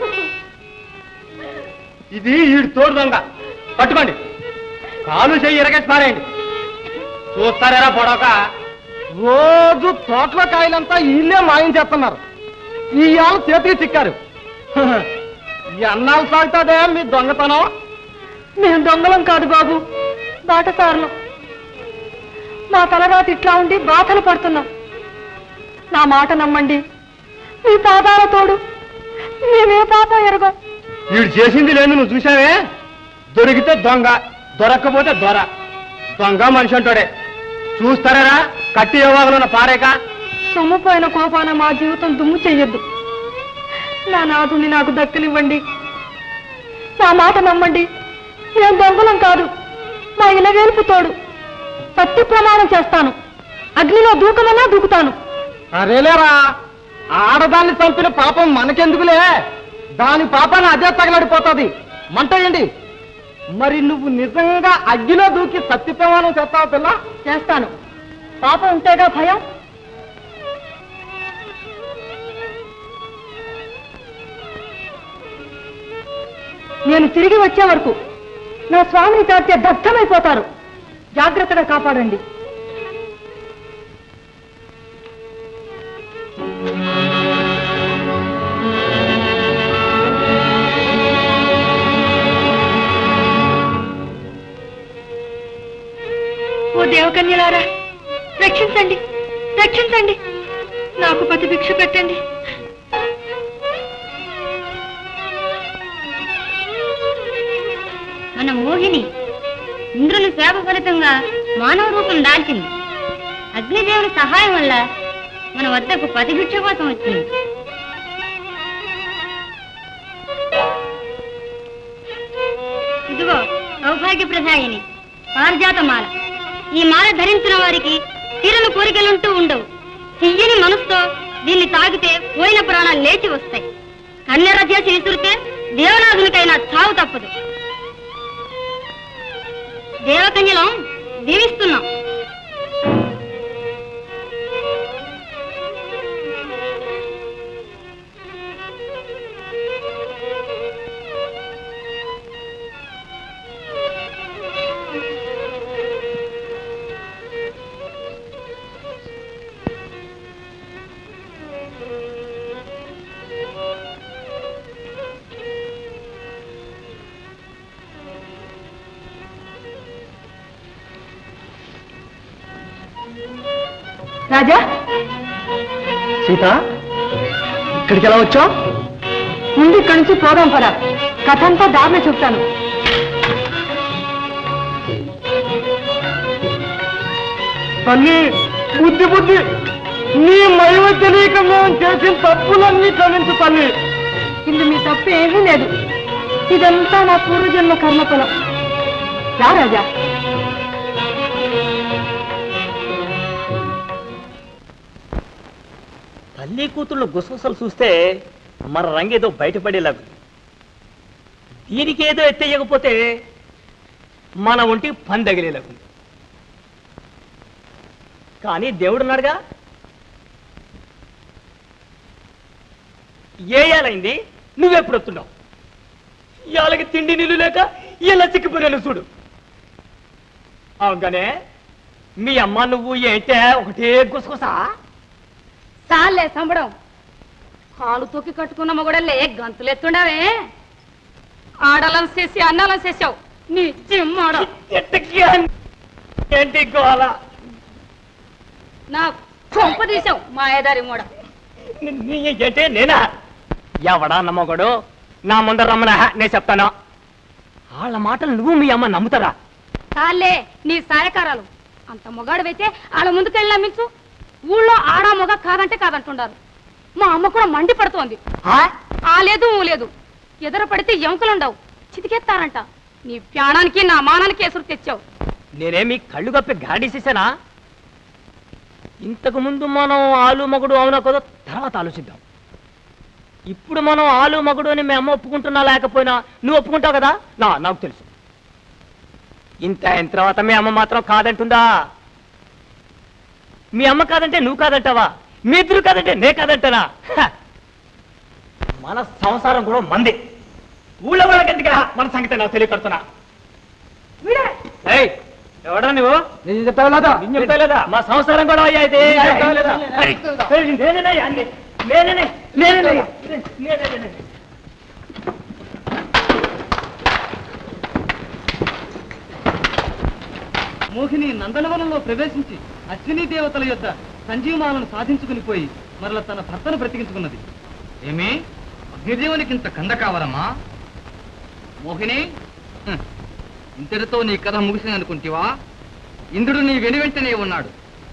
ఇది ఈడు తోడు దొంగ పట్టుకోండి కాలు చెయ్యి ఇరగేసి పారేయండి చూస్తారా పొడవక రోజు తోటలో కాయలంతా వీళ్ళే మాయం చేస్తున్నారు ఈ ఆలు చేతికి చిక్కారు ఈ అన్నాలు సాగుతాదే మీ దొంగతనం మేము దొంగలం కాదు బాబు బాటసారులం మా తలరాతి ఇట్లా ఉండి బాధలు పడుతున్నాం నా మాట నమ్మండి మీ పాదాల తోడు మేమే పాపం ఎరగం వీడు చేసింది లేదు నువ్వు చూసావే దొరికితే దొంగ దొరక్కపోతే దొర దొంగ మనిషి అంటాడే చూస్తారా కట్టి ఇవ్వగలన్న పారేక సొమ్ముపోయిన కోపాన మా జీవితం దుమ్ము చెయ్యొద్దు నా నాథుని నాకు దక్కనివ్వండి నా మాట నమ్మండి నేను దొంగలం కాదు మా ఇలవేల్పు తోడు సత్య ప్రమాణం చేస్తాను అగ్నిలో దూకమన్నా దూకుతాను అరేలేరా ఆడదాన్ని చంపిన పాపం మనకెందుకులే దాని పాపాన్ని అదే తగలడిపోతుంది మంటయండి మరి నువ్వు నిజంగా అగ్గిలో దూకి సత్య ప్రమాణం చేస్తావా పిల్ల చేస్తాను పాపం ఉంటేగా భయం నేను తిరిగి వచ్చే వరకు నా స్వామిని తాడితే దగ్ధమైపోతారు జాగ్రత్తగా కాపాడండి ఓ దేవకన్యలారా రక్షించండి రక్షించండి నాకు పతి భిక్ష పెట్టండి మన మోహిని ఇంద్రుని శాప ఫలితంగా మానవ రూపం దాల్చింది అగ్నిదేవుని సహాయం వల్ల మన వద్దకు పతిభిక్ష కోసం వచ్చింది ఇదిగో సౌభాగ్య ప్రదాయిని పారిజాత మాల ఈ మాల ధరించిన వారికి తీరని కోరికలుంటూ ఉండవు తీయని మనసుతో దీన్ని తాగితే పోయిన ప్రాణాలు లేచి వస్తాయి కన్నెర చేసి విసురితే దేవనాథునికైనా చావు తప్పదు దేవకన్యలం దీవిస్తున్నాం రాజా సీత ఇక్కడికి ఎలా వచ్చావు ముందు ఇక్కడి నుంచి పోదాం పరా కథ అంతా దారిలో చెప్తాను తల్లి బుద్ధి బుద్ధి నీ మహిమ తెలియక మేము చేసిన తప్పులన్నీ క్షమించు తల్లి ఇందు మీ తప్పు ఏమీ లేదు ఇదంతా నా పూర్వజన్మ కర్మఫలం రా రాజా తల్లి కూతుళ్ళు గుసగుసలు చూస్తే మన రంగేదో బయటపడేలాగు దీనికేదో ఎత్తేయకపోతే మన ఒంటి పని తగిలేలాగు కానీ దేవుడున్నాడుగా ఏ ఏలైంది నువ్వెప్పుడు వస్తున్నావు ఇవాళకి తిండి నీళ్ళు లేక ఇలా చిక్కిపోయాను చూడు అవుగానే మీ అమ్మ నువ్వు ఏంటే ఒకటే గుసగుసా చాలే సంబడం కాలు తొక్కి కట్టుకున్న మొగడల్లే గంతులు ఎత్తుండవే ఆడలం చేసి అన్నాలం చేసావు నీ జిమ్మాడ ఏంటి గోల నా కొంప తీసావు మాయదారి మూడ నీ- ఏంటే నేనా ఎవడా నమ్మకడు నా ముందర రమ్మన నేను చెప్తాను వాళ్ళ మాటలు నువ్వు మీ అమ్మ నమ్ముతారా చాలే నీ సాయకారాలు అంత మొగాడువైతే వాళ్ళ ముందుకెళ్ళి నమ్మించు ఊళ్ళో ఆడా మొగ కాదంటే కాదంటుండారు మా అమ్మ కూడా మండి పడుతోంది ఆ లేదు ఊ లేదు ఎదుర పడితే ఎముకలుండవు చితికెత్తారంట నీ ప్రాణానికి నా మానానికి ఎసురు తెచ్చావు నేనేమి కళ్ళు కప్పి గాడీసేసానా ఇంతకు ముందు మనం ఆలు మగుడు అవునా కదో తర్వాత ఆలోచిద్దాం ఇప్పుడు మనం ఆలు మగుడు అని మీ అమ్మ ఒప్పుకుంటున్నా లేకపోయినా నువ్వు ఒప్పుకుంటావు కదా నా నాకు తెలుసు ఇంత అయిన తర్వాత మీ అమ్మ మాత్రం కాదంటుందా మీ అమ్మ కాదంటే నువ్వు కాదంటావా మీ ఇద్దరు కాదంటే నే కాదంటానా హ! మన సంసారం కూడా మంది ఊళ్ళో వాళ్ళకెందుకు మన సంగతి నాకు తెలియకడుతున్నా ఏయ్, ఎవడా నువ్వు నేను చెప్తావు లేదా నేను చెప్తా లేదా మా సంసారం కూడా అయ్యా అయితే చెప్తావా లేదా? అరే, అరే, నేనేనయ్యా అన్ని. నేనేనే నేనేనయ్యా. నేనేనే. మోహిని నందనవనంలో ప్రవేశించి అశ్విని దేవతల యొక్క సంజీవమాలను సాధించుకుని పోయి మరల తన భర్తను బ్రతికించుకున్నది ఏమి అగ్నిదేవునికి ఇంత కంద కావాలమ్మా మోహిని హ్, ఇంతటితో నీ కథ ముగిసింది అనుకుంటివా ఇంద్రుడు నీ వెను వెంటనే ఉన్నాడు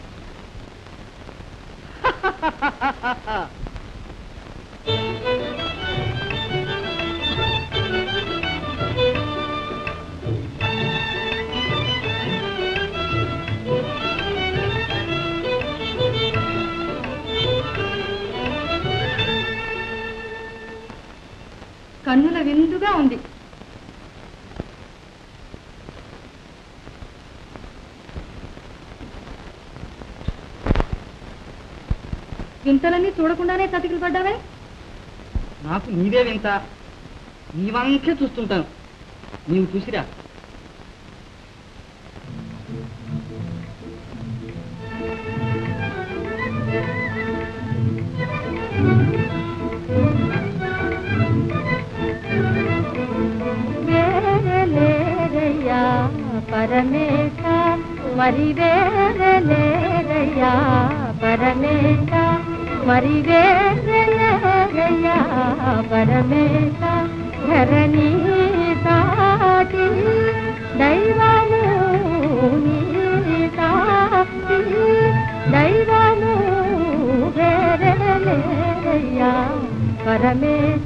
కన్నుల విందుగా ఉంది వింతలన్నీ చూడకుండానే చతికిలు పడ్డావే నాకు నీవే వింత నీ వంకే చూస్తుంటాను నీవు చూసిరా వేరలేరయ్యా పరమేశ మరి వేరలేరయ్యా పరమేశ మరి వేరలేరయ్యా పరమేశ ధరణి సాటి దైవము నీ సాటి దైవము వేరలేరయ్యా పరమేశ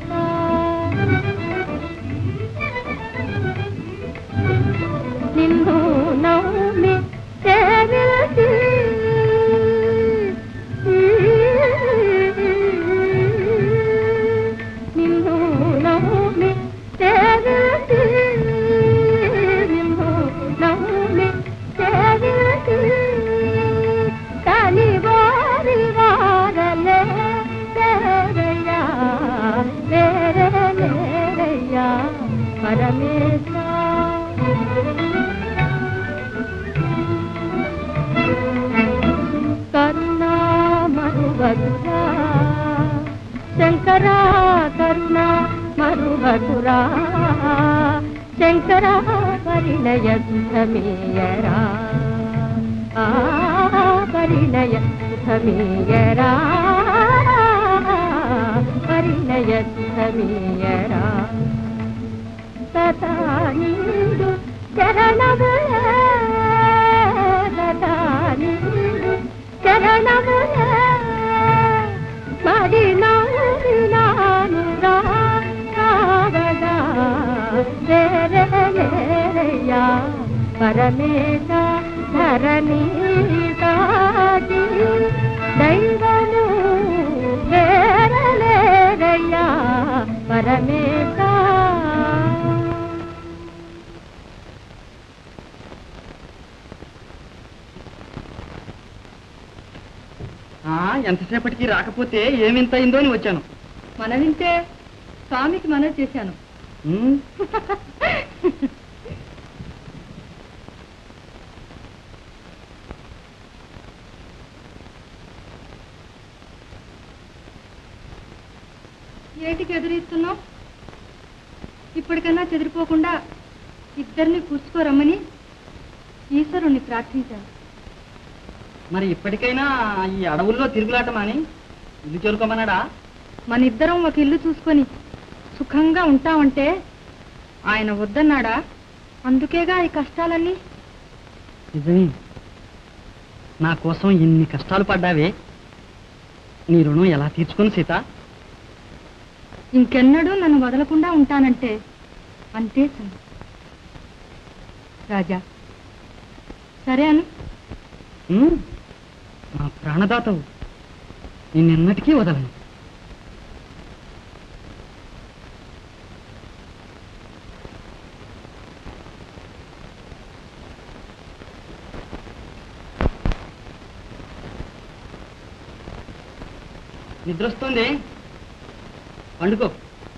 నిన్ను నమ్మి చేరసి నిన్ను నమ్మి చేరసి నిన్ను నమ్మి చేరసి తని వారి వారలే లేరయ్యా లేరే లేరయ్యా పరమేశ కరుణా మరువదురా శంకరా కరుణా మరువదురా శంకరా పరిణయ సుఖమేయరా ఆ పరిణయ సుఖమేయరా పరిణయ సుఖమేయరా సదా నీడు చరణములే సదా నీడు చరణములే మరి నాను రావగా వేరయ్యా పరమేశ ధరణి సాటి దైవము వేరలేరయ్యా పరమేశ ఆ, ఎంతసేపటికి రాకపోతే ఏమింత అయిందో అని వచ్చాను మన వింటే స్వామికి మనవి చేశాను ఉమ్, ఏటికి ఎదురిస్తున్నావు ఇప్పటికన్నా చెదిరిపోకుండా ఇద్దరిని కూర్చుకోరమ్మని ఈశ్వరుణ్ణి ప్రార్థించాను మరి ఇప్పటికైనా ఈ అడవుల్లో తిరుగులాట మాని ఇల్లు చేరుకోమన్నాడా మన ఇద్దరం ఒక ఇల్లు చూసుకొని సుఖంగా ఉంటామంటే ఆయన వద్దన్నాడా అందుకేగా ఈ కష్టాలన్నీ నిజమే నా కోసం ఇన్ని కష్టాలు పడ్డావే నీ రుణం ఎలా తీర్చుకొని సీత ఇంకెన్నడూ నన్ను వదలకుండా ఉంటానంటే అంతే చాలు రాజా సరే అను ఉమ్, నా ప్రాణదాతవు నిన్నెన్నటికీ వదలను నిద్రొస్తుంది పండుకో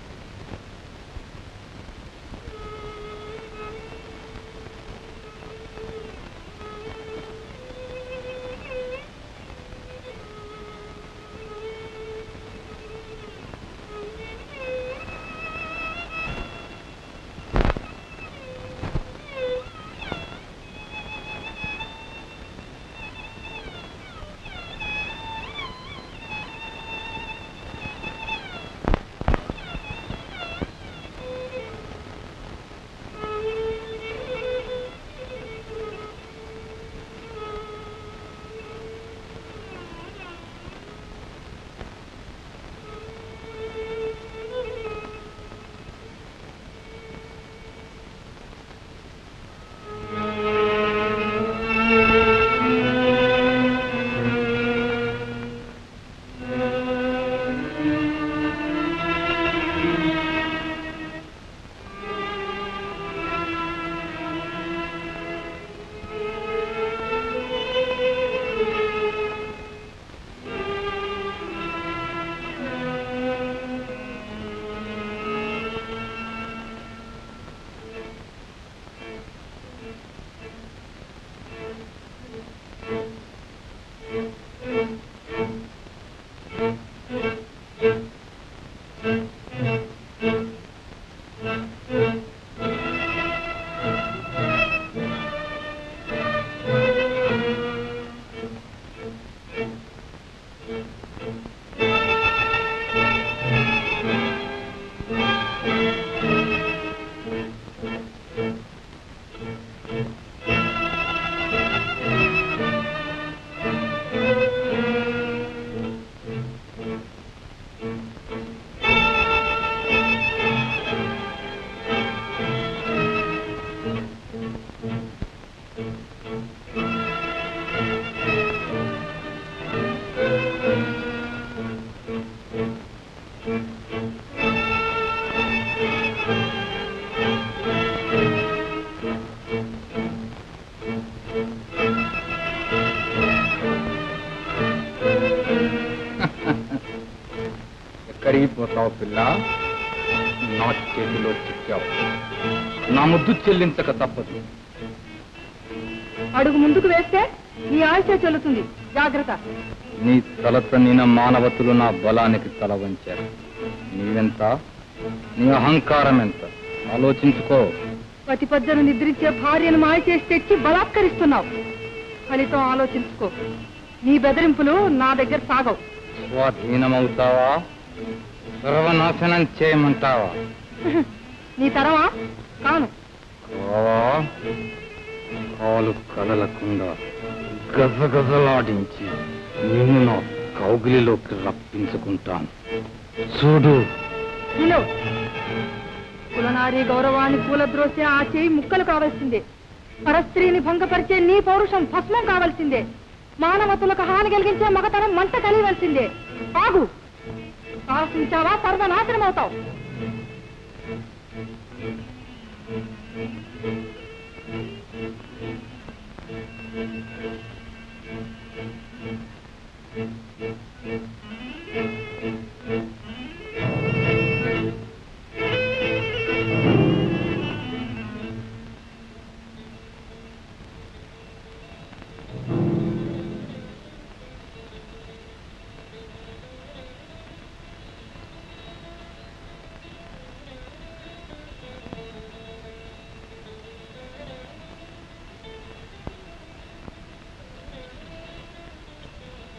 ఎక్కడికి పోతావు పిల్ల నా చేతిలో చిక్కావు నా ముద్దు చెల్లించక తప్పదు అడుగు ముందుకు వేస్తే నీ ఆయుష చెల్లుతుంది జాగ్రత్త నీ తలతనిన మానవతులు నా బలానికి తల వంచారు నీవెంత నీ అహంకారం ఎంత ఆలోచించుకో పతి పద్దను నిద్రించే భార్యను మాయ చేసి తెచ్చి బలాత్కరిస్తున్నావు ఫలితం ఆలోచించుకో నీ బెదిరింపులు నా దగ్గర సాగవు స్వాధీనమవుతావా సర్వనాశనం చేయమంటావా నీ తరమా కాను కావా కాలు కదలకుండా గజగజలాడించి నిన్ను నా కౌగిలిలోకి రప్పించుకుంటాను చూడు నిలు కులనారి గౌరవాన్ని కూలద్రోసే ఆ చేయి ముక్కలు కావాల్సిందే పరస్త్రీని భంగపరిచే నీ పౌరుషం భస్మం కావాల్సిందే మానవతులకు హాని కలిగించే మగతనం మంట కలియవలసిందే ఆగు ఆశించావా సర్వనాశనం అవుతావు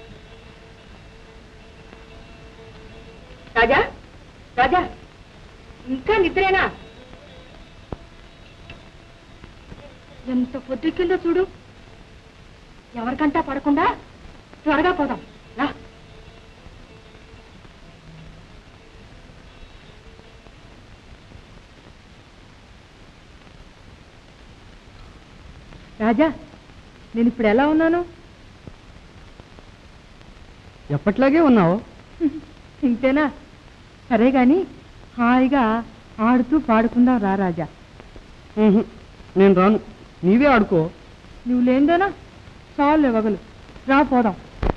రాజా రాజా ఇంకా నిద్రేనా ఎంత పొద్దుకిందో చూడు ఎవరికంటా పడకుండా త్వరగా పోదాం రా రాజా నేను ఇప్పుడు ఎలా ఉన్నాను ఎప్పట్లాగే ఉన్నావు ఇంతేనా సరే గాని హాయిగా ఆడుతూ పాడుకుందాం రా రాజా ఉహు, నేను రాను నీవే ఆడుకో నువ్వు లేందేనా చాలు వగలు రా పోదాం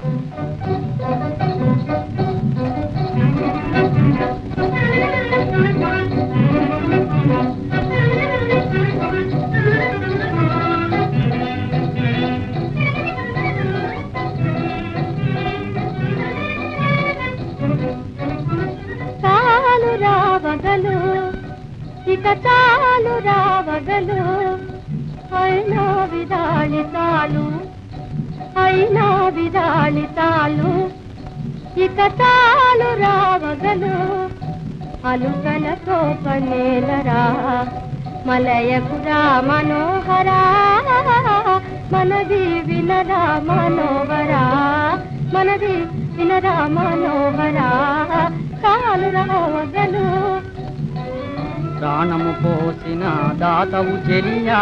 చాలు రావగలు ఇక చాలు రావగలు అయినా విదాళి తాలు అయినా విదాళి తాలు ఇక చాలు రావగలు అలుకలతో పనేలరా మలయకురా మనోహరా మనది వినరా మనోహరా మనది వినరా మనోహరా కాలు రావగలు ప్రాణము పోసిన దాతవు చెలియా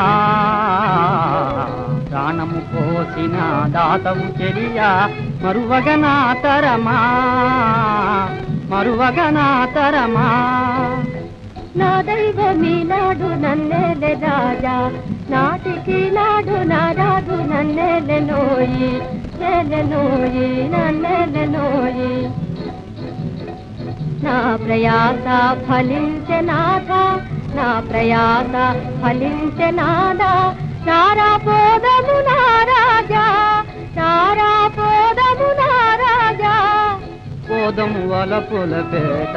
ప్రాణము పోసిన దాతవు చెలియా మరువగనా తరమా మరువగనా తరమా నా దైవమీ నాడు నన్నేలే రాజా నాటికి నాడు నారాదు నన్నేలే నోయి నేలె నోయి నన్నేలే నోయి నా ప్రయాస ఫలించే నాథ నా ప్రయాస ఫలించే నాద నారా పోదము నారాజా నారా పోదము నారాజా పోదము వలపుల పేట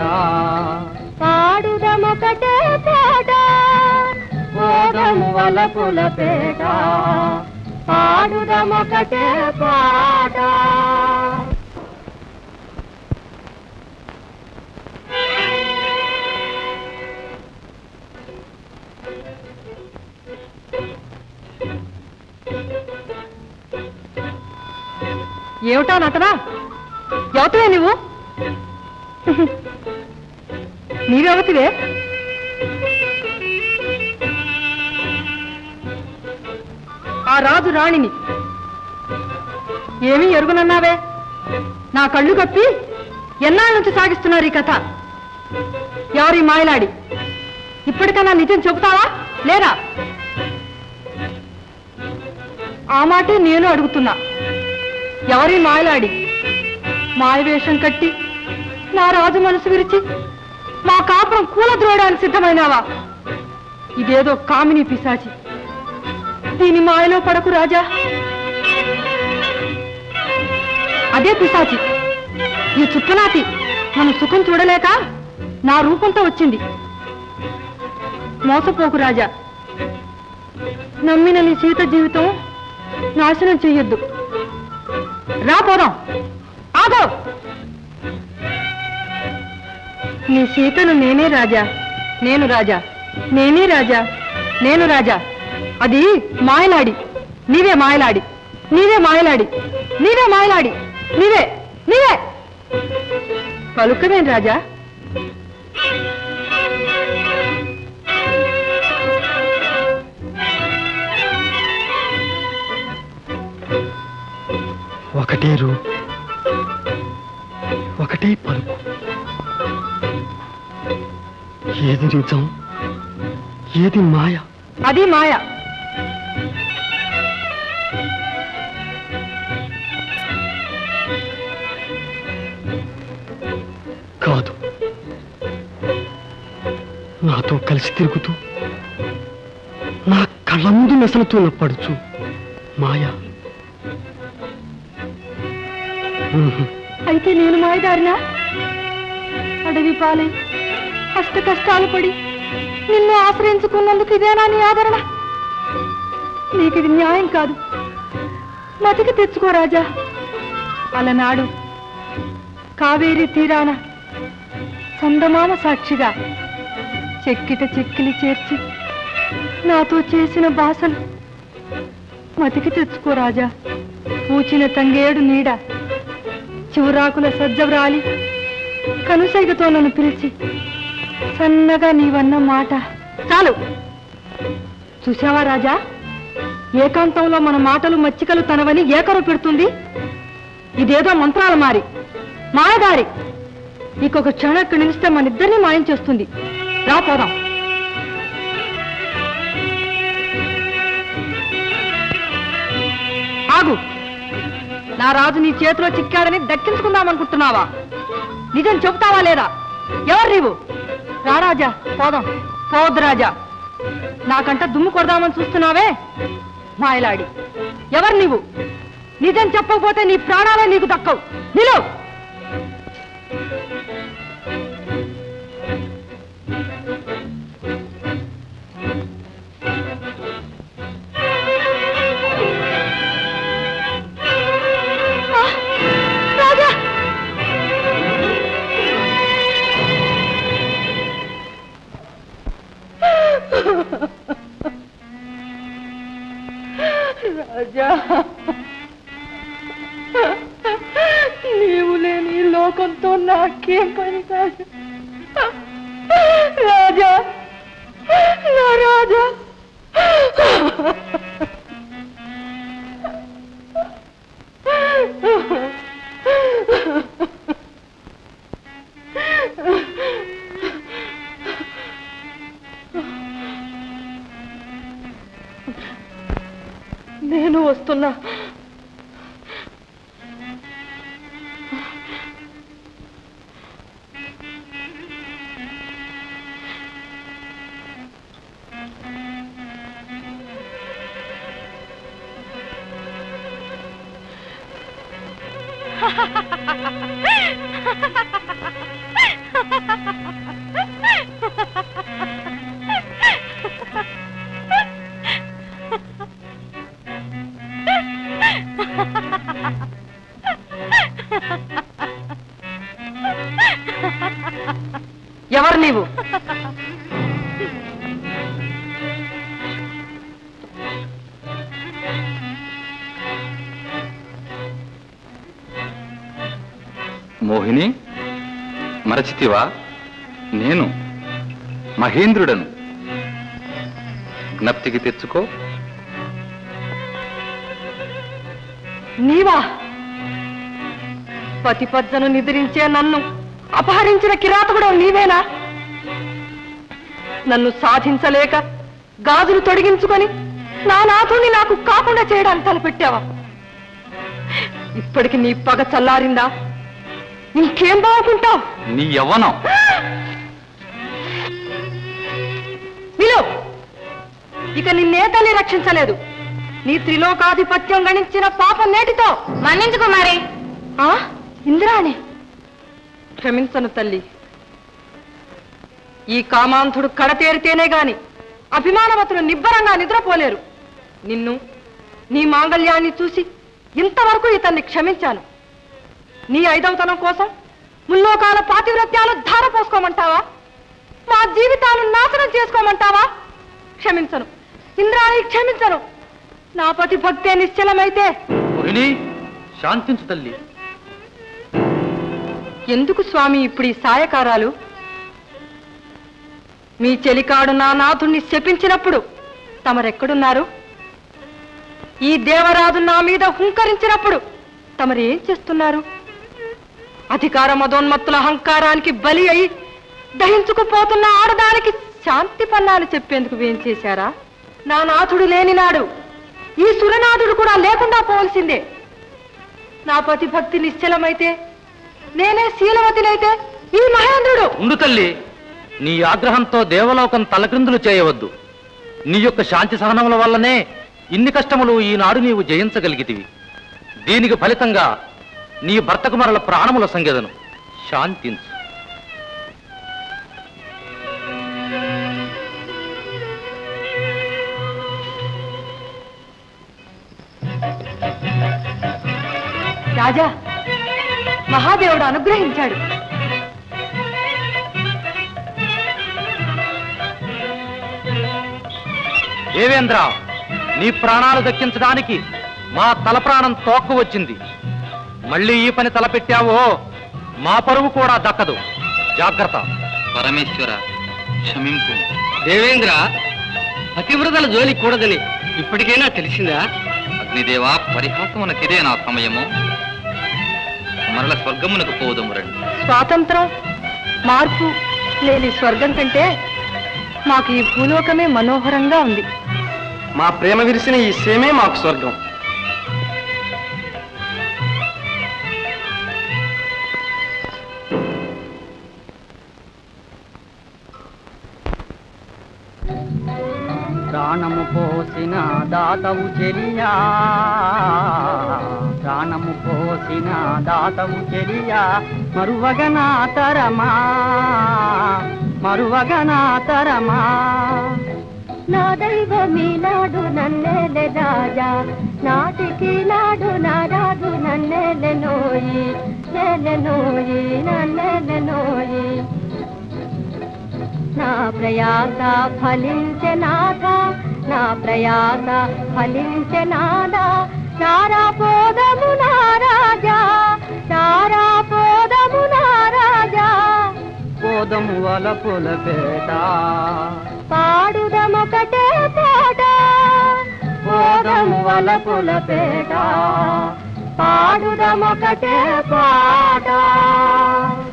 పాడుదమొకటే పాట పోదము వలపుల పేట పాడుదమొకటే పాట ఏమిటా నటనా ఎవతవే నువ్వు నీవెవతివే ఆ రాజు రాణిని ఏమీ ఎరుగునన్నావే నా కళ్ళు కప్పి ఎన్నాళ్ళ నుంచి సాగిస్తున్నారు ఈ కథ ఎవరి మాయలాడి ఇప్పటికన్నా నిజం చెబుతావా లేదా ఆ మాటే నేను అడుగుతున్నా ఎవరి మాయలాడి మాయవేషం కట్టి నా రాజు మనసు విరిచి మా కాపురం కూలద్రోయడానికి సిద్ధమైనావా ఇదేదో కామిని పిశాచి దీని మాయలో పడకు రాజా అదే పిశాచి ఈ చుట్టనాటి మన సుఖం చూడలేక నా రూపంతో వచ్చింది మోసపోకు రాజా నమ్మిన నీ సీత జీవితం నాశనం చెయ్యొద్దు రా పోదాం ఆగో నీ సీతను నేనే రాజా నేను రాజా నేనే రాజా నేను రాజా అది మాయలాడి నీవే మాయలాడి నీవే మాయలాడి నీవే మాయలాడి నీవే నీవే పలుకవేం రాజా ఒకటే రూపు ఒకటే పలుకు ఏది నిజం ఏది మాయ అది మాయ కాదు నాతో కలిసి తిరుగుతూ నా కళ్ళ ముందు మెసలుతున్న పడుచు మాయ ఉహు. అయితే నేను మాయదారినా అడవి పాలై కష్ట కష్టాలు పడి నిన్ను ఆశ్రయించుకున్నందుకు ఇదేనా నీ ఆదరణ నీకు ఇది న్యాయం కాదు మతికి తెచ్చుకో రాజా అలనాడు కావేరీ తీరాన చందమామ సాక్షిగా చెక్కిట చెక్కిలి చేర్చి నాతో చేసిన బాసలు మతికి తెచ్చుకో రాజా పూచిన తంగేడు నీడ చివురాకుల సజ్జవ్రాలి కనుసైగతో నన్ను పిలిచి సన్నగా నీవన్న మాట చాలు చూసావా రాజా ఏకాంతంలో మన మాటలు మచ్చికలు తనవని ఏకరు పెడుతుంది ఇదేదో మంత్రాల మారి మాయదారి ఇంకొక క్షణం ఇక్కడ నిలిస్తే మన ఇద్దరిని మాయం చేస్తుంది రా పోదాం ఆగు నా రాజు నీ చేతిలో చిక్కాడని దక్కించుకుందామనుకుంటున్నావా నిజం చెబుతావా లేదా ఎవరు నీవు రా రాజా పోదాం పోవద్దు రాజా నాకంట దుమ్ము కొడదామని చూస్తున్నావే మాయలాడి ఎవరు నీవు నిజం చెప్పకపోతే నీ ప్రాణాలే నీకు దక్కవు నిలువు రాజా రాజా నీవు లేని ఈ లోకంతో నాకేం పని కాదు రాజా నా రాజా నేను వస్తున్నా ఎవరు నీవు మోహిని మరచితివా నేను మహేంద్రుడను జ్ఞప్తికి తెచ్చుకో నీవా పతిపద్దను నిద్రించే నన్ను అపహరించిన కిరాతకుడు నీవేనా నన్ను సాధించలేక గాజులు తొడిగించుకొని నా నాథుని నాకు కాకుండా చేయడానికి తలపెట్టావా ఇప్పటికి నీ పగ చల్లారిందా ఇంకేం బాగుంటావు నీ యవ్వనం విలు ఇక నిన్నే తల్లి రక్షించలేదు నీ త్రిలోకాధిపత్యం గణించిన పాపం నేటితో మన్నించుకో మరి ఆ ఇంద్రాణి క్షమించను తల్లి ఈ కామాంధుడు కడతేరితేనే గాని అభిమానవతులు నిబ్బరంగా నిద్రపోలేరు నిన్ను నీ మాంగళ్యాన్ని చూసి ఇంతవరకు ఇతన్ని క్షమించాను నీ ఐదవతనం కోసం ముల్లోకాల పాతివ్రత్యాలు ధార పోసుకోమంటావా మా జీవితాలు నాశనం చేసుకోమంటావా క్షమించను ఇంద్రాణి క్షమించను నా పతి భక్తే నిశ్చలమైతే మోహిని శాంతించు తల్లి ఎందుకు స్వామి ఇప్పుడు ఈ సాయకారాలు మీ చెలికాడు నా నాథుణ్ణి శపించినప్పుడు తమరెక్కడున్నారు ఈ దేవరాజు నా మీద హుంకరించినప్పుడు తమరు ఏం చేస్తున్నారు అధికార మదోన్మత్తుల అహంకారానికి బలి అయి దహించుకుపోతున్న ఆడదానికి శాంతి పన్నాలు చెప్పేందుకు ఏం చేశారా నా నాథుడు లేని నాడు ఈ సురనాథుడు కూడా లేకుండా పోవలసిందే నా పతి భక్తి నిశ్చలమైతే నేనే శీలవతినైతే ఈ మహేంద్రుడు ఉండు తల్లి నీ ఆగ్రహంతో దేవలోకం తలక్రిందులు చేయవద్దు నీ యొక్క శాంతి సహనముల వల్లనే ఇన్ని కష్టములు ఈనాడు నీవు జయించగలిగితివి దీనికి ఫలితంగా నీ భర్తకు మరల ప్రాణముల సంగెదను శాంతించు రాజా మహాదేవుడు అనుగ్రహించాడు దేవేంద్ర నీ ప్రాణాలు దక్కించడానికి మా తల ప్రాణం తోక్కు వచ్చింది మళ్ళీ ఈ పని తలపెట్టావో మా పరువు కూడా దక్కదు జాగ్రత్త పరమేశ్వర క్షమింపు దేవేంద్ర పతివ్రతల జోలి కూడదని ఇప్పటికైనా తెలిసిందా అగ్నిదేవా పరిహాసమునకిదే నా సమయము మరల స్వర్గమునకు పోదుము రండి స్వాతంత్రం మార్పు లేని స్వర్గం కంటే మాకు ఈ భూలోకమే మనోహరంగా ఉంది మా ప్రేమ విరిసిన ఈ సేమే మాకు స్వర్గం ప్రాణము పోసిన దాతవు చెలియా ప్రాణము పోసిన దాతవు చెలియా మరువగనా తరమా మరువగనా తరమా నా దైవమీ నాడు నన్నేలే రాజా నాటికి నాడు నారాజు నన్నేలే నోయి నేలె నోయి నన్నేలే నోయి నా ప్రయాస ఫలించే నాథ నా ప్రయాస ఫలించే నాద నారా పోదము నారాజా నారా పోదము నారాజా పోదము వలపుల పేట పాడుదమొకటే పాట పోదము వలపుల పేట పాడుదమొకటే పాట